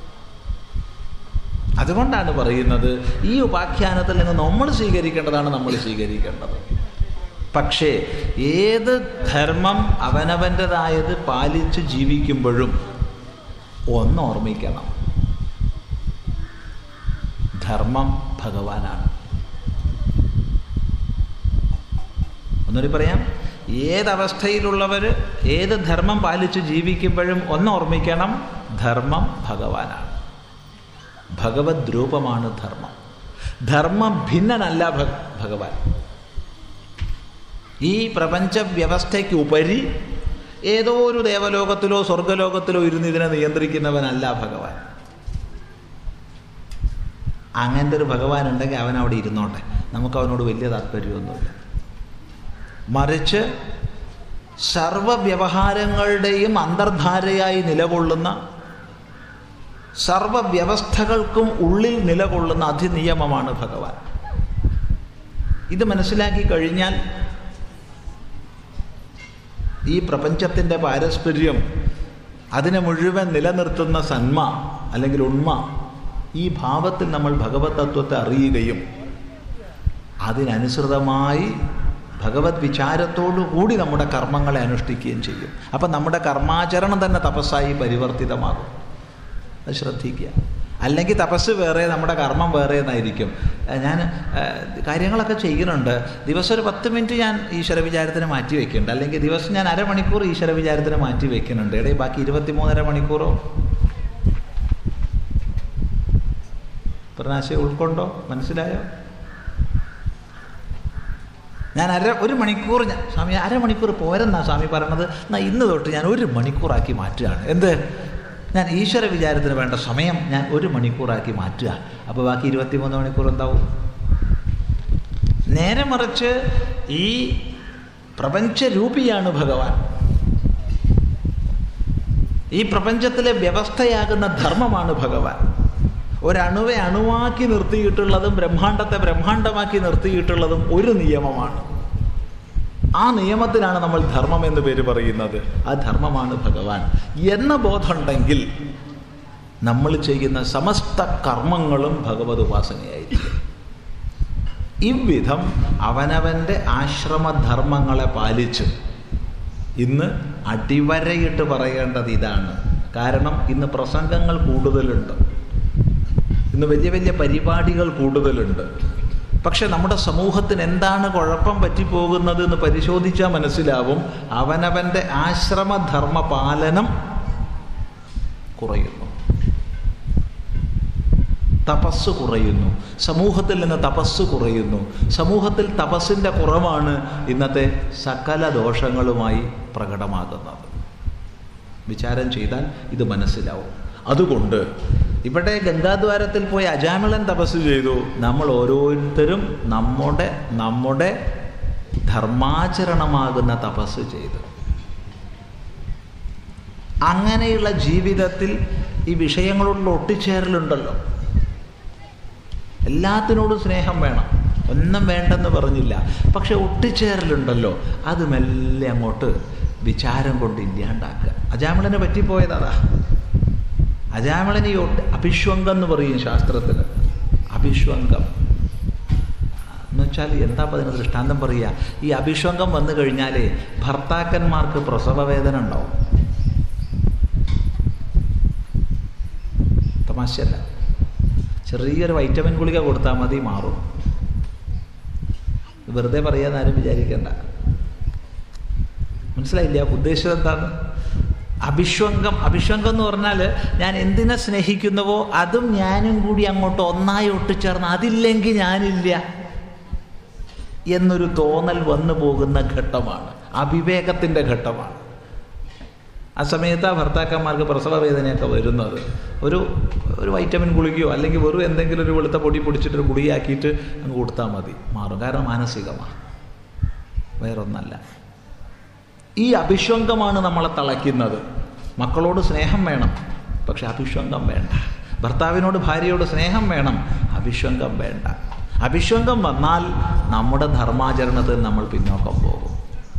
അതുകൊണ്ടാണ് പറയുന്നത് ഈ ഉപാഖ്യാനത്തിൽ നിന്ന് നമ്മൾ സ്വീകരിക്കേണ്ടതാണ് നമ്മൾ സ്വീകരിക്കേണ്ടത് പക്ഷേ ഏത് ധർമ്മം അവനവൻ്റെതായത് പാലിച്ച് ജീവിക്കുമ്പോഴും ഒന്ന് ഓർമ്മിക്കണം ധർമ്മം ഭഗവാനാണ് ഒന്നുകൂടി പറയാം ഏതവസ്ഥയിലുള്ളവർ ഏത് ധർമ്മം പാലിച്ച് ജീവിക്കുമ്പോഴും ഒന്ന് ഓർമ്മിക്കണം ധർമ്മം ഭഗവാനാണ് ഭഗവത് രൂപമാണ് ധർമ്മം ധർമ്മം ഭിന്നനല്ല ഭഗവാൻ ഈ പ്രപഞ്ച വ്യവസ്ഥയ്ക്ക് ഉപരി ഏതോ ഒരു ദേവലോകത്തിലോ സ്വർഗലോകത്തിലോ ഇരുന്ന് ഇതിനെ നിയന്ത്രിക്കുന്നവനല്ല ഭഗവാൻ അങ്ങനത്തെ ഒരു ഭഗവാൻ ഉണ്ടെങ്കിൽ അവൻ അവിടെ ഇരുന്നോട്ടെ നമുക്ക് അവനോട് വലിയ താല്പര്യമൊന്നുമില്ല മറിച്ച് സർവ വ്യവഹാരങ്ങളുടെയും അന്തർധാരയായി നിലകൊള്ളുന്ന സർവ വ്യവസ്ഥകൾക്കും ഉള്ളിൽ നിലകൊള്ളുന്ന അധിനിയമമാണ് ഭഗവാൻ ഇത് മനസ്സിലാക്കി കഴിഞ്ഞാൽ ഈ പ്രപഞ്ചത്തിൻ്റെ പാരസ്പര്യം അതിനെ മുഴുവൻ നിലനിർത്തുന്ന സന്മ അല്ലെങ്കിൽ ഉണ്മ ഈ ഭാവത്തിൽ നമ്മൾ ഭഗവത് തത്വത്തെ അറിയുകയും അതിനനുസൃതമായി ഭഗവത് വിചാരത്തോടു കൂടി നമ്മുടെ കർമ്മങ്ങളെ അനുഷ്ഠിക്കുകയും ചെയ്യും അപ്പം നമ്മുടെ കർമാചരണം തന്നെ തപസ്സായി പരിവർത്തിതമാകും അത് ശ്രദ്ധിക്കുക അല്ലെങ്കിൽ തപസ് വേറെ നമ്മുടെ കർമ്മം വേറെ എന്നായിരിക്കും ഞാൻ കാര്യങ്ങളൊക്കെ ചെയ്യുന്നുണ്ട് ദിവസം ഒരു പത്ത് മിനിറ്റ് ഞാൻ ഈശ്വര വിചാരത്തിന് മാറ്റി വെക്കുന്നുണ്ട് അല്ലെങ്കിൽ ദിവസം ഞാൻ അരമണിക്കൂർ ഈശ്വര വിചാരത്തിന് മാറ്റി വെക്കുന്നുണ്ട് ഇടയിൽ ബാക്കി ഇരുപത്തി മൂന്നര മണിക്കൂറോ പ്രനാശം ഉൾക്കൊണ്ടോ മനസ്സിലായോ ഞാൻ അര ഒരു മണിക്കൂർ ഞാൻ സ്വാമി അരമണിക്കൂർ പോരെന്നാ സ്വാമി പറയണത് എന്നാൽ ഇന്ന് തൊട്ട് ഞാൻ ഒരു മണിക്കൂറാക്കി മാറ്റുകയാണ് എന്ത് ഞാൻ ഈശ്വര വിചാരത്തിന് വേണ്ട സമയം ഞാൻ ഒരു മണിക്കൂറാക്കി മാറ്റുക അപ്പോൾ ബാക്കി ഇരുപത്തിമൂന്ന് മണിക്കൂർ എന്താവും നേരെ മറിച്ച് ഈ പ്രപഞ്ചരൂപിയാണ് ഭഗവാൻ ഈ പ്രപഞ്ചത്തിലെ വ്യവസ്ഥയാകുന്ന ധർമ്മമാണ് ഭഗവാൻ ഒരണുവെ അണുവാക്കി നിർത്തിയിട്ടുള്ളതും ബ്രഹ്മാണ്ടത്തെ ബ്രഹ്മാണ്ടമാക്കി നിർത്തിയിട്ടുള്ളതും ഒരു നിയമമാണ് ആ നിയമത്തിനാണ് നമ്മൾ ധർമ്മം എന്ന് പേര് പറയുന്നത് ആ ധർമ്മമാണ് ഭഗവാൻ എന്ന ബോധമുണ്ടെങ്കിൽ നമ്മൾ ചെയ്യുന്ന സമസ്ത കർമ്മങ്ങളും ഭഗവത് ഉപാസനയായിരിക്കും ഇவ்விധം അവനവൻ്റെ ആശ്രമധർമ്മങ്ങളെ പാലിച്ച് ഇന്ന് അടിവരയിട്ട് പറയേണ്ടത് ഇതാണ് കാരണം ഇന്ന് പ്രസംഗങ്ങൾ കൂടുതലുണ്ട് ഇന്ന് വലിയ വലിയ പരിപാടികൾ കൂടുതലുണ്ട് പക്ഷെ നമ്മുടെ സമൂഹത്തിന് എന്താണ് കുഴപ്പം പറ്റിപ്പോകുന്നത് എന്ന് പരിശോധിച്ചാൽ മനസ്സിലാവും അവനവൻ്റെ ആശ്രമധർമ്മ പാലനം കുറയുന്നു തപസ് കുറയുന്നു സമൂഹത്തിൽ നിന്ന് തപസ് കുറയുന്നു സമൂഹത്തിൽ തപസ്സിൻ്റെ കുറവാണ് ഇന്നത്തെ സകല ദോഷങ്ങളുമായി പ്രകടമാകുന്നത് വിചാരം ചെയ്താൽ ഇത് മനസ്സിലാവും അതുകൊണ്ട് ഇവിടെ ഗംഗാദ്വാരത്തിൽ പോയി അജാമിളൻ തപസ് ചെയ്തു നമ്മൾ ഓരോരുത്തരും നമ്മുടെ നമ്മുടെ ധർമാചരണമാകുന്ന തപസ് ചെയ്തു അങ്ങനെയുള്ള ജീവിതത്തിൽ ഈ വിഷയങ്ങളോടുള്ള ഒട്ടിച്ചേരലുണ്ടല്ലോ എല്ലാത്തിനോടും സ്നേഹം വേണം ഒന്നും വേണ്ടെന്ന് പറഞ്ഞില്ല പക്ഷെ ഒട്ടിച്ചേരലുണ്ടല്ലോ അത് മെല്ലെ അങ്ങോട്ട് വിചാരം കൊണ്ട് ഇല്ലാണ്ടാക്കുക അജാമിളന് പറ്റിപ്പോയതാ അജാമിളൻ ഈ ഒട്ട് അഭിഷ്വംഗം എന്ന് പറയും ശാസ്ത്രത്തിൽ അഭിഷ്വംഗം എന്ന് വെച്ചാൽ എന്താ അതിന് ദൃഷ്ടാന്തം പറയുക ഈ അഭിഷ്വംഗം വന്നു കഴിഞ്ഞാൽ ഭർത്താക്കന്മാർക്ക് പ്രസവ വേദന ഉണ്ടാവും തമാശയല്ല ചെറിയൊരു വൈറ്റമിൻ ഗുളിക കൊടുത്താൽ മതി മാറും വെറുതെ പറയാന്ന് ആരും വിചാരിക്കേണ്ട മനസ്സിലായില്ല ഉദ്ദേശം എന്താണ് അഭിഷ്വംഗം അഭിഷ്വംഗം എന്ന് പറഞ്ഞാൽ ഞാൻ എന്തിനെ സ്നേഹിക്കുന്നുവോ അതും ഞാനും കൂടി അങ്ങോട്ട് ഒന്നായി ഒട്ടിച്ചേർന്ന് അതില്ലെങ്കിൽ ഞാനില്ല എന്നൊരു തോന്നൽ വന്നു പോകുന്ന ഘട്ടമാണ് അവിവേകത്തിൻ്റെ ഘട്ടമാണ് ആ സമയത്ത് ആ ഭർത്താക്കന്മാർക്ക് പ്രസവ വേദനയൊക്കെ വരുന്നത് ഒരു ഒരു വൈറ്റമിൻ ഗുളികയോ അല്ലെങ്കിൽ വെറും എന്തെങ്കിലും ഒരു വെളുത്ത പൊടി പൊടിച്ചിട്ട് ഗുളികയാക്കിയിട്ട് അങ്ങ് കൊടുത്താൽ മതി മാറും കാരണം മാനസികമാണ് വേറൊന്നല്ല ഈ അഭിഷ്വംഗമാണ് നമ്മളെ തളയ്ക്കുന്നത് മക്കളോട് സ്നേഹം വേണം പക്ഷെ അഭിഷ്വംഗം വേണ്ട ഭർത്താവിനോട് ഭാര്യയോട് സ്നേഹം വേണം അഭിഷ്വംഗം വേണ്ട അഭിഷ്വംഗം വന്നാൽ നമ്മുടെ ധർമാചരണത്തിൽ നമ്മൾ പിന്നോക്കം പോകും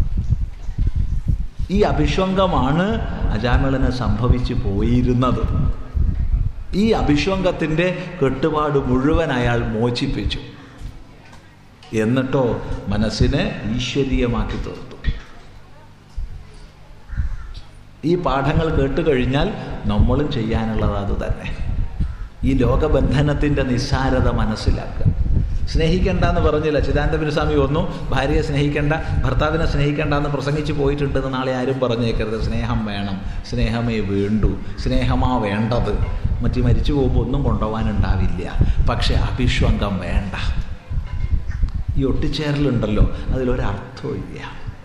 ഈ അഭിഷ്വംഗമാണ് അജാമിളന് സംഭവിച്ചു പോയിരുന്നത് ഈ അഭിഷ്വംഗത്തിൻ്റെ കെട്ടുപാട് മുഴുവൻ അയാൾ മോചിപ്പിച്ചു എന്നിട്ടോ മനസ്സിനെ ഈശ്വരീയമാക്കി തീർത്തു ഈ പാഠങ്ങൾ കേട്ട് കഴിഞ്ഞാൽ നമ്മളും ചെയ്യാനുള്ളത് അത് തന്നെ ഈ ലോകബന്ധനത്തിൻ്റെ നിസ്സാരത മനസ്സിലാക്കുക സ്നേഹിക്കേണ്ട എന്ന് പറഞ്ഞില്ല ചിദാനന്ദപുരസ്വാമി ഒന്നു ഭാര്യയെ സ്നേഹിക്കേണ്ട ഭർത്താവിനെ സ്നേഹിക്കേണ്ട എന്ന് പ്രസംഗിച്ച് പോയിട്ടുണ്ടെന്ന് നാളെ ആരും പറഞ്ഞേക്കരുത് സ്നേഹം വേണം സ്നേഹമേ വേണ്ടൂ സ്നേഹമാ വേണ്ടത് മറ്റു മരിച്ചു പോകുമ്പോൾ ഒന്നും കൊണ്ടുപോകാനുണ്ടാവില്ല പക്ഷെ അഭിഷ്വംഗം വേണ്ട ഈ ഒട്ടിച്ചേരലുണ്ടല്ലോ അതിലൊരർത്ഥവും ഇല്ല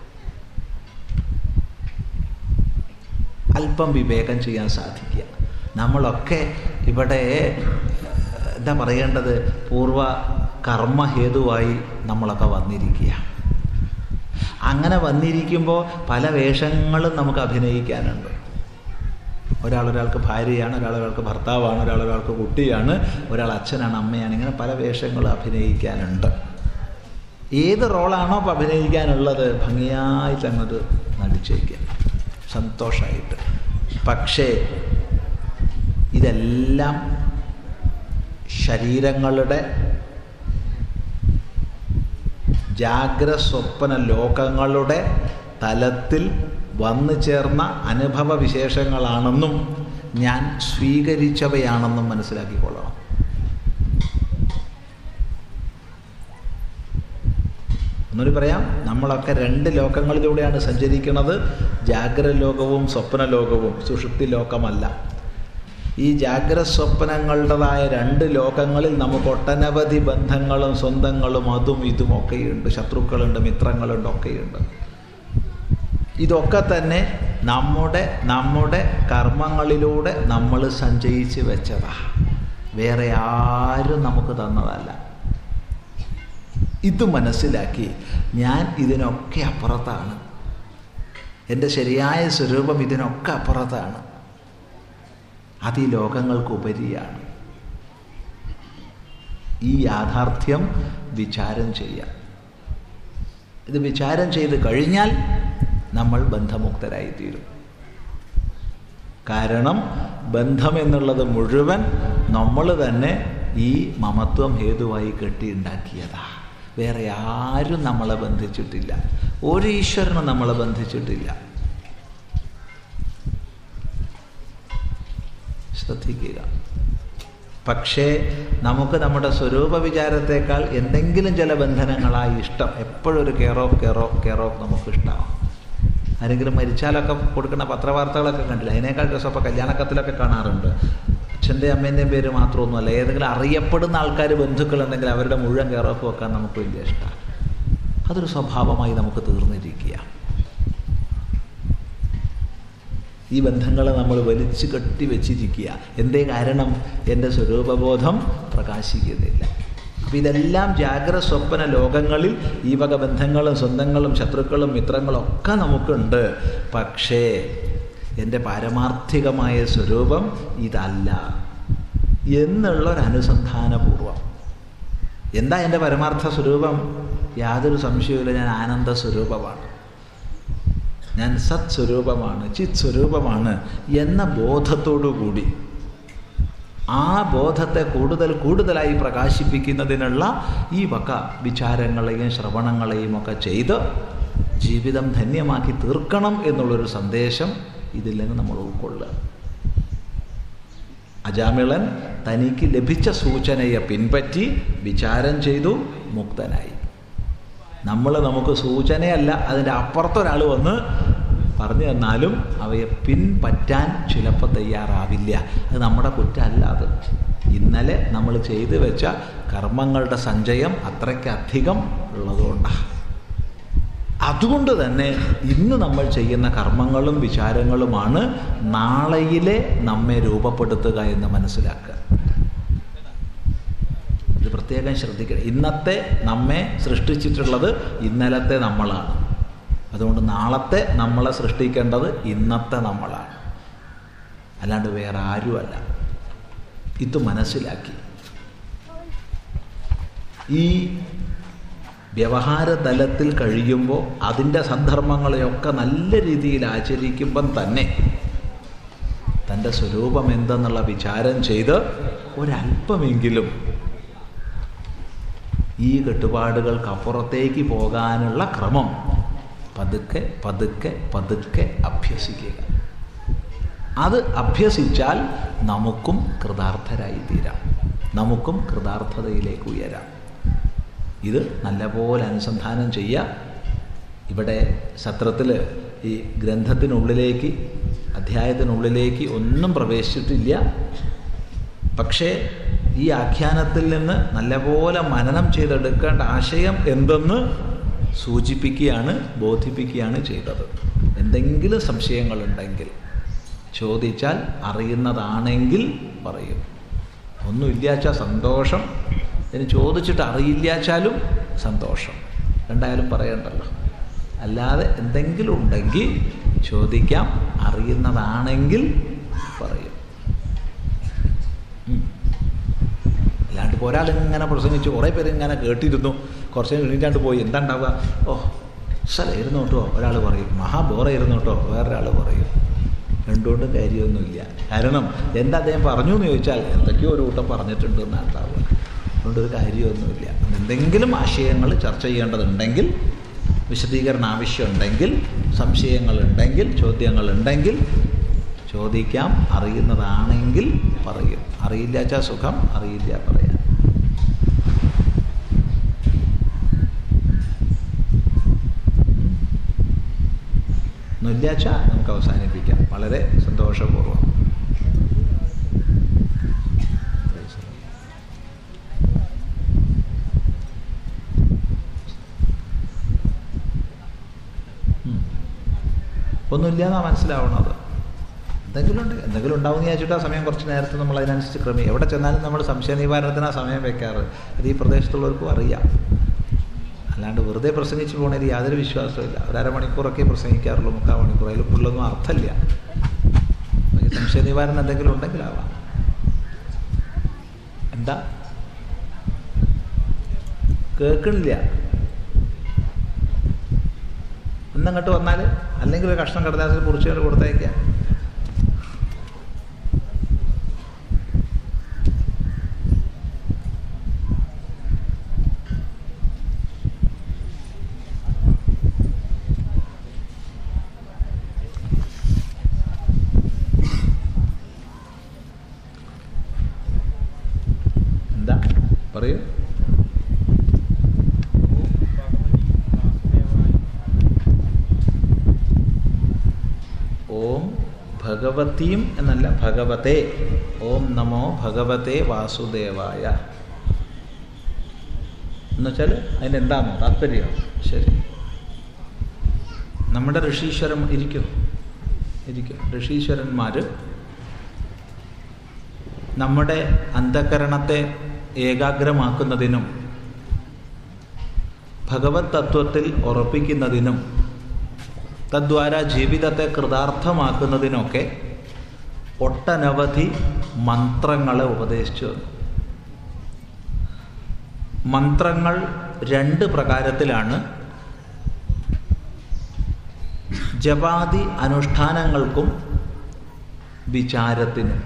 അല്പം വിവേകം ചെയ്യാൻ സാധിക്കുക നമ്മളൊക്കെ ഇവിടെ എന്താ പറയേണ്ടത് പൂർവ കർമ്മഹേതുവായി നമ്മളൊക്കെ വന്നിരിക്കുക അങ്ങനെ വന്നിരിക്കുമ്പോൾ പല വേഷങ്ങളും നമുക്ക് അഭിനയിക്കാനുണ്ട് ഒരാൾ ഒരാൾക്ക് ഭാര്യയാണ് ഒരാൾ ഒരാൾക്ക് ഭർത്താവാണ് ഒരാൾ ഒരാൾക്ക് കുട്ടിയാണ് ഒരാൾ അച്ഛനാണ് അമ്മയാണ് ഇങ്ങനെ പല വേഷങ്ങളും അഭിനയിക്കാനുണ്ട് ഏത് റോളാണോ ഇപ്പോൾ അഭിനയിക്കാനുള്ളത് ഭംഗിയായിട്ട് അങ്ങോട്ട് നടിച്ചേക്കുക സന്തോഷമായിട്ട് പക്ഷേ ഇതെല്ലാം ശരീരങ്ങളുടെ ജാഗ്രസ്വപ്ന ലോകങ്ങളുടെ തലത്തിൽ വന്നു ചേർന്ന അനുഭവ വിശേഷങ്ങളാണെന്നും ഞാൻ സ്വീകരിച്ചവയാണെന്നും മനസ്സിലാക്കിക്കൊള്ളണം ഒന്നുകൂടി പറയാം നമ്മളൊക്കെ രണ്ട് ലോകങ്ങളിലൂടെയാണ് സഞ്ചരിക്കുന്നത് ജാഗ്രത ലോകവും സ്വപ്ന ലോകവും സുഷുപ്തി ലോകമല്ല ഈ ജാഗ്രത സ്വപ്നങ്ങളുടേതായ രണ്ട് ലോകങ്ങളിൽ നമുക്ക് ഒട്ടനവധി ബന്ധങ്ങളും സ്വന്തങ്ങളും അതും ഇതും ഒക്കെയുണ്ട് ശത്രുക്കളുണ്ട് മിത്രങ്ങളുണ്ട് ഒക്കെയുണ്ട് ഇതൊക്കെ തന്നെ നമ്മുടെ നമ്മുടെ കർമ്മങ്ങളിലൂടെ നമ്മൾ സഞ്ചയിച്ച് വെച്ചതാ വേറെ ആരും നമുക്ക് തന്നതല്ല ഇത് മനസ്സിലാക്കി ഞാൻ ഇതിനൊക്കെ അപ്പുറത്താണ് എൻ്റെ ശരിയായ സ്വരൂപം ഇതിനൊക്കെ അപ്പുറത്താണ് അത് ഈ ലോകങ്ങൾക്കുപരിയാണ് ഈ യാഥാർത്ഥ്യം വിചാരം ചെയ്യാം ഇത് വിചാരം ചെയ്ത് കഴിഞ്ഞാൽ നമ്മൾ ബന്ധമുക്തരായിത്തീരും കാരണം ബന്ധം എന്നുള്ളത് മുഴുവൻ നമ്മൾ തന്നെ ഈ മമത്വം ഹേതുവായി കെട്ടിയുണ്ടാക്കിയതാ വേറെ ആരും നമ്മളെ ബന്ധിച്ചിട്ടില്ല ഒരു ഈശ്വരനും നമ്മളെ ബന്ധിച്ചിട്ടില്ല ശ്രദ്ധിക്കുക പക്ഷേ നമുക്ക് നമ്മുടെ സ്വരൂപ വിചാരത്തേക്കാൾ എന്തെങ്കിലും ചില ബന്ധനങ്ങളായി ഇഷ്ടം എപ്പോഴും ഒരു care of care of care of നമുക്ക് ഇഷ്ടമാവും ആരെങ്കിലും മരിച്ചാലൊക്കെ കൊടുക്കുന്ന പത്രവാർത്തകളൊക്കെ കണ്ടില്ല അതിനേക്കാൾ രസം ഇപ്പോൾ കല്യാണക്കത്തിലൊക്കെ കാണാറുണ്ട് അച്ഛൻ്റെ അമ്മേൻ്റെയും പേര് മാത്രമൊന്നുമല്ല ഏതെങ്കിലും അറിയപ്പെടുന്ന ആൾക്കാർ ബന്ധുക്കളുണ്ടെങ്കിൽ അവരുടെ മുഴുവൻ കെയർ ഓഫ് വെക്കാൻ നമുക്ക് വലിയ ഇഷ്ടമാണ് അതൊരു സ്വഭാവമായി നമുക്ക് തീർന്നിരിക്കുക ഈ ബന്ധങ്ങളെ നമ്മൾ വലിച്ചു കെട്ടി വെച്ചിരിക്കുക എന്തേ കാരണം എൻ്റെ സ്വരൂപബോധം പ്രകാശിക്കുന്നില്ല അപ്പം ഇതെല്ലാം ജാഗ്രത സ്വപ്ന ലോകങ്ങളിൽ ഈ വക ബന്ധങ്ങളും സ്വന്തങ്ങളും ശത്രുക്കളും മിത്രങ്ങളും ഒക്കെ നമുക്കുണ്ട് പക്ഷേ എൻ്റെ പാരമാർത്ഥികമായ സ്വരൂപം ഇതല്ല എന്നുള്ളൊരനുസന്ധാനപൂർവം എന്താ എൻ്റെ പരമാർത്ഥ സ്വരൂപം യാതൊരു സംശയവുമില്ല ഞാൻ ആനന്ദ സ്വരൂപമാണ് ഞാൻ സത് സ്വരൂപമാണ് ചിത് സ്വരൂപമാണ് എന്ന ബോധത്തോടു കൂടി ആ ബോധത്തെ കൂടുതൽ കൂടുതലായി പ്രകാശിപ്പിക്കുന്നതിനുള്ള ഈ വക വിചാരങ്ങളെയും ശ്രവണങ്ങളെയും ഒക്കെ ചെയ്ത് ജീവിതം ധന്യമാക്കി തീർക്കണം എന്നുള്ളൊരു സന്ദേശം ഇതിൽ നിന്ന് നമ്മൾ ഉൾക്കൊള്ളുക അജാമിളൻ തനിക്ക് ലഭിച്ച സൂചനയെ പിൻപറ്റി വിചാരം ചെയ്തു മുക്തനായി നമ്മൾ നമുക്ക് സൂചനയല്ല അതിൻ്റെ അപ്പുറത്തൊരാൾ വന്ന് പറഞ്ഞു തന്നാലും അവയെ പിൻപറ്റാൻ ചിലപ്പോൾ തയ്യാറാവില്ല അത് നമ്മുടെ കുറ്റമല്ല അത് ഇന്നലെ നമ്മൾ ചെയ്തു വെച്ച കർമ്മങ്ങളുടെ സഞ്ചയം അത്രയ്ക്കധികം ഉള്ളതുകൊണ്ടാണ് അതുകൊണ്ട് തന്നെ ഇന്ന് നമ്മൾ ചെയ്യുന്ന കർമ്മങ്ങളും വിചാരങ്ങളുമാണ് നാളെയിലെ നമ്മെ രൂപപ്പെടുത്തുക എന്ന് മനസ്സിലാക്കുക ഇത് പ്രത്യേകം ശ്രദ്ധിക്കണം ഇന്നത്തെ നമ്മെ സൃഷ്ടിച്ചിട്ടുള്ളത് ഇന്നലത്തെ നമ്മളാണ് അതുകൊണ്ട് നാളത്തെ നമ്മളെ സൃഷ്ടിക്കേണ്ടത് ഇന്നത്തെ നമ്മളാണ് അല്ലാണ്ട് വേറെ ആരുമല്ല ഇത് മനസ്സിലാക്കി ഈ വ്യവഹാര തലത്തിൽ കഴിയുമ്പോൾ അതിൻ്റെ സന്ദർഭങ്ങളെയൊക്കെ നല്ല രീതിയിൽ ആചരിക്കുമ്പം തന്നെ തൻ്റെ സ്വരൂപം എന്തെന്നുള്ള വിചാരം ചെയ്ത് ഒരല്പമെങ്കിലും ഈ കെട്ടുപാടുകൾക്ക് അപ്പുറത്തേക്ക് പോകാനുള്ള ക്രമം പതുക്കെ പതുക്കെ പതുക്കെ അഭ്യസിക്കുക അത് അഭ്യസിച്ചാൽ നമുക്കും കൃതാർത്ഥരായി തീരാം നമുക്കും കൃതാർത്ഥതയിലേക്ക് ഉയരാം ഇത് നല്ലപോലെ അനുസന്ധാനം ചെയ്യുക ഇവിടെ സത്രത്തിൽ ഈ ഗ്രന്ഥത്തിനുള്ളിലേക്ക് അധ്യായത്തിനുള്ളിലേക്ക് ഒന്നും പ്രവേശിച്ചിട്ടില്ല പക്ഷേ ഈ ആഖ്യാനത്തിൽ നിന്ന് നല്ലപോലെ മനനം ചെയ്തെടുക്കേണ്ട ആശയം എന്തെന്ന് സൂചിപ്പിക്കുകയാണ് ബോധിപ്പിക്കുകയാണ് ചെയ്തത് എന്തെങ്കിലും സംശയങ്ങളുണ്ടെങ്കിൽ ചോദിച്ചാൽ അറിയുന്നതാണെങ്കിൽ പറയും ഒന്നുമില്ലാച്ചാൽ സന്തോഷം ഇനി ചോദിച്ചിട്ട് അറിയില്ലാച്ചാലും സന്തോഷം രണ്ടായാലും പറയണ്ടല്ലോ അല്ലാതെ എന്തെങ്കിലും ഉണ്ടെങ്കിൽ ചോദിക്കാം അറിയുന്നതാണെങ്കിൽ പറയും അല്ലാണ്ട് ഇപ്പോൾ ഒരാൾ ഇങ്ങനെ പ്രസംഗിച്ചു കുറേ പേര് ഇങ്ങനെ കേട്ടിരുന്നു കുറച്ച് എണീറ്റാണ്ട് പോയി എന്താ ഉണ്ടാവുക ഓ സ്ഥലമായിരുന്നു കേട്ടോ ഒരാൾ പറയും മഹാബോറായിരുന്നു കേട്ടോ വേറൊരാൾ പറയും രണ്ടുകൊണ്ടും കാര്യമൊന്നുമില്ല കാരണം എന്താ അദ്ദേഹം പറഞ്ഞു എന്ന് ചോദിച്ചാൽ എന്തൊക്കെയോ ഒരു കൂട്ടം പറഞ്ഞിട്ടുണ്ട് എന്നാണ് ഉണ്ടാവുക അതുകൊണ്ട് ഒരു കാര്യമൊന്നുമില്ല എന്തെങ്കിലും ആശയങ്ങൾ ചർച്ച ചെയ്യേണ്ടതുണ്ടെങ്കിൽ വിശദീകരണം ആവശ്യമുണ്ടെങ്കിൽ സംശയങ്ങളുണ്ടെങ്കിൽ ചോദ്യങ്ങളുണ്ടെങ്കിൽ ചോദിക്കാം അറിയുന്നതാണെങ്കിൽ പറയും അറിയില്ലാച്ച സുഖം അറിയില്ല പറയാം ഒന്നുമില്ലാച്ച നമുക്ക് അവസാനിപ്പിക്കാം വളരെ സന്തോഷപൂർവ്വം ഒന്നുമില്ല എന്നാണ് മനസ്സിലാവണത് എന്തെങ്കിലും ഉണ്ട് എന്തെങ്കിലും ഉണ്ടാവും എന്ന് വിചാരിച്ചിട്ട് ആ സമയം കുറച്ച് നേരത്തെ നമ്മൾ അതിനനുസരിച്ച് ക്രമീ എവിടെ ചെന്നാലും നമ്മൾ സംശയ നിവാരണത്തിന് ആ സമയം വെക്കാറ് അത് ഈ പ്രദേശത്തുള്ളവർക്കും അറിയാം അല്ലാണ്ട് വെറുതെ പ്രസംഗിച്ച് പോകണതിൽ യാതൊരു വിശ്വാസമില്ല ഒരു അരമണിക്കൂറൊക്കെ പ്രസംഗിക്കാറുള്ളൂ മുക്കാൽ മണിക്കൂർ അതിൽ കൂടുതലൊന്നും അർത്ഥമില്ല ഈ സംശയ നിവാരണം എന്തെങ്കിലും ഉണ്ടെങ്കിലാവാം എന്താ കേൾക്കണില്ല ഒന്നങ്ങോട്ട് വന്നാൽ അല്ലെങ്കിൽ ഒരു കഷ്ണം കടലാസിൽ കുറിച്ചുകൊണ്ട് കൊടുത്തയക്കാം എന്താ പറയൂ ഓം ഭഗവതീം എന്നല്ല ഭഗവതേ ഓം നമോ ഭഗവതേ വാസുദേവായ എന്നുവെച്ചാൽ അതിനെന്താണോ താല്പര്യം ശരി നമ്മുടെ ഋഷീശ്വരൻ ഇരിക്കും ഇരിക്കും ഋഷീശ്വരന്മാർ നമ്മുടെ അന്ധകരണത്തെ ഏകാഗ്രമാക്കുന്നതിനും ഭഗവത് തത്വത്തിൽ ഉറപ്പിക്കുന്നതിനും തദ്വാര ജീവിതത്തെ കൃതാർത്ഥമാക്കുന്നതിനൊക്കെ ഒട്ടനവധി മന്ത്രങ്ങളെ ഉപദേശിച്ചു തന്നു മന്ത്രങ്ങൾ രണ്ട് പ്രകാരത്തിലാണ് ജപാതി അനുഷ്ഠാനങ്ങൾക്കും വിചാരത്തിനും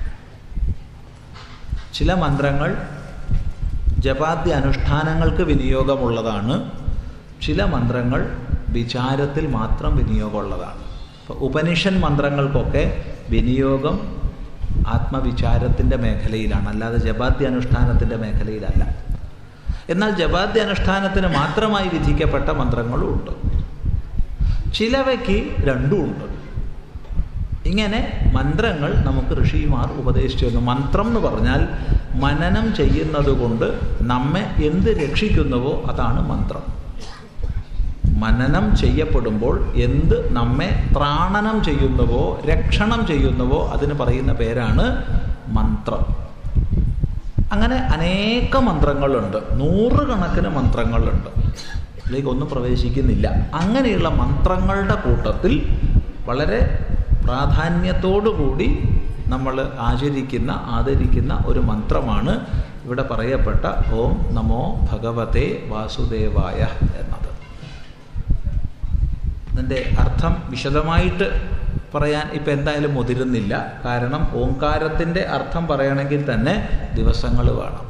ചില മന്ത്രങ്ങൾ ജപാദ്യ അനുഷ്ഠാനങ്ങൾക്ക് വിനിയോഗമുള്ളതാണ് ചില മന്ത്രങ്ങൾ വിചാരത്തിൽ മാത്രം വിനിയോഗമുള്ളതാണ് ഇപ്പോൾ ഉപനിഷൻ മന്ത്രങ്ങൾക്കൊക്കെ വിനിയോഗം ആത്മവിചാരത്തിൻ്റെ മേഖലയിലാണ് അല്ലാതെ ജപാദ്യ അനുഷ്ഠാനത്തിൻ്റെ മേഖലയിലല്ല എന്നാൽ ജപാദ്യ അനുഷ്ഠാനത്തിന് മാത്രമായി വിധിക്കപ്പെട്ട മന്ത്രങ്ങളും ഉണ്ട് ചിലവയ്ക്ക് രണ്ടും ഉണ്ട് ഇങ്ങനെ മന്ത്രങ്ങൾ നമുക്ക് ഋഷിമാർ ഉപദേശിച്ചു തന്നു മന്ത്രം എന്ന് പറഞ്ഞാൽ മനനം ചെയ്യുന്നത് കൊണ്ട് നമ്മെ എന്ത് രക്ഷിക്കുന്നുവോ അതാണ് മന്ത്രം മനനം ചെയ്യപ്പെടുമ്പോൾ എന്ത് നമ്മെ ത്രാണനം ചെയ്യുന്നുവോ രക്ഷണം ചെയ്യുന്നുവോ അതിന് പറയുന്ന പേരാണ് മന്ത്രം അങ്ങനെ അനേക മന്ത്രങ്ങളുണ്ട് നൂറുകണക്കിന് മന്ത്രങ്ങളുണ്ട് ഇതിലേക്ക് ഒന്നും പ്രവേശിക്കുന്നില്ല അങ്ങനെയുള്ള മന്ത്രങ്ങളുടെ കൂട്ടത്തിൽ വളരെ പ്രാധാന്യത്തോടുകൂടി നമ്മൾ ആചരിക്കുന്ന ആദരിക്കുന്ന ഒരു മന്ത്രമാണ് ഇവിടെ പറയപ്പെട്ട ഓം നമോ ഭഗവതേ വാസുദേവായ എന്നത് ഇതിൻ്റെ അർത്ഥം വിശദമായിട്ട് പറയാൻ ഇപ്പം എന്തായാലും മുതിരുന്നില്ല കാരണം ഓങ്കാരത്തിൻ്റെ അർത്ഥം പറയണമെങ്കിൽ തന്നെ ദിവസങ്ങൾ വേണം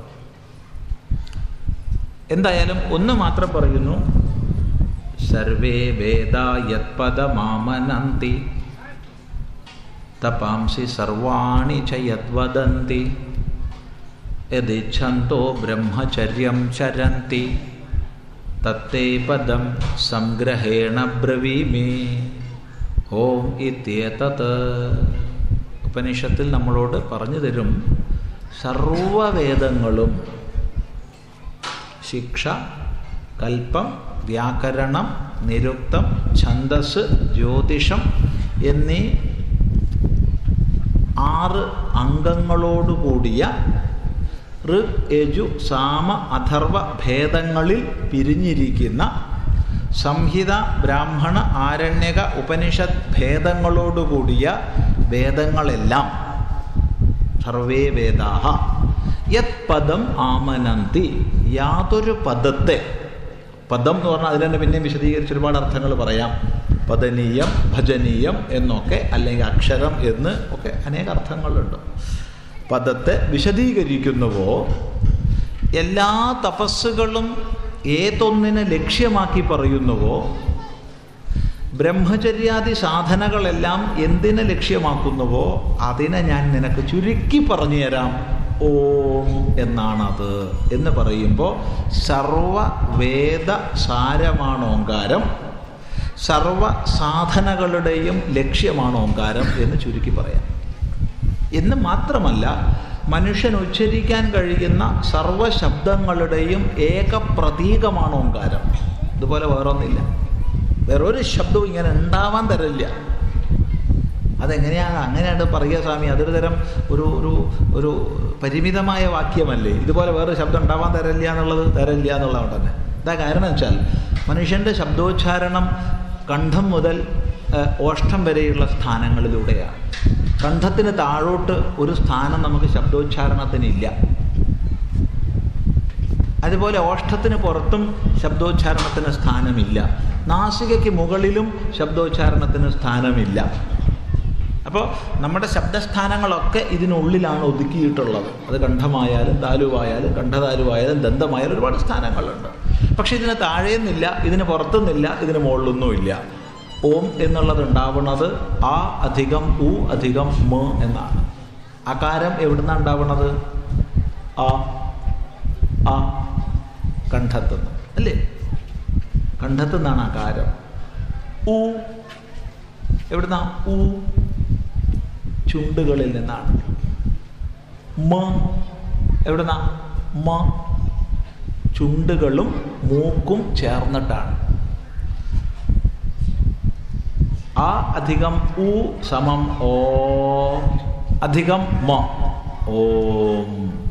എന്തായാലും ഒന്ന് മാത്രം പറയുന്നു സർവേ വേദ യത്പദമാമനന്തി തപാംസി സർവാണി ച യദ്വദന്തി യദിച്ഛന്തോ ബ്രഹ്മചര്യം ചരന്തി തത്തേ പദം സംഗ്രഹേണ ബ്രവീമേ ഓം ഇത്യേതത് ഉപനിഷത്തിൽ നമ്മളോട് പറഞ്ഞു തരും സർവവേദങ്ങളും ശിക്ഷ കൽപ്പം വ്യാകരണം നിരുക്തം ഛന്ദസ് ജ്യോതിഷം എന്നീ ആറ് അംഗങ്ങളോടുകൂടിയ ഋഗ് യജു സാമ അഥർവ ഭേദങ്ങളിൽ പിരിഞ്ഞിരിക്കുന്ന സംഹിത ബ്രാഹ്മണ ആരണ്യക ഉപനിഷത് ഭേദങ്ങളോടുകൂടിയ വേദങ്ങളെല്ലാം സർവേ വേദാഹ യത് പദം ആമനന്തി യാതൊരു പദത്തെ പദം എന്ന് പറഞ്ഞാൽ അതിൽ തന്നെ പിന്നെയും വിശദീകരിച്ച് ഒരുപാട് അർത്ഥങ്ങൾ പറയാം പദനീയം ഭജനീയം എന്നൊക്കെ അല്ലെങ്കിൽ അക്ഷരം എന്ന് ഒക്കെ അനേക അർത്ഥങ്ങളുണ്ട് പദത്തെ വിശദീകരിക്കുന്നുവോ എല്ലാ തപസ്സുകളും ഏതൊന്നിനെ ലക്ഷ്യമാക്കി പറയുന്നുവോ ബ്രഹ്മചര്യാദി സാധനകളെല്ലാം എന്തിനെ ലക്ഷ്യമാക്കുന്നുവോ അതിനെ ഞാൻ നിനക്ക് ചുരുക്കി പറഞ്ഞു തരാം ഓം എന്നാണത് എന്ന് പറയുമ്പോൾ സർവവേദ സാരമാണ് ഓങ്കാരം സർവ സാധനകളുടെയും ലക്ഷ്യമാണ് ഓങ്കാരം എന്ന് ചുരുക്കി പറയാം എന്ന് മാത്രമല്ല മനുഷ്യൻ ഉച്ചരിക്കാൻ കഴിയുന്ന സർവ ശബ്ദങ്ങളുടെയും ഏക പ്രതീകമാണ് ഓങ്കാരം ഇതുപോലെ വേറൊന്നില്ല വേറൊരു ശബ്ദവും ഇങ്ങനെ ഉണ്ടാവാൻ തരില്ല അതെങ്ങനെയാണ് അങ്ങനെയാണ് പറയുക സ്വാമി അതൊരു തരം ഒരു ഒരു ഒരു പരിമിതമായ വാക്യമല്ലേ ഇതുപോലെ വേറൊരു ശബ്ദം ഉണ്ടാവാൻ തരില്ല എന്നുള്ളത് തരില്ല എന്നുള്ളതാണ് തന്നെ എന്താ കാരണം വെച്ചാൽ മനുഷ്യൻ്റെ ശബ്ദോച്ചാരണം കണ്ഠം മുതൽ ഏഹ്, ഓഷ്ഠം വരെയുള്ള സ്ഥാനങ്ങളിലൂടെയാണ് കണ്ഠത്തിന് താഴോട്ട് ഒരു സ്ഥാനം നമുക്ക് ശബ്ദോച്ചാരണത്തിനില്ല അതുപോലെ ഓഷ്ഠത്തിന് പുറത്തും ശബ്ദോച്ചാരണത്തിന് സ്ഥാനമില്ല നാസികയ്ക്ക് മുകളിലും ശബ്ദോച്ചാരണത്തിന് സ്ഥാനമില്ല അപ്പോൾ നമ്മുടെ ശബ്ദസ്ഥാനങ്ങളൊക്കെ ഇതിനുള്ളിലാണ് ഒതുക്കിയിട്ടുള്ളത് അത് കണ്ഠമായാലും താലുവായാലും കണ്ഠതാലുവായാലും ദന്തമായാലും ഒരുപാട് സ്ഥാനങ്ങളുണ്ട് പക്ഷെ ഇതിന് താഴേന്നില്ല ഇതിന് പുറത്തുനിന്നില്ല ഇതിന് മുകളിലൊന്നുമില്ല ഓം എന്നുള്ളത് ഉണ്ടാവുന്നത് ആ അധികം ഉ അധികം മ എന്നാണ് അകാരം എവിടുന്നാണ് ഉണ്ടാവുന്നത് ആ ആ കണ്ഠത്തുനിന്ന് അല്ലേ കണ്ഠത്തുനിന്നാണ് അകാരം ഊ എവിടുന്നാ ഊ ചുണ്ടുകളിൽ നിന്നാണ് മ എവിടുന്നാ മ ചുണ്ടുകളും മൂക്കും ചേർന്നിട്ടാണ് ആ അധികം ഉ സമം ഓ അധികം മ ഓം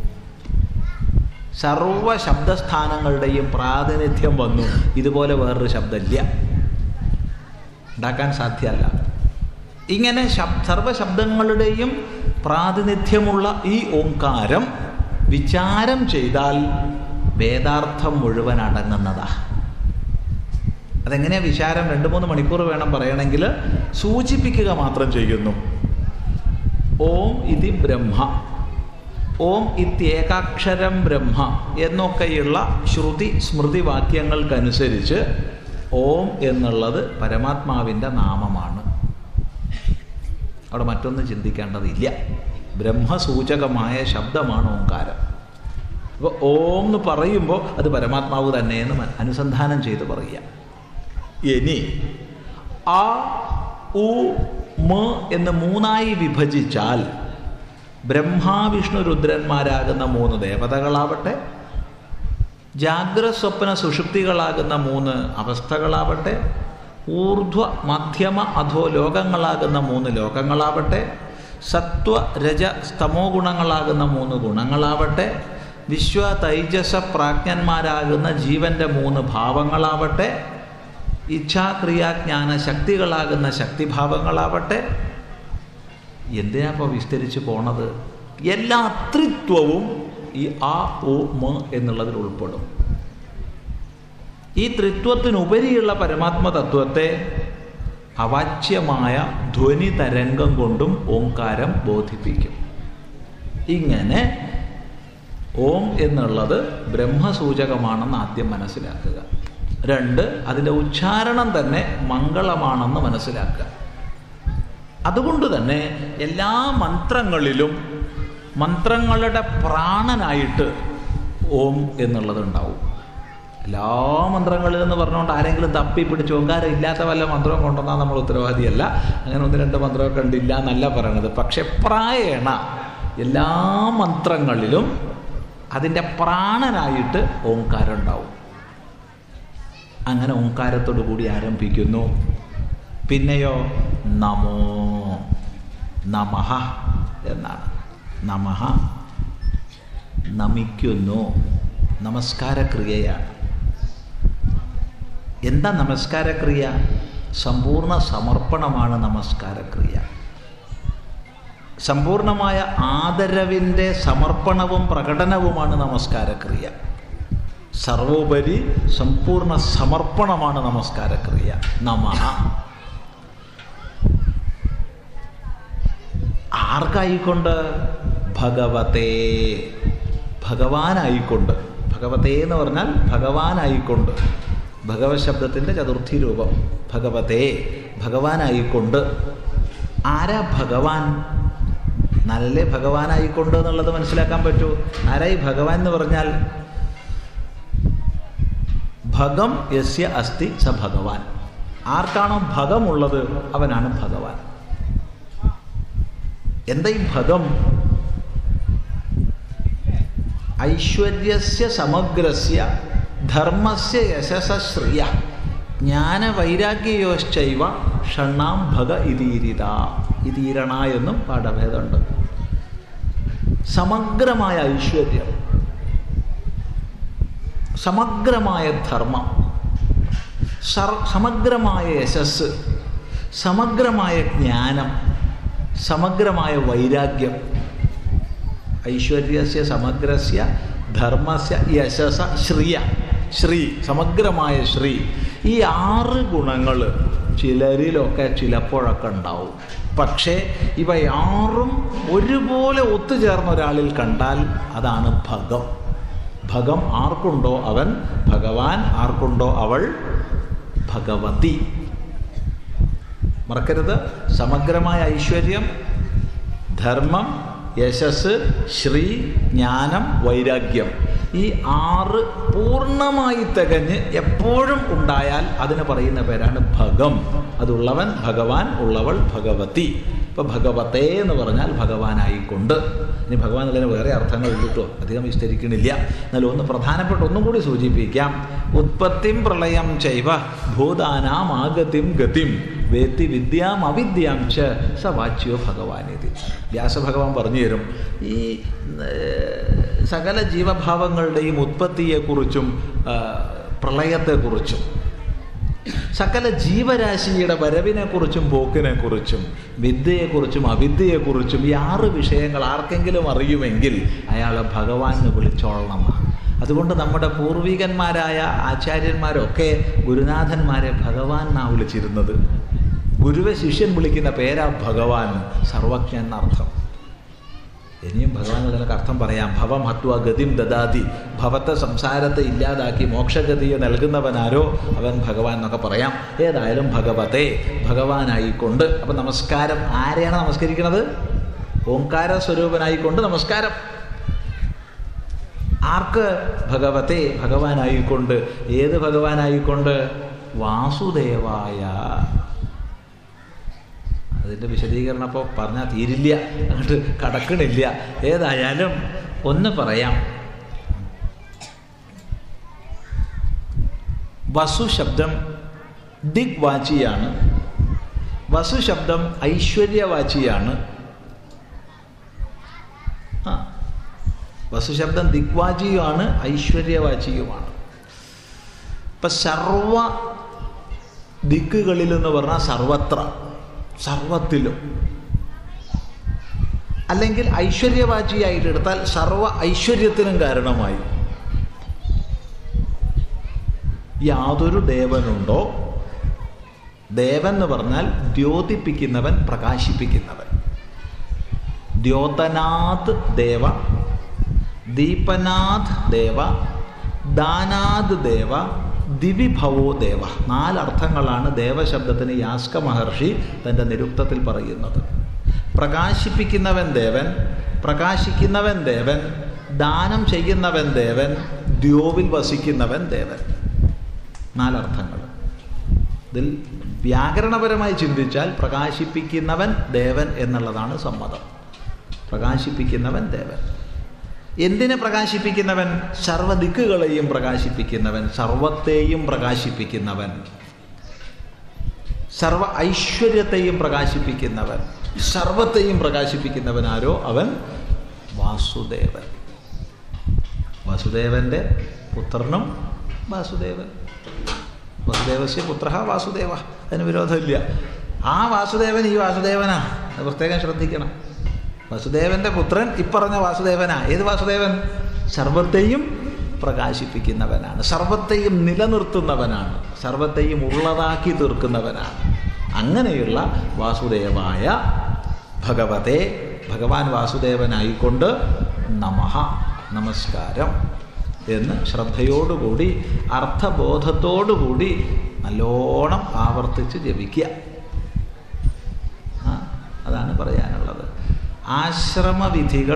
സർവ ശബ്ദസ്ഥാനങ്ങളുടെയും പ്രാതിനിധ്യം വന്നു ഇതുപോലെ വേറൊരു ശബ്ദമില്ല ഉണ്ടാക്കാൻ സാധ്യമല്ല ഇങ്ങനെ ശബ് സർവശബ്ദങ്ങളുടെയും പ്രാതിനിധ്യമുള്ള ഈ ഓംകാരം വിചാരം ചെയ്താൽ വേദാർത്ഥം മുഴുവൻ അടങ്ങുന്നതാ അതെങ്ങനെയാ വിചാരം രണ്ട് മൂന്ന് മണിക്കൂർ വേണം പറയണമെങ്കിൽ സൂചിപ്പിക്കുക മാത്രം ചെയ്യുന്നു ഓം ഇതി ബ്രഹ്മ ഓം ഇത്യേകാക്ഷരം ബ്രഹ്മ എന്നൊക്കെയുള്ള ശ്രുതി സ്മൃതി വാക്യങ്ങൾക്കനുസരിച്ച് ഓം എന്നുള്ളത് പരമാത്മാവിൻ്റെ നാമമാണ് അവിടെ മറ്റൊന്നും ചിന്തിക്കേണ്ടതില്ല ബ്രഹ്മസൂചകമായ ശബ്ദമാണ് ഓംകാരം അപ്പോൾ ഓം എന്ന് പറയുമ്പോൾ അത് പരമാത്മാവ് തന്നെയെന്ന് മ- അനുസന്ധാനം ചെയ്ത് പറയുക ഇനി ആ ഉ മ എന്ന് മൂന്നായി വിഭജിച്ചാൽ ബ്രഹ്മാവിഷ്ണു രുദ്രന്മാരാകുന്ന മൂന്ന് ദേവതകളാവട്ടെ ജാഗ്രത സ്വപ്ന സുഷുപ്തികളാകുന്ന മൂന്ന് അവസ്ഥകളാവട്ടെ ഊർധ്വ മധ്യമ അധോ ലോകങ്ങളാകുന്ന മൂന്ന് ലോകങ്ങളാവട്ടെ സത്വ രജ സ്തമോ ഗുണങ്ങളാകുന്ന മൂന്ന് ഗുണങ്ങളാവട്ടെ വിശ്വ തൈജസ പ്രാജ്ഞന്മാരാകുന്ന ജീവൻ്റെ മൂന്ന് ഭാവങ്ങളാവട്ടെ ഇച്ഛാക്രിയാജ്ഞാന ശക്തികളാകുന്ന ശക്തിഭാവങ്ങളാവട്ടെ എന്തിനാ ഇപ്പോൾ വിസ്തരിച്ച് പോണത് എല്ലാ ത്രിത്വവും ഈ ആ ഓ മ എന്നുള്ളതിൽ ഉൾപ്പെടും ഈ ത്രിത്വത്തിനുപരിയുള്ള പരമാത്മ തത്വത്തെ അവാച്യമായ ധ്വനി തരംഗം കൊണ്ടും ഓംകാരം ബോധിപ്പിക്കും ഇങ്ങനെ ഓം എന്നുള്ളത് ബ്രഹ്മസൂചകമാണെന്ന് ആദ്യം മനസ്സിലാക്കുക രണ്ട് അതിൻ്റെ ഉച്ചാരണം തന്നെ മംഗളമാണെന്ന് മനസ്സിലാക്കുക അതുകൊണ്ട് തന്നെ എല്ലാ മന്ത്രങ്ങളിലും മന്ത്രങ്ങളുടെ പ്രാണനായിട്ട് ഓം എന്നുള്ളത് ഉണ്ടാവും എല്ലാ മന്ത്രങ്ങളിൽ എന്ന് പറഞ്ഞുകൊണ്ട് ആരെങ്കിലും തപ്പി പിടിച്ച് ഓങ്കാരം ഇല്ലാത്ത വല്ല മന്ത്രവും കൊണ്ടുവന്നാൽ നമ്മൾ ഉത്തരവാദിയല്ല അങ്ങനെ ഒന്ന് രണ്ട് മന്ത്രമൊക്കെ ഉണ്ടില്ല എന്നല്ല പറയണത് പക്ഷെ പ്രായേണ എല്ലാ മന്ത്രങ്ങളിലും അതിൻ്റെ പ്രാണനായിട്ട് ഓങ്കാരം ഉണ്ടാവും അങ്ങനെ ഓങ്കാരത്തോടു കൂടി ആരംഭിക്കുന്നു പിന്നെയോ നമോ നമഃ എന്നാണ് നമഃ നമിക്കുന്നു നമസ്കാരക്രിയയാണ് എന്താ നമസ്കാരക്രിയ സമ്പൂർണ്ണ സമർപ്പണമാണ് നമസ്കാരക്രിയ സമ്പൂർണമായ ആദരവിൻ്റെ സമർപ്പണവും പ്രകടനവുമാണ് നമസ്കാരക്രിയ സർവോപരി സമ്പൂർണ്ണ സമർപ്പണമാണ് നമസ്കാരക്രിയ നമഃ ആർക്കായിക്കൊണ്ട് ഭഗവതേ ഭഗവാനായിക്കൊണ്ട് ഭഗവതേ എന്ന് പറഞ്ഞാൽ ഭഗവാനായിക്കൊണ്ട് ഭഗവത് ശബ്ദത്തിൻ്റെ ചതുർത്ഥി രൂപം ഭഗവതേ ഭഗവാനായിക്കൊണ്ട് ആരാ ഭഗവാൻ നല്ല ഭഗവാനായിക്കൊണ്ട് എന്നുള്ളത് മനസ്സിലാക്കാൻ പറ്റൂ ആരായി ഭഗവാൻ എന്ന് പറഞ്ഞാൽ ഭഗം യസ്യ അസ്തി സ ഭഗവാൻ ആർക്കാണോ ഭഗമുള്ളത് അവനാണ് ഭഗവാൻ എന്താ ഈ ഭഗം ഐശ്വര്യസ്യ സമഗ്രസ്യ ധർമ്മസ്യ യശസശ്രിയ ജ്ഞാനവൈരാഗ്യയോശ്ചൈവ ഷണ്ണാം ഭഗ ഇതീരിത ഇതീരണ എന്നും പാഠഭേദമുണ്ട് സമഗ്രമായ ഐശ്വര്യം സമഗ്രമായ ധർമ്മം സർ സമഗ്രമായ യശസ് സമഗ്രമായ ജ്ഞാനം സമഗ്രമായ വൈരാഗ്യം ഐശ്വര്യസ്യ സമഗ്രസ്യ ധർമ്മസ്യ യശസ ശ്രിയ ശ്രീ സമഗ്രമായ ശ്രീ ഈ ആറ് ഗുണങ്ങൾ ചിലരിലൊക്കെ ചിലപ്പോഴൊക്കെ ഉണ്ടാവും പക്ഷേ ഇവ ആറും ഒരുപോലെ ഒത്തുചേർന്ന ഒരാളിൽ കണ്ടാൽ അതാണ് ഭഗം ഭഗം ആർക്കുണ്ടോ അവൻ ഭഗവാൻ ആർക്കുണ്ടോ അവൾ ഭഗവതി മറക്കരുത് സമഗ്രമായ ഐശ്വര്യം ധർമ്മം യശസ് ശ്രീ ജ്ഞാനം വൈരാഗ്യം ഈ ആറ് പൂർണ്ണമായി തികഞ്ഞ് എപ്പോഴും ഉണ്ടായാൽ അതിന് പറയുന്ന പേരാണ് ഭഗം അതുള്ളവൻ ഭഗവാൻ ഉള്ളവൾ ഭഗവതി ഇപ്പം ഭഗവതേ എന്ന് പറഞ്ഞാൽ ഭഗവാനായിക്കൊണ്ട് ഇനി ഭഗവാൻ എന്നതിന് വേറെ അർത്ഥങ്ങൾ കിട്ടുമോ അധികം വിസ്തരിക്കണില്ല എന്നാലും ഒന്ന് പ്രധാനപ്പെട്ട ഒന്നും കൂടി സൂചിപ്പിക്കാം ഉത്പത്തിം പ്രളയം ചൈവ ഭൂതാനാം ആഗതിം ഗതിം വേത്തി വിദ്യാം അവിദ്യാം ച സ വാച്യോ ഭഗവാനിതി വ്യാസഭഗവാൻ പറഞ്ഞു തരും ഈ സകല ജീവഭാവങ്ങളുടെയും ഉത്പത്തിയെക്കുറിച്ചും പ്രളയത്തെക്കുറിച്ചും സകല ജീവരാശിയുടെ വരവിനെക്കുറിച്ചും പോക്കിനെക്കുറിച്ചും വിദ്യയെക്കുറിച്ചും അവിദ്യയെക്കുറിച്ചും ഈ ആറ് വിഷയങ്ങൾ ആർക്കെങ്കിലും അറിയുമെങ്കിൽ അയാളെ ഭഗവാൻ എന്ന് വിളിച്ചോളണം എന്നാണ് അതുകൊണ്ട് നമ്മുടെ പൂർവികന്മാരായ ആചാര്യന്മാരൊക്കെ ഗുരുനാഥന്മാരെ ഭഗവാൻ എന്നാണ് വിളിച്ചിരുന്നത് ഗുരുവെ ശിഷ്യൻ വിളിക്കുന്ന പേരാ ഭഗവാൻ സർവജ്ഞൻ എന്നർത്ഥം ഇനിയും ഭഗവാൻ എന്നതിനൊക്കെ അർത്ഥം പറയാം ഭവം ഹത്വ ഗതിം ദദാതി ഭവത്തെ സംസാരത്തെ ഇല്ലാതാക്കി മോക്ഷഗതിയെ നൽകുന്നവനാരോ അവൻ ഭഗവാൻ എന്നൊക്കെ പറയാം ഏതായാലും ഭഗവത്തെ ഭഗവാനായിക്കൊണ്ട് അപ്പം നമസ്കാരം ആരെയാണ് നമസ്കരിക്കുന്നത് ഓംകാര സ്വരൂപനായിക്കൊണ്ട് നമസ്കാരം ആർക്ക് ഭഗവത്തെ ഭഗവാനായിക്കൊണ്ട് ഏത് ഭഗവാനായിക്കൊണ്ട് വാസുദേവായ അതിൻ്റെ വിശദീകരണം അപ്പോൾ പറഞ്ഞാൽ തീരില്ല അങ്ങോട്ട് കടക്കണില്ല ഏതായാലും ഒന്ന് പറയാം വസു ശബ്ദം ദിഗ്വാചിയാണ് വസു ശബ്ദം ഐശ്വര്യവാചിയാണ് ആ വസു ശബ്ദം ദിഗ്വാചിയുമാണ് ഐശ്വര്യവാചിയുമാണ് ഇപ്പം സർവ ദിക്കുകളിലെന്ന് പറഞ്ഞാൽ സർവത്ര സർവത്തിലും അല്ലെങ്കിൽ ഐശ്വര്യവാചിയായിട്ട് എടുത്താൽ സർവ ഐശ്വര്യത്തിനും കാരണമായി യാതൊരു ദേവനുണ്ടോ ദേവൻ എന്ന് പറഞ്ഞാൽ ദ്യോതിപ്പിക്കുന്നവൻ പ്രകാശിപ്പിക്കുന്നവൻ ദ്യോതനാഥ് ദേവ ദീപനാഥ് ദേവ ദാനാദ് ദേവ ദിവിഭവോ ദേവ നാലർത്ഥങ്ങളാണ് ദേവശബ്ദത്തിന് യാസ്ക മഹർഷി തൻ്റെ നിരുക്തത്തിൽ പറയുന്നത് പ്രകാശിപ്പിക്കുന്നവൻ ദേവൻ പ്രകാശിക്കുന്നവൻ ദേവൻ ദാനം ചെയ്യുന്നവൻ ദേവൻ ദ്യോവിൽ വസിക്കുന്നവൻ ദേവൻ നാലർത്ഥങ്ങൾ ഇതിൽ വ്യാകരണപരമായി ചിന്തിച്ചാൽ പ്രകാശിപ്പിക്കുന്നവൻ ദേവൻ എന്നുള്ളതാണ് സമ്മതം പ്രകാശിപ്പിക്കുന്നവൻ ദേവൻ എന്തിനെ പ്രകാശിപ്പിക്കുന്നവൻ സർവദിക്കുകളെയും പ്രകാശിപ്പിക്കുന്നവൻ സർവത്തെയും പ്രകാശിപ്പിക്കുന്നവൻ സർവ ഐശ്വര്യത്തെയും പ്രകാശിപ്പിക്കുന്നവൻ സർവത്തെയും പ്രകാശിപ്പിക്കുന്നവൻ ആരോ അവൻ വാസുദേവൻ വാസുദേവൻ്റെ പുത്രനും വാസുദേവൻ വസുദേവസ്യ പുത്ര വാസുദേവ അതിന് വിരോധമില്ല ആ വാസുദേവൻ ഈ വാസുദേവനാ അത് പ്രത്യേകം ശ്രദ്ധിക്കണം വസുദേവന്റെ പുത്രൻ ഇപ്പറഞ്ഞ വാസുദേവനാ ഏത് വാസുദേവൻ സർവത്തെയും പ്രകാശിപ്പിക്കുന്നവനാണ് സർവത്തെയും നിലനിർത്തുന്നവനാണ് സർവത്തെയും ഉള്ളതാക്കി തീർക്കുന്നവനാണ് അങ്ങനെയുള്ള വാസുദേവായ ഭഗവതെ ഭഗവാൻ വാസുദേവനായിക്കൊണ്ട് നമഃ നമസ്കാരം എന്ന് ശ്രദ്ധയോടുകൂടി അർത്ഥബോധത്തോടുകൂടി നല്ലോണം ആവർത്തിച്ച് ജപിക്കുക ആ അതാണ് പറയാനുള്ളത് ആശ്രമവിധികൾ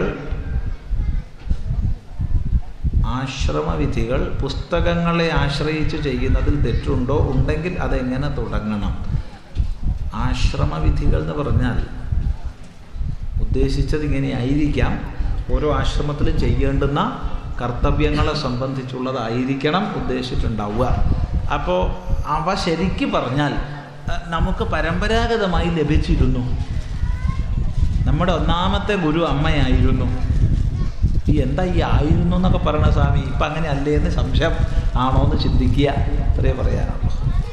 ആശ്രമവിധികൾ പുസ്തകങ്ങളെ ആശ്രയിച്ച് ചെയ്യുന്നതിൽ തെറ്റുണ്ടോ ഉണ്ടെങ്കിൽ അതെങ്ങനെ തുടങ്ങണം ആശ്രമവിധികൾ എന്ന് പറഞ്ഞാൽ ഉദ്ദേശിച്ചത് ഇങ്ങനെ ആയിരിക്കാം ഓരോ ആശ്രമത്തിലും ചെയ്യേണ്ടുന്ന കർത്തവ്യങ്ങളെ സംബന്ധിച്ചുള്ളതായിരിക്കണം ഉദ്ദേശിച്ചിട്ടുണ്ടാവുക അപ്പോൾ അവ ശരിക്ക് പറഞ്ഞാൽ അഹ് നമുക്ക് പരമ്പരാഗതമായി ലഭിച്ചിരുന്നു നമ്മുടെ ഒന്നാമത്തെ ഗുരു അമ്മയായിരുന്നു ഈ എന്താ ഈ ആയിരുന്നു എന്നൊക്കെ പറയണ സ്വാമി ഇപ്പം അങ്ങനെ അല്ലേ എന്ന് സംശയം ആണോ എന്ന് ചിന്തിക്കുക അത്രേ പറയാനുള്ളൂ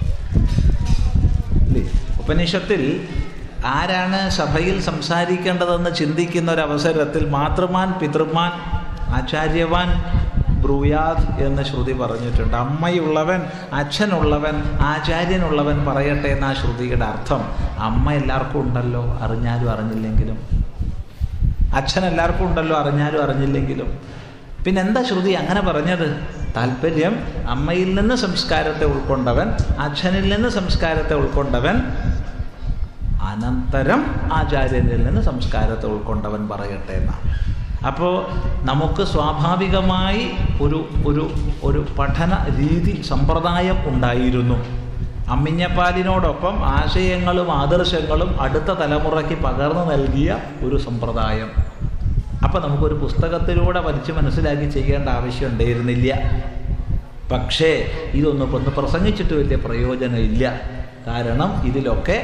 അല്ലേ ഉപനിഷത്തിൽ ആരാണ് സഭയിൽ സംസാരിക്കേണ്ടതെന്ന് ചിന്തിക്കുന്ന ഒരവസരത്തിൽ മാതൃമാൻ പിതൃമാൻ ആചാര്യവാൻ ബ്രൂയാദ് എന്ന് ശ്രുതി പറഞ്ഞിട്ടുണ്ട് അമ്മയുള്ളവൻ അച്ഛനുള്ളവൻ ആചാര്യനുള്ളവൻ പറയട്ടെ എന്ന ആ ശ്രുതിയുടെ അർത്ഥം അമ്മ എല്ലാവർക്കും ഉണ്ടല്ലോ അറിഞ്ഞാലും അറിഞ്ഞില്ലെങ്കിലും അച്ഛൻ എല്ലാവർക്കും ഉണ്ടല്ലോ അറിഞ്ഞാലും അറിഞ്ഞില്ലെങ്കിലും പിന്നെ എന്താ ശ്രുതി അങ്ങനെ പറഞ്ഞത് താല്പര്യം അമ്മയിൽ നിന്ന് സംസ്കാരത്തെ ഉൾക്കൊണ്ടവൻ അച്ഛനിൽ നിന്ന് സംസ്കാരത്തെ ഉൾക്കൊണ്ടവൻ അനന്തരം ആചാര്യനിൽ നിന്ന് സംസ്കാരത്തെ ഉൾക്കൊണ്ടവൻ പറയട്ടെ എന്നാണ് അപ്പോൾ നമുക്ക് സ്വാഭാവികമായി ഒരു ഒരു ഒരു പഠന രീതി സമ്പ്രദായം ഉണ്ടായിരുന്നു അമ്മിഞ്ഞപ്പാലിനോടൊപ്പം ആശയങ്ങളും ആദർശങ്ങളും അടുത്ത തലമുറയ്ക്ക് പകർന്നു നൽകിയ ഒരു സമ്പ്രദായം അപ്പം നമുക്കൊരു പുസ്തകത്തിലൂടെ വലിച്ച് മനസ്സിലാക്കി ചെയ്യേണ്ട ആവശ്യം ഉണ്ടായിരുന്നില്ല പക്ഷേ ഇതൊന്നും ഒന്ന് പ്രസംഗിച്ചിട്ട് വലിയ പ്രയോജനമില്ല കാരണം ഇതിലൊക്കെ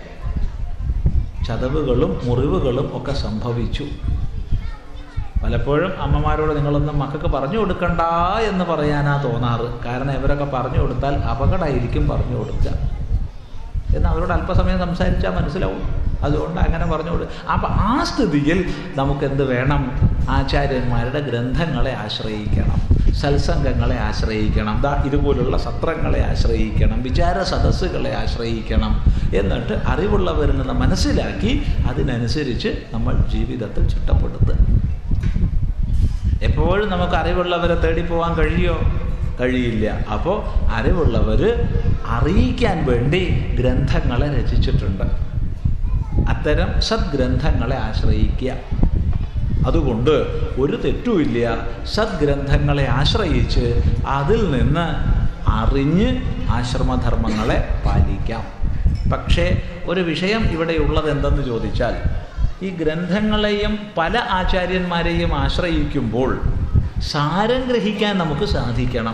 ചതവുകളും മുറിവുകളും ഒക്കെ സംഭവിച്ചു പലപ്പോഴും അമ്മമാരോട് നിങ്ങളൊന്നും മക്കൾക്ക് പറഞ്ഞു കൊടുക്കണ്ട എന്ന് പറയാനാ തോന്നാറ് കാരണം ഇവരൊക്കെ പറഞ്ഞു കൊടുത്താൽ അപകടമായിരിക്കും പറഞ്ഞു കൊടുക്കുക എന്ന് അവരോട് അല്പസമയം സംസാരിച്ചാൽ മനസ്സിലാവും അതുകൊണ്ട് അങ്ങനെ പറഞ്ഞു കൊടുക്കുക അപ്പം ആ സ്ഥിതിയിൽ നമുക്ക് എന്ത് വേണം ആചാര്യന്മാരുടെ ഗ്രന്ഥങ്ങളെ ആശ്രയിക്കണം സത്സംഗങ്ങളെ ആശ്രയിക്കണം ദാ ഇതുപോലുള്ള സത്രങ്ങളെ ആശ്രയിക്കണം വിചാര സദസ്സുകളെ ആശ്രയിക്കണം എന്നിട്ട് അറിവുള്ളവരിൽ നിന്ന് മനസ്സിലാക്കി അതിനനുസരിച്ച് നമ്മൾ ജീവിതത്തിൽ ചിട്ടപ്പെടുത്തുക എപ്പോഴും നമുക്ക് അറിവുള്ളവരെ തേടി പോകാൻ കഴിയോ കഴിയില്ല അപ്പോൾ അറിവുള്ളവർ അറിയിക്കാൻ വേണ്ടി ഗ്രന്ഥങ്ങളെ രചിച്ചിട്ടുണ്ട് അത്തരം സദ്ഗ്രന്ഥങ്ങളെ ആശ്രയിക്കുക അതുകൊണ്ട് ഒരു തെറ്റുമില്ല സദ്ഗ്രന്ഥങ്ങളെ ആശ്രയിച്ച് അതിൽ നിന്ന് അറിഞ്ഞ് ആശ്രമധർമ്മങ്ങളെ പാലിക്കാം പക്ഷേ ഒരു വിഷയം ഇവിടെയുള്ളത് എന്തെന്ന് ചോദിച്ചാൽ ഈ ഗ്രന്ഥങ്ങളെയും പല ആചാര്യന്മാരെയും ആശ്രയിക്കുമ്പോൾ സാരം ഗ്രഹിക്കാൻ നമുക്ക് സാധിക്കണം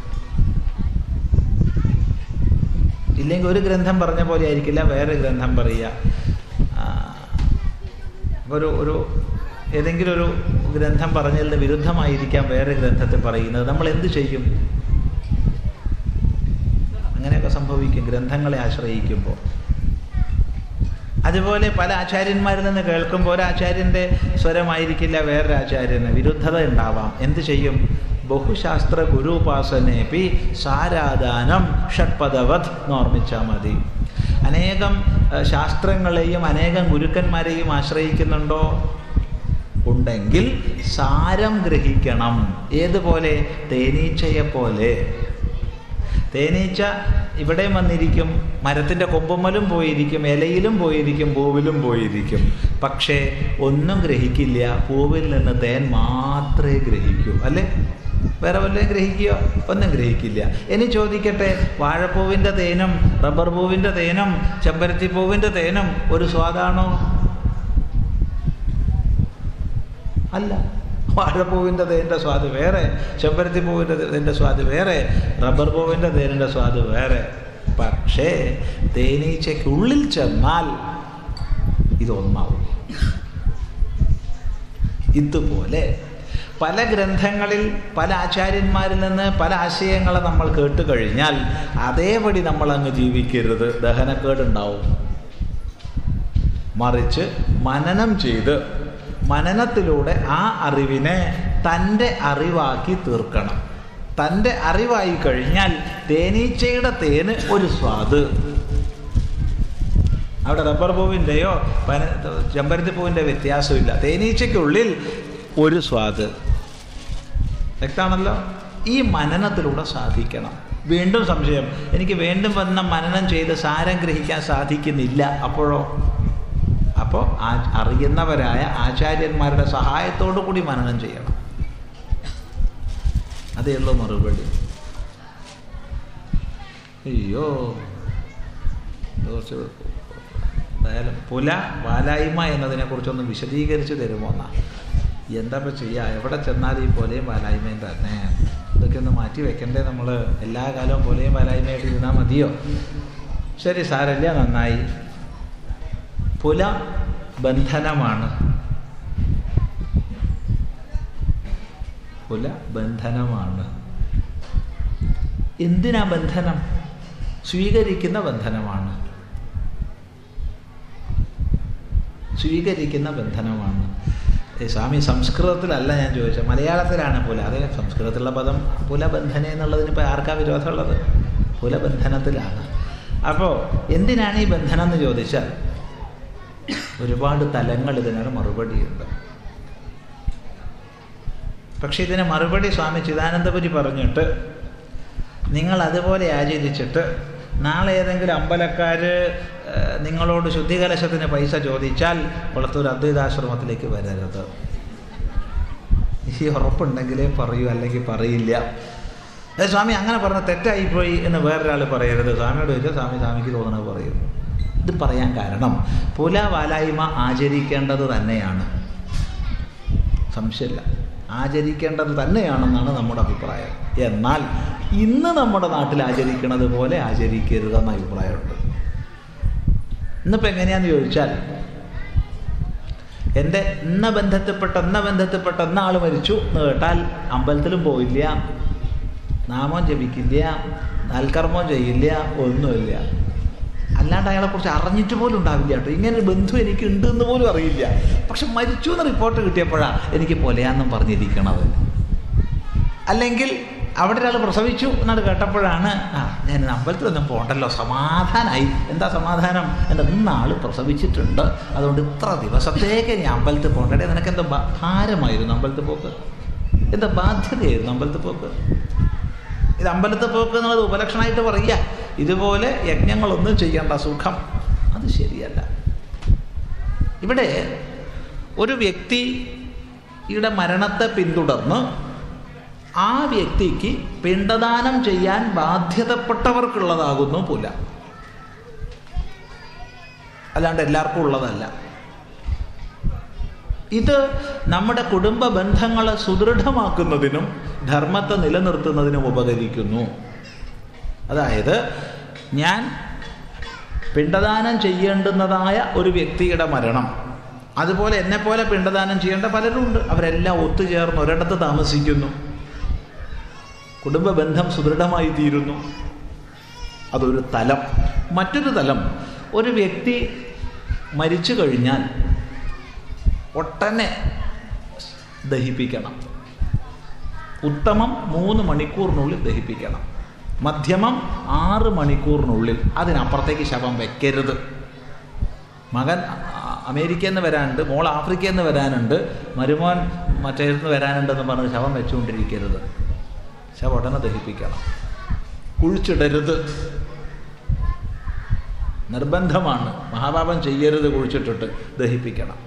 ഇല്ലെങ്കിൽ ഒരു ഗ്രന്ഥം പറഞ്ഞ പോലെ ആയിരിക്കില്ല വേറെ ഗ്രന്ഥം പറയുക ഒരു ഒരു ഏതെങ്കിലും ഒരു ഗ്രന്ഥം പറഞ്ഞതിന് വിരുദ്ധമായിരിക്കാം വേറെ ഗ്രന്ഥത്തെ പറയുന്നത് നമ്മൾ എന്ത് ചെയ്യും അങ്ങനെയൊക്കെ സംഭവിക്കും ഗ്രന്ഥങ്ങളെ ആശ്രയിക്കുമ്പോൾ അതുപോലെ പല ആചാര്യന്മാരിൽ നിന്ന് കേൾക്കുമ്പോൾ ഒരാചാര്യൻ്റെ സ്വരമായിരിക്കില്ല വേറൊരു ആചാര്യന് വിരുദ്ധത ഉണ്ടാവാം എന്ത് ചെയ്യും ബഹുശാസ്ത്ര ഗുരുപാസനേപി സാരാദാനം ഷഡ്പദവത് എന്ന് ഓർമ്മിച്ചാൽ മതി അനേകം ശാസ്ത്രങ്ങളെയും അനേകം ഗുരുക്കന്മാരെയും ആശ്രയിക്കുന്നുണ്ടോ ഉണ്ടെങ്കിൽ സാരം ഗ്രഹിക്കണം ഏതുപോലെ തേനീച്ചയെ പോലെ തേനീച്ച ഇവിടെ വന്നിരിക്കും മരത്തിൻ്റെ കൊമ്പുമ്മലും പോയിരിക്കും ഇലയിലും പോയിരിക്കും പൂവിലും പോയിരിക്കും പക്ഷേ ഒന്നും ഗ്രഹിക്കില്ല പൂവിൽ നിന്ന് തേൻ മാത്രമേ ഗ്രഹിക്കൂ അല്ലേ വേറെ വല്ലതും ഗ്രഹിക്കുകയോ ഒന്നും ഗ്രഹിക്കില്ല ഇനി ചോദിക്കട്ടെ വാഴപ്പൂവിൻ്റെ തേനും റബ്ബർ പൂവിൻ്റെ തേനും ചെമ്പരത്തി പൂവിൻ്റെ തേനും ഒരു സ്വാദാണോ അല്ല വാഴപ്പൂവിൻ്റെ തേൻ്റെ സ്വാദ് വേറെ ചെമ്പരത്തി പൂവിൻ്റെ തേൻ്റെ സ്വാദ് വേറെ റബ്ബർ പൂവിൻ്റെ തേനിൻ്റെ സ്വാദ് വേറെ പക്ഷേ തേനീച്ചയ്ക്കുള്ളിൽ ചെന്നാൽ ഇതൊന്നാവും ഇതുപോലെ പല ഗ്രന്ഥങ്ങളിൽ പല ആചാര്യന്മാരിൽ നിന്ന് പല ആശയങ്ങളെ നമ്മൾ കേട്ട് കഴിഞ്ഞാൽ അതേപടി നമ്മൾ അങ്ങ് ജീവിക്കരുത് ദഹനക്കേടുണ്ടാവും മറിച്ച് മനനം ചെയ്ത് മനനത്തിലൂടെ ആ അറിവിനെ തൻ്റെ അറിവാക്കി തീർക്കണം തൻ്റെ അറിവായി കഴിഞ്ഞാൽ തേനീച്ചയുടെ തേന് ഒരു സ്വാദ് അവിടെ റബ്ബർ പൂവിൻ്റെയോ പന ചെമ്പരത്തി പൂവിൻ്റെ വ്യത്യാസമില്ല തേനീച്ചയ്ക്കുള്ളിൽ ഒരു സ്വാദ് വ്യക്തമാണല്ലോ ഈ മനനത്തിലൂടെ സാധിക്കണം വീണ്ടും സംശയം എനിക്ക് വീണ്ടും വന്ന മനനം ചെയ്ത് സാരം ഗ്രഹിക്കാൻ സാധിക്കുന്നില്ല അപ്പോഴോ അപ്പോൾ ആ അറിയുന്നവരായ ആചാര്യന്മാരുടെ സഹായത്തോടു കൂടി മനനം ചെയ്യണം അതേ ഉള്ളൂ മറുപടി അയ്യോ കുറച്ച് എന്തായാലും പുല വാലായ്മ എന്നതിനെക്കുറിച്ചൊന്ന് വിശദീകരിച്ച് തരുമോ എന്നാ എന്താ ഇപ്പം ചെയ്യുക എവിടെ ചെന്നാലും ഈ പോലെയും വാലായ്മയും തന്നെ ഇതൊക്കെ ഒന്ന് മാറ്റി വെക്കണ്ടേ നമ്മൾ എല്ലാ കാലവും പോലെയും വാലായ്മയായിട്ട് ഇരുന്നാൽ മതിയോ ശരി സാരല്ല നന്നായി പുല ബന്ധനമാണ് പുല ബന്ധനമാണ് എന്തിനാ ബന്ധനം സ്വീകരിക്കുന്ന ബന്ധനമാണ് സ്വീകരിക്കുന്ന ബന്ധനമാണ് ഏ, സ്വാമി സംസ്കൃതത്തിലല്ല ഞാൻ ചോദിച്ചത് മലയാളത്തിലാണ് പുല അതെ സംസ്കൃതത്തിലുള്ള പദം പുലബന്ധന എന്നുള്ളതിന് ഇപ്പോൾ ആർക്കാ വിരോധമുള്ളത് പുലബന്ധനത്തിലാണ് അപ്പോൾ എന്തിനാണ് ഈ ബന്ധനം എന്ന് ചോദിച്ചാൽ ഒരുപാട് തലങ്ങൾ ഇതിനൊരു മറുപടിയുണ്ട് പക്ഷെ ഇതിന് മറുപടി സ്വാമി ചിദാനന്ദപുരി പറഞ്ഞിട്ട് നിങ്ങൾ അതുപോലെ ആചരിച്ചിട്ട് നാളെ ഏതെങ്കിലും അമ്പലക്കാർ നിങ്ങളോട് ശുദ്ധികലശത്തിന് പൈസ ചോദിച്ചാൽ കുളത്തൂർ അദ്വൈതാശ്രമത്തിലേക്ക് വരരുത് ഈ ഉറപ്പുണ്ടെങ്കിലേ പറയൂ അല്ലെങ്കിൽ പറയില്ല ഏ സ്വാമി അങ്ങനെ പറഞ്ഞ തെറ്റായിപ്പോയി എന്ന് വേറൊരാൾ പറയരുത് സ്വാമിയോട് ചോദിച്ചാൽ സ്വാമി സ്വാമിക്ക് തോന്നുന്നത് പറയും ഇത് പറയാൻ കാരണം പുല വാലായ്മ ആചരിക്കേണ്ടത് തന്നെയാണ് സംശയമില്ല ആചരിക്കേണ്ടത് തന്നെയാണെന്നാണ് നമ്മുടെ അഭിപ്രായം എന്നാൽ ഇന്ന് നമ്മുടെ നാട്ടിൽ ആചരിക്കുന്നത് പോലെ ആചരിക്കരുതെന്ന അഭിപ്രായമുണ്ട് ഇന്നിപ്പോൾ എങ്ങനെയാന്ന് ചോദിച്ചാൽ എൻ്റെ ഇന്ന ബന്ധത്തിൽപ്പെട്ട ഇന്ന ബന്ധത്തിൽപ്പെട്ട ഇന്ന ആൾ മരിച്ചു എന്ന് കേട്ടാൽ അമ്പലത്തിലും പോയില്ല നാമം ജപിക്കില്ല നൽകർമ്മം ചെയ്യില്ല ഒന്നുമില്ല അല്ലാണ്ട് അയാളെക്കുറിച്ച് അറിഞ്ഞിട്ട് പോലും ഉണ്ടാവില്ല കേട്ടോ ഇങ്ങനെ ഒരു ബന്ധു എനിക്ക് ഉണ്ട് എന്ന് പോലും അറിയില്ല പക്ഷെ മരിച്ചു എന്ന് റിപ്പോർട്ട് കിട്ടിയപ്പോഴാണ് എനിക്ക് പൊലയാന്നും പറഞ്ഞിരിക്കണത് അല്ലെങ്കിൽ അവിടെ ഒരാൾ പ്രസവിച്ചു എന്നാണ് കേട്ടപ്പോഴാണ് ആ ഞാൻ ഇന്ന് അമ്പലത്തിലൊന്നും പോകണ്ടല്ലോ സമാധാനമായി എന്താ സമാധാനം എൻ്റെ ഇന്നാൾ പ്രസവിച്ചിട്ടുണ്ട് അതുകൊണ്ട് ഇത്ര ദിവസത്തേക്ക് ഞാൻ അമ്പലത്തിൽ പോകണ്ടേ നിനക്ക് എന്താ ഭാ- ഭാരമായിരുന്നു അമ്പലത്തിൽ പോക്ക് എന്താ ബാധ്യതയായിരുന്നു അമ്പലത്തിൽ പോക്ക് ഇത് അമ്പലത്തിൽ പോക്ക് എന്നുള്ളത് ഉപലക്ഷണമായിട്ട് പറയുക ഇതുപോലെ യജ്ഞങ്ങളൊന്നും ചെയ്യേണ്ട സുഖം അത് ശരിയല്ല ഇവിടെ ഒരു വ്യക്തിയുടെ മരണത്തെ പിന്തുടർന്ന് ആ വ്യക്തിക്ക് പിണ്ടദാനം ചെയ്യാൻ ബാധ്യതപ്പെട്ടവർക്കുള്ളതാകുന്നു പുല അല്ലാണ്ട് എല്ലാവർക്കും ഉള്ളതല്ല ഇത് നമ്മുടെ കുടുംബ ബന്ധങ്ങളെ സുദൃഢമാക്കുന്നതിനും ധർമ്മത്തെ നിലനിർത്തുന്നതിനും ഉപകരിക്കുന്നു അതായത് ഞാൻ പിണ്ടദാനം ചെയ്യേണ്ടുന്നതായ ഒരു വ്യക്തിയുടെ മരണം അതുപോലെ എന്നെപ്പോലെ പിണ്ടദാനം ചെയ്യേണ്ട പലരുണ്ട് അവരെല്ലാം ഒത്തുചേർന്ന് ഒരിടത്ത് താമസിക്കുന്നു കുടുംബ ബന്ധം സുദൃഢമായി തീരുന്നു അതൊരു തലം മറ്റൊരു തലം ഒരു വ്യക്തി മരിച്ചു കഴിഞ്ഞാൽ ഒട്ടനെ ദഹിപ്പിക്കണം ഉത്തമം മൂന്ന് മണിക്കൂറിനുള്ളിൽ ദഹിപ്പിക്കണം മധ്യമം ആറ് മണിക്കൂറിനുള്ളിൽ അതിനപ്പുറത്തേക്ക് ശവം വെക്കരുത് മകൻ അ- അമേരിക്കയിൽ നിന്ന് വരാനുണ്ട് മോൾ ആഫ്രിക്കയിൽ നിന്ന് വരാനുണ്ട് മരുമോൻ മറ്റേന്ന് വരാനുണ്ടെന്ന് പറഞ്ഞ് ശവം വെച്ചുകൊണ്ടിരിക്കരുത് ശവം ഉടനെ ദഹിപ്പിക്കണം കുഴിച്ചിടരുത് നിർബന്ധമാണ് മഹാപാപം ചെയ്യരുത് കുഴിച്ചിട്ടിട്ട് ദഹിപ്പിക്കണം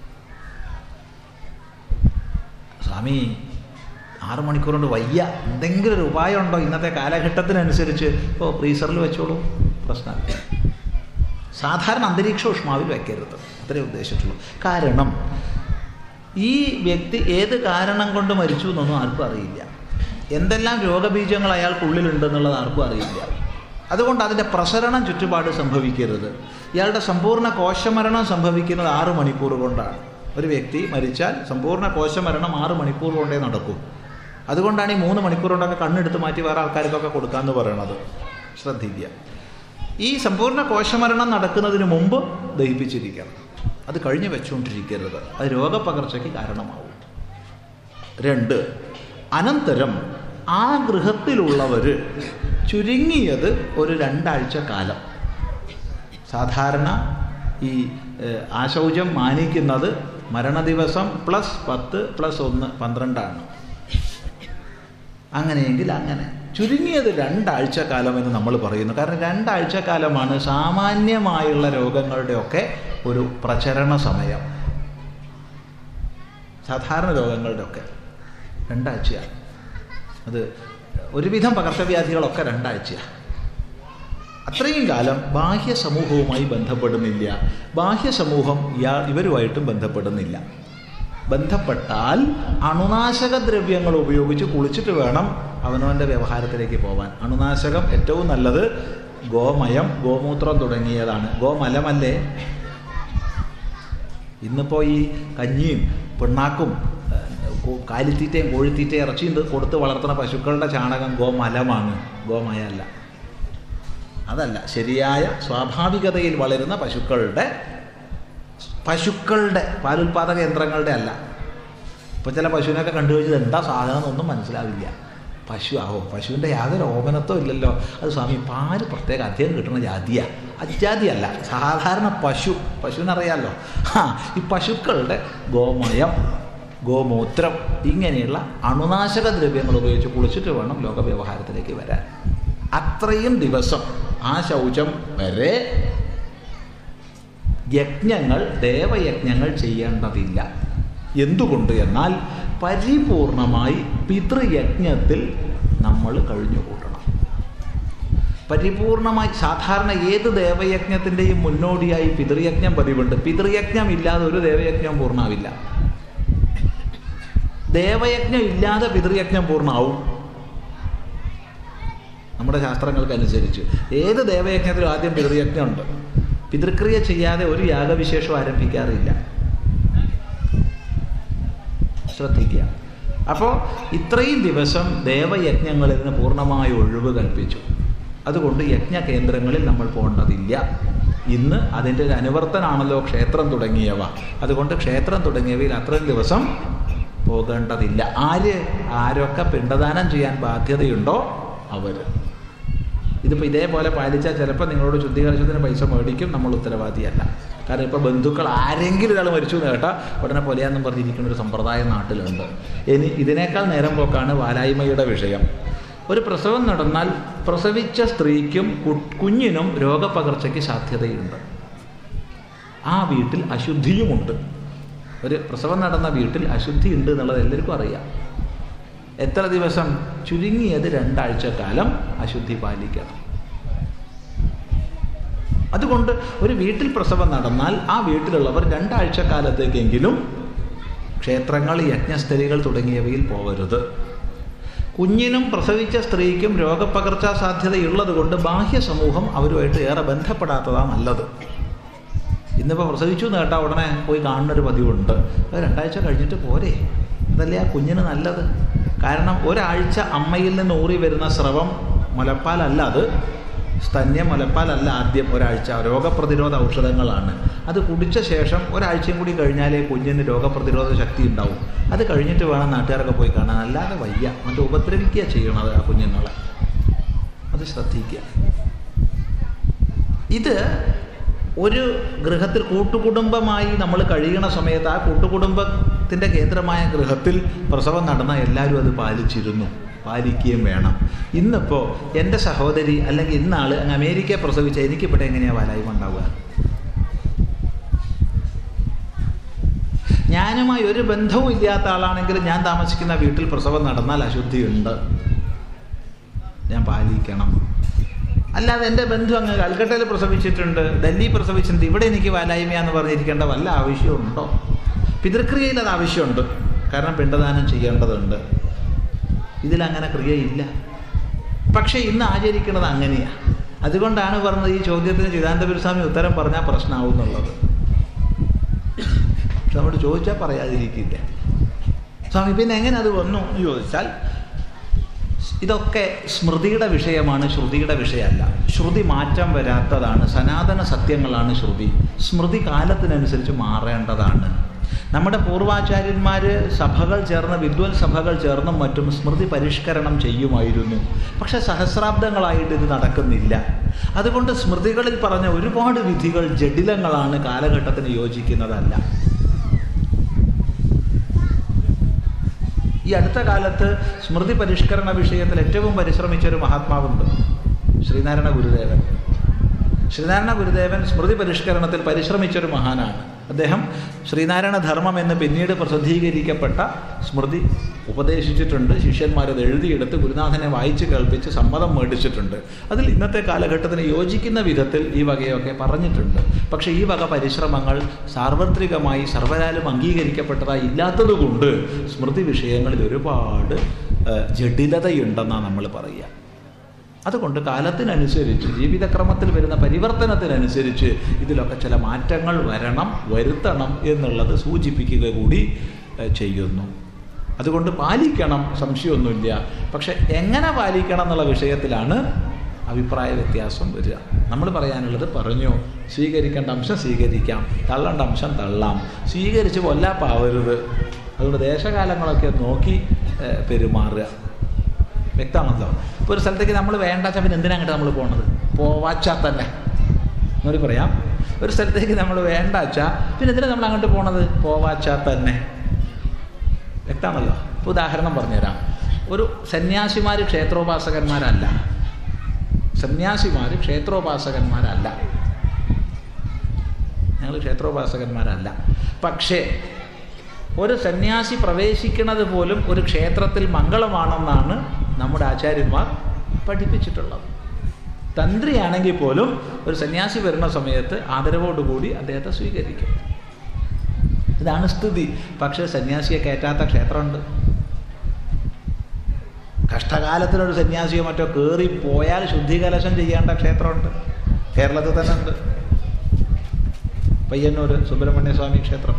സ്വാമി ആറ് മണിക്കൂർ കൊണ്ട് വയ്യ എന്തെങ്കിലും ഒരു ഉപായം ഉണ്ടോ ഇന്നത്തെ കാലഘട്ടത്തിനനുസരിച്ച് ഇപ്പോൾ ഫ്രീസറിൽ വെച്ചോളൂ പ്രശ്നമില്ല സാധാരണ അന്തരീക്ഷ ഊഷ്മാവിൽ വെക്കരുത് അത്രേ ഉദ്ദേശിച്ചിട്ടുള്ളൂ കാരണം ഈ വ്യക്തി ഏത് കാരണം കൊണ്ട് മരിച്ചു എന്നൊന്നും ആർക്കും അറിയില്ല എന്തെല്ലാം രോഗബീജങ്ങൾ അയാൾക്കുള്ളിലുണ്ടെന്നുള്ളത് ആർക്കും അറിയില്ല അതുകൊണ്ട് അതിൻ്റെ പ്രസരണം ചുറ്റുപാട് സംഭവിക്കരുത് ഇയാളുടെ സമ്പൂർണ്ണ കോശമരണം സംഭവിക്കുന്നത് ആറ് മണിക്കൂർ കൊണ്ടാണ് ഒരു വ്യക്തി മരിച്ചാൽ സമ്പൂർണ്ണ കോശമരണം ആറ് മണിക്കൂർ കൊണ്ടേ നടക്കൂ അതുകൊണ്ടാണ് ഈ മൂന്ന് മണിക്കൂർ കൊണ്ടൊക്കെ കണ്ണെടുത്ത് മാറ്റി വേറെ ആൾക്കാർക്കൊക്കെ കൊടുക്കാമെന്ന് പറയണത് ശ്രദ്ധിക്കുക ഈ സമ്പൂർണ്ണ കോശമരണം നടക്കുന്നതിന് മുമ്പ് ദഹിപ്പിച്ചിരിക്കണം അത് കഴിഞ്ഞ് വെച്ചുകൊണ്ടിരിക്കരുത് അത് രോഗപകർച്ചയ്ക്ക് കാരണമാവും രണ്ട് അനന്തരം ആ ഗൃഹത്തിലുള്ളവർ ചുരുങ്ങിയത് ഒരു രണ്ടാഴ്ച കാലം സാധാരണ ഈ ഏഹ്, ആശൗചം മാനിക്കുന്നത് മരണദിവസം പ്ലസ് പത്ത് പ്ലസ് ഒന്ന് പന്ത്രണ്ടാണ് അങ്ങനെയെങ്കിൽ അങ്ങനെ ചുരുങ്ങിയത് രണ്ടാഴ്ച കാലം എന്ന് നമ്മൾ പറയുന്നു കാരണം രണ്ടാഴ്ച കാലമാണ് സാമാന്യമായുള്ള രോഗങ്ങളുടെയൊക്കെ ഒരു പ്രചരണ സമയം സാധാരണ രോഗങ്ങളുടെയൊക്കെ രണ്ടാഴ്ചയാണ് അത് ഒരുവിധം പകർച്ചവ്യാധികളൊക്കെ രണ്ടാഴ്ചയാണ് അത്രയും കാലം ബാഹ്യ സമൂഹവുമായി ബന്ധപ്പെടുന്നില്ല ബാഹ്യ സമൂഹം ഇയാ ഇവരുമായിട്ടും ബന്ധപ്പെടുന്നില്ല ബന്ധപ്പെട്ടാൽ അണുനാശക ദ്രവ്യങ്ങൾ ഉപയോഗിച്ച് കുളിച്ചിട്ട് വേണം അവനവൻ്റെ വ്യവഹാരത്തിലേക്ക് പോവാൻ അണുനാശകം ഏറ്റവും നല്ലത് ഗോമയം ഗോമൂത്രം തുടങ്ങിയതാണ് ഗോമലമല്ലേ ഇന്നിപ്പോൾ ഈ കഞ്ഞിയും പിണ്ണാക്കും ഏഹ്, കോ- കാലിത്തീറ്റയും കോഴിത്തീറ്റയും ഇറച്ചിയും ഇത് കൊടുത്ത് വളർത്തുന്ന പശുക്കളുടെ ചാണകം ഗോമലമാണ് ഗോമയല്ല അതല്ല ശരിയായ സ്വാഭാവികതയിൽ വളരുന്ന പശുക്കളുടെ പശുക്കളുടെ പാലുൽപാദക യന്ത്രങ്ങളുടെ അല്ല ഇപ്പോൾ ചില പശുവിനൊക്കെ കണ്ടു കഴിഞ്ഞത് എന്താ സാധനം എന്നൊന്നും മനസ്സിലാവില്ല പശു ആവോ പശുവിൻ്റെ യാതൊരു ഓമനത്വം ഇല്ലല്ലോ അത് സ്വാമി പാല് പ്രത്യേക അധികം കിട്ടുന്ന ജാതിയാണ് അജാതിയല്ല സാധാരണ പശു പശുവിനറിയാമല്ലോ ആ ഈ പശുക്കളുടെ ഗോമയം ഗോമൂത്രം ഇങ്ങനെയുള്ള അണുനാശക ദ്രവ്യങ്ങൾ ഉപയോഗിച്ച് കുളിച്ചിട്ട് വേണം ലോക വ്യവഹാരത്തിലേക്ക് വരാൻ അത്രയും ദിവസം ആ ശൗചം വരെ യജ്ഞങ്ങൾ ദേവയജ്ഞങ്ങൾ ചെയ്യേണ്ടതില്ല എന്തുകൊണ്ട് എന്നാൽ പരിപൂർണമായി പിതൃയജ്ഞത്തിൽ നമ്മൾ കഴിഞ്ഞുകൂടണം പരിപൂർണമായി സാധാരണ ഏത് ദേവയജ്ഞത്തിൻ്റെയും മുന്നോടിയായി പിതൃയജ്ഞം പതിവുണ്ട് പിതൃയജ്ഞം ഇല്ലാതെ ഒരു ദേവയജ്ഞം പൂർണ്ണമാവില്ല ദേവയജ്ഞം ഇല്ലാതെ പിതൃയജ്ഞം പൂർണ്ണമാവും നമ്മുടെ ശാസ്ത്രങ്ങൾക്കനുസരിച്ച് ഏത് ദേവയജ്ഞത്തിലും ആദ്യം പിതൃയജ്ഞമുണ്ട് പിതൃക്രിയ ചെയ്യാതെ ഒരു യാഗവിശേഷം ആരംഭിക്കാറില്ല ശ്രദ്ധിക്കുക അപ്പോൾ ഇത്രയും ദിവസം ദേവയജ്ഞങ്ങളിൽ നിന്ന് പൂർണ്ണമായ ഒഴിവ് കൽപ്പിച്ചു അതുകൊണ്ട് യജ്ഞകേന്ദ്രങ്ങളിൽ നമ്മൾ പോകേണ്ടതില്ല ഇന്ന് അതിൻ്റെ ഒരു അനുവർത്തനാണല്ലോ ക്ഷേത്രം തുടങ്ങിയവ അതുകൊണ്ട് ക്ഷേത്രം തുടങ്ങിയവയിൽ അത്രയും ദിവസം പോകേണ്ടതില്ല ആര് ആരൊക്കെ പിണ്ടദാനം ചെയ്യാൻ ബാധ്യതയുണ്ടോ അവർ ഇതിപ്പോൾ ഇതേപോലെ പാലിച്ചാൽ ചിലപ്പോൾ നിങ്ങളോട് ശുദ്ധീകരണത്തിന് പൈസ മേടിക്കും നമ്മൾ ഉത്തരവാദിയല്ല കാരണം ഇപ്പോൾ ബന്ധുക്കൾ ആരെങ്കിലും ഒരാൾ മരിച്ചു എന്ന് കേട്ടാൽ ഉടനെ പൊലയാന്നും പറഞ്ഞിരിക്കുന്ന ഒരു സമ്പ്രദായം നാട്ടിലുണ്ട് ഇനി ഇതിനേക്കാൾ നേരം പോക്കാണ് വാലായ്മയുടെ വിഷയം ഒരു പ്രസവം നടന്നാൽ പ്രസവിച്ച സ്ത്രീക്കും കു- കുഞ്ഞിനും രോഗപകർച്ചയ്ക്ക് സാധ്യതയുണ്ട് ആ വീട്ടിൽ അശുദ്ധിയുമുണ്ട് ഒരു പ്രസവം നടന്ന വീട്ടിൽ അശുദ്ധി ഉണ്ട് എന്നുള്ളത് എല്ലാവർക്കും അറിയാം എത്ര ദിവസം ചുരുങ്ങിയത് രണ്ടാഴ്ച കാലം അശുദ്ധി പാലിക്കണം അതുകൊണ്ട് ഒരു വീട്ടിൽ പ്രസവം നടന്നാൽ ആ വീട്ടിലുള്ളവർ രണ്ടാഴ്ച കാലത്തേക്കെങ്കിലും ക്ഷേത്രങ്ങൾ യജ്ഞസ്ഥലികൾ തുടങ്ങിയവയിൽ പോകരുത് കുഞ്ഞിനും പ്രസവിച്ച സ്ത്രീക്കും രോഗപകർച്ചാ സാധ്യതയുള്ളത് കൊണ്ട് ബാഹ്യ സമൂഹം അവരുമായിട്ട് ഏറെ ബന്ധപ്പെടാത്തതാണ് നല്ലത് ഇന്നിപ്പോൾ പ്രസവിച്ചു എന്ന് കേട്ടാൽ ഉടനെ പോയി കാണുന്നൊരു പതിവുണ്ട് അത് രണ്ടാഴ്ച കഴിഞ്ഞിട്ട് പോരെ അതല്ലേ ആ കുഞ്ഞിന് നല്ലത് കാരണം ഒരാഴ്ച അമ്മയിൽ നിന്ന് ഊറി വരുന്ന സ്രവം മുലപ്പാലല്ല അത് സ്തന്യ മുലപ്പാലല്ല ആദ്യം ഒരാഴ്ച രോഗപ്രതിരോധ ഔഷധങ്ങളാണ് അത് കുടിച്ച ശേഷം ഒരാഴ്ചയും കൂടി കഴിഞ്ഞാലേ കുഞ്ഞിന് രോഗപ്രതിരോധ ശക്തി ഉണ്ടാവും അത് കഴിഞ്ഞിട്ട് വേണം നാട്ടുകാരൊക്കെ പോയി കാണാൻ അല്ലാതെ വയ്യ മറ്റു ഉപദ്രവിക്കുക ചെയ്യണത് ആ കുഞ്ഞുങ്ങളെ അത് ശ്രദ്ധിക്കുക ഇത് ഒരു ഗൃഹത്തിൽ കൂട്ടുകുടുംബമായി നമ്മൾ കഴിയണ സമയത്ത് ആ കൂട്ടുകുടുംബത്തിൻ്റെ കേന്ദ്രമായ ഗൃഹത്തിൽ പ്രസവം നടന്ന എല്ലാവരും അത് പാലിച്ചിരുന്നു പാലിക്കുകയും വേണം ഇന്നിപ്പോൾ എൻ്റെ സഹോദരി അല്ലെങ്കിൽ ഇന്നാൾ അങ്ങ് അമേരിക്കയെ പ്രസവിച്ച എനിക്കിവിടെ എങ്ങനെയാണ് വലായ്മ ഉണ്ടാവുക ഞാനുമായി ഒരു ബന്ധവും ഇല്ലാത്ത ആളാണെങ്കിൽ ഞാൻ താമസിക്കുന്ന വീട്ടിൽ പ്രസവം നടന്നാൽ അശുദ്ധിയുണ്ട് ഞാൻ പാലിക്കണം അല്ലാതെ എൻ്റെ ബന്ധു അങ്ങ് കൽക്കട്ടയിൽ പ്രസവിച്ചിട്ടുണ്ട് ഡൽഹി പ്രസവിച്ചിട്ടുണ്ട് ഇവിടെ എനിക്ക് വാലായ്മയാന്ന് പറഞ്ഞിരിക്കേണ്ട വല്ല ആവശ്യമുണ്ടോ പിതൃക്രിയയിൽ അത് ആവശ്യമുണ്ട് കാരണം പിണ്ടദാനം ചെയ്യേണ്ടതുണ്ട് ഇതിലങ്ങനെ ക്രിയയില്ല പക്ഷേ ഇന്ന് ആചരിക്കുന്നത് അങ്ങനെയാണ് അതുകൊണ്ടാണ് പറഞ്ഞത് ഈ ചോദ്യത്തിന് ചിദാനന്ദപുരസ്വാമി ഉത്തരം പറഞ്ഞാൽ പ്രശ്നമാവും എന്നുള്ളത് പക്ഷെ നമ്മോട് ചോദിച്ചാൽ പറയാതിരിക്കില്ല സ്വാമി പിന്നെ എങ്ങനെ അത് വന്നു എന്ന് ചോദിച്ചാൽ ഇതൊക്കെ സ്മൃതിയുടെ വിഷയമാണ് ശ്രുതിയുടെ വിഷയമല്ല ശ്രുതി മാറ്റം വരാത്തതാണ് സനാതന സത്യങ്ങളാണ് ശ്രുതി സ്മൃതി കാലത്തിനനുസരിച്ച് മാറേണ്ടതാണ് നമ്മുടെ പൂർവാചാര്യന്മാർ സഭകൾ ചേർന്ന് വിദ്വൽ സഭകൾ ചേർന്നും മറ്റും സ്മൃതി പരിഷ്കരണം ചെയ്യുമായിരുന്നു പക്ഷെ സഹസ്രാബ്ദങ്ങളായിട്ട് ഇത് നടക്കുന്നില്ല അതുകൊണ്ട് സ്മൃതികളിൽ പറഞ്ഞ ഒരുപാട് വിധികൾ ജഡിലങ്ങളാണ് കാലഘട്ടത്തിന് യോജിക്കുന്നതല്ല ഈ അടുത്ത കാലത്ത് സ്മൃതി പരിഷ്കരണ വിഷയത്തിൽ ഏറ്റവും പരിശ്രമിച്ച ഒരു മഹാത്മാവുണ്ട് ശ്രീനാരായണ ഗുരുദേവൻ ശ്രീനാരായണ ഗുരുദേവൻ സ്മൃതി പരിഷ്കരണത്തിൽ പരിശ്രമിച്ചൊരു മഹാനാണ് അദ്ദേഹം ശ്രീനാരായണ ധർമ്മം എന്ന് പിന്നീട് പ്രസിദ്ധീകരിക്കപ്പെട്ട സ്മൃതി ഉപദേശിച്ചിട്ടുണ്ട് ശിഷ്യന്മാരത് എഴുതിയെടുത്ത് ഗുരുനാഥനെ വായിച്ച് കേൾപ്പിച്ച് സമ്മതം മേടിച്ചിട്ടുണ്ട് അതിൽ ഇന്നത്തെ കാലഘട്ടത്തിന് യോജിക്കുന്ന വിധത്തിൽ ഈ വകയൊക്കെ പറഞ്ഞിട്ടുണ്ട് പക്ഷേ ഈ വക പരിശ്രമങ്ങൾ സാർവത്രികമായി സർവരാലും അംഗീകരിക്കപ്പെട്ടതായി ഇല്ലാത്തതുകൊണ്ട് സ്മൃതി വിഷയങ്ങളിൽ ഒരുപാട് ഏഹ്, ജഡിലതയുണ്ടെന്നാണ് നമ്മൾ പറയുക അതുകൊണ്ട് കാലത്തിനനുസരിച്ച് ജീവിതക്രമത്തിൽ വരുന്ന പരിവർത്തനത്തിനനുസരിച്ച് ഇതിലൊക്കെ ചില മാറ്റങ്ങൾ വരണം വരുത്തണം എന്നുള്ളത് സൂചിപ്പിക്കുക കൂടി ഏഹ്, ചെയ്യുന്നു അതുകൊണ്ട് പാലിക്കണം സംശയമൊന്നുമില്ല പക്ഷെ എങ്ങനെ പാലിക്കണം എന്നുള്ള വിഷയത്തിലാണ് അഭിപ്രായ വ്യത്യാസം വരിക നമ്മൾ പറയാനുള്ളത് പറഞ്ഞു സ്വീകരിക്കേണ്ട അംശം സ്വീകരിക്കാം തള്ളേണ്ട അംശം തള്ളാം സ്വീകരിച്ച് കൊല്ലാപ്പാവരുത് അതുകൊണ്ട് ദേശകാലങ്ങളൊക്കെ നോക്കി ഏഹ്, പെരുമാറുക വ്യക്തമാണല്ലോ ഇപ്പോൾ ഒരു സ്ഥലത്തേക്ക് നമ്മൾ വേണ്ടാച്ച പിന്നെ എന്തിനാ അങ്ങോട്ട് നമ്മൾ പോണത് പോവാച്ചാൽ തന്നെ എന്നൊരു പറയാം ഒരു സ്ഥലത്തേക്ക് നമ്മൾ വേണ്ടാച്ച പിന്നെ എന്തിനാ നമ്മൾ അങ്ങോട്ട് പോണത് പോവാച്ചാൽ തന്നെ വ്യക്തമാണല്ലോ ഇപ്പോൾ ഉദാഹരണം പറഞ്ഞുതരാം ഒരു സന്യാസിമാർ ക്ഷേത്രോപാസകന്മാരല്ല സന്യാസിമാർ ക്ഷേത്രോപാസകന്മാരല്ല ഞങ്ങൾ ക്ഷേത്രോപാസകന്മാരല്ല പക്ഷേ ഒരു സന്യാസി പ്രവേശിക്കുന്നത് പോലും ഒരു ക്ഷേത്രത്തിൽ മംഗളമാണെന്നാണ് നമ്മുടെ ആചാര്യന്മാർ പഠിപ്പിച്ചിട്ടുള്ളത് തന്ത്രിയാണെങ്കിൽ പോലും ഒരു സന്യാസി വരുന്ന സമയത്ത് ആദരവോടുകൂടി അദ്ദേഹത്തെ സ്വീകരിക്കും ഇതാണ് സ്ഥിതി പക്ഷേ സന്യാസിയെ കയറ്റാത്ത ക്ഷേത്രമുണ്ട് കഷ്ടകാലത്തിലൊരു സന്യാസിയോ മറ്റോ കയറി പോയാൽ ശുദ്ധികലശം ചെയ്യേണ്ട ക്ഷേത്രമുണ്ട് കേരളത്തിൽ തന്നെ ഉണ്ട് പയ്യന്നൂർ സുബ്രഹ്മണ്യ സ്വാമി ക്ഷേത്രം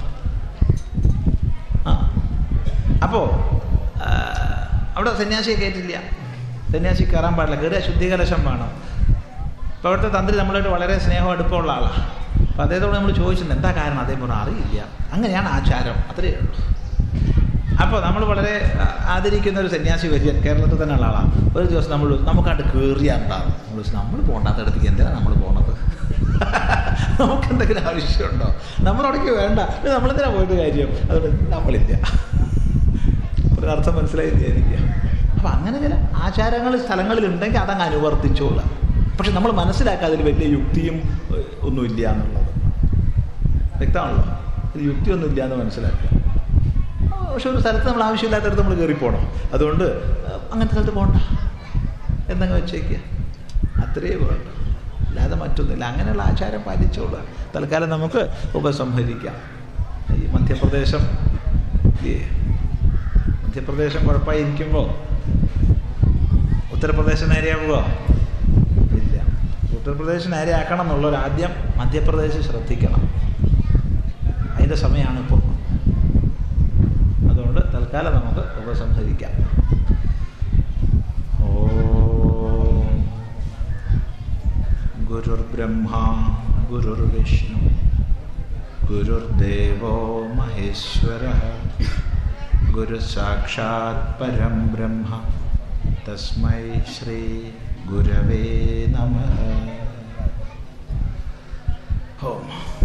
ആ അപ്പോൾ അവിടെ സന്യാസിയെ കയറ്റില്ല സന്യാസി കയറാൻ പാടില്ല കയറിയ ശുദ്ധികലശം വേണം അപ്പോൾ അവിടുത്തെ തന്ത്രി നമ്മളായിട്ട് വളരെ സ്നേഹം അടുപ്പമുള്ള ആളാണ് അപ്പോൾ അദ്ദേഹത്തോട് നമ്മൾ ചോദിച്ചിട്ടുണ്ട് എന്താ കാരണം അദ്ദേഹം പറഞ്ഞു അറിയില്ല അങ്ങനെയാണ് ആചാരം അത്രയേ ഉള്ളൂ അപ്പോൾ നമ്മൾ വളരെ ആ, ആദരിക്കുന്ന ഒരു സന്യാസി വരിക കേരളത്തിൽ തന്നെ ഉള്ള ആളാണ് ഒരു ദിവസം നമ്മൾ നമുക്കണ്ട് കയറിയാൽ ഉണ്ടാകും നമ്മൾ ചോദിച്ചു, നമ്മൾ പോകണ്ടാത്തടത്തേക്ക് എന്തിനാണ് നമ്മൾ പോണത് നമുക്ക് എന്തെങ്കിലും ആവശ്യമുണ്ടോ നമ്മളവിടേക്ക് വേണ്ട പിന്നെ നമ്മളെന്തിനാ പോയിട്ട് കാര്യം അതുകൊണ്ട് നമ്മളില്ല ഒരർത്ഥം മനസ്സിലായിരിക്കുക അപ്പം അങ്ങനെ ചില ആചാരങ്ങൾ സ്ഥലങ്ങളിൽ ഉണ്ടെങ്കിൽ അതങ്ങ് അനുവർത്തിച്ചോളാം പക്ഷെ നമ്മൾ മനസ്സിലാക്കുക അതിൽ വലിയ യുക്തിയും ഏഹ്, ഒന്നുമില്ല എന്നുള്ളത് വ്യക്തമാണല്ലോ ഇത് യുക്തിയൊന്നുമില്ല എന്ന് മനസ്സിലാക്കുക ആ, പക്ഷെ ഒരു സ്ഥലത്ത് നമ്മൾ ആവശ്യമില്ലാത്തടത്ത് നമ്മൾ കയറിപ്പോണം അതുകൊണ്ട് ഏഹ്, അങ്ങനത്തെ സ്ഥലത്ത് പോകണ്ട എന്നങ്ങ് വെച്ചേക്കുക അത്രയേ വേണ്ട അല്ലാതെ മറ്റൊന്നുമില്ല അങ്ങനെയുള്ള ആചാരം പാലിച്ചോളുക തൽക്കാലം നമുക്ക് ഉപസംഹരിക്കാം ഈ മധ്യപ്രദേശം ഇല്ലേ? മധ്യപ്രദേശം കുഴപ്പമായിരിക്കുമ്പോൾ ഉത്തർപ്രദേശ് നേരെയാവുക ഇല്ല ഉത്തർപ്രദേശ് നേരെയാക്കണം എന്നുള്ളവർ ആദ്യം മധ്യപ്രദേശ് ശ്രദ്ധിക്കണം അതിൻ്റെ സമയമാണ് ഇപ്പോൾ അതുകൊണ്ട് തൽക്കാലം നമുക്ക് ഉപസംഹരിക്കാം ഓം ഗുരുർബ്രഹ്മ ഗുരുർവിഷ്ണു ഗുരുർദേവോ മഹേശ്വര ഗുരു സാക്ഷാത് പരം ബ്രഹ്മ തസ്മൈ ശ്രീ ഗുരവേ നമ ഓം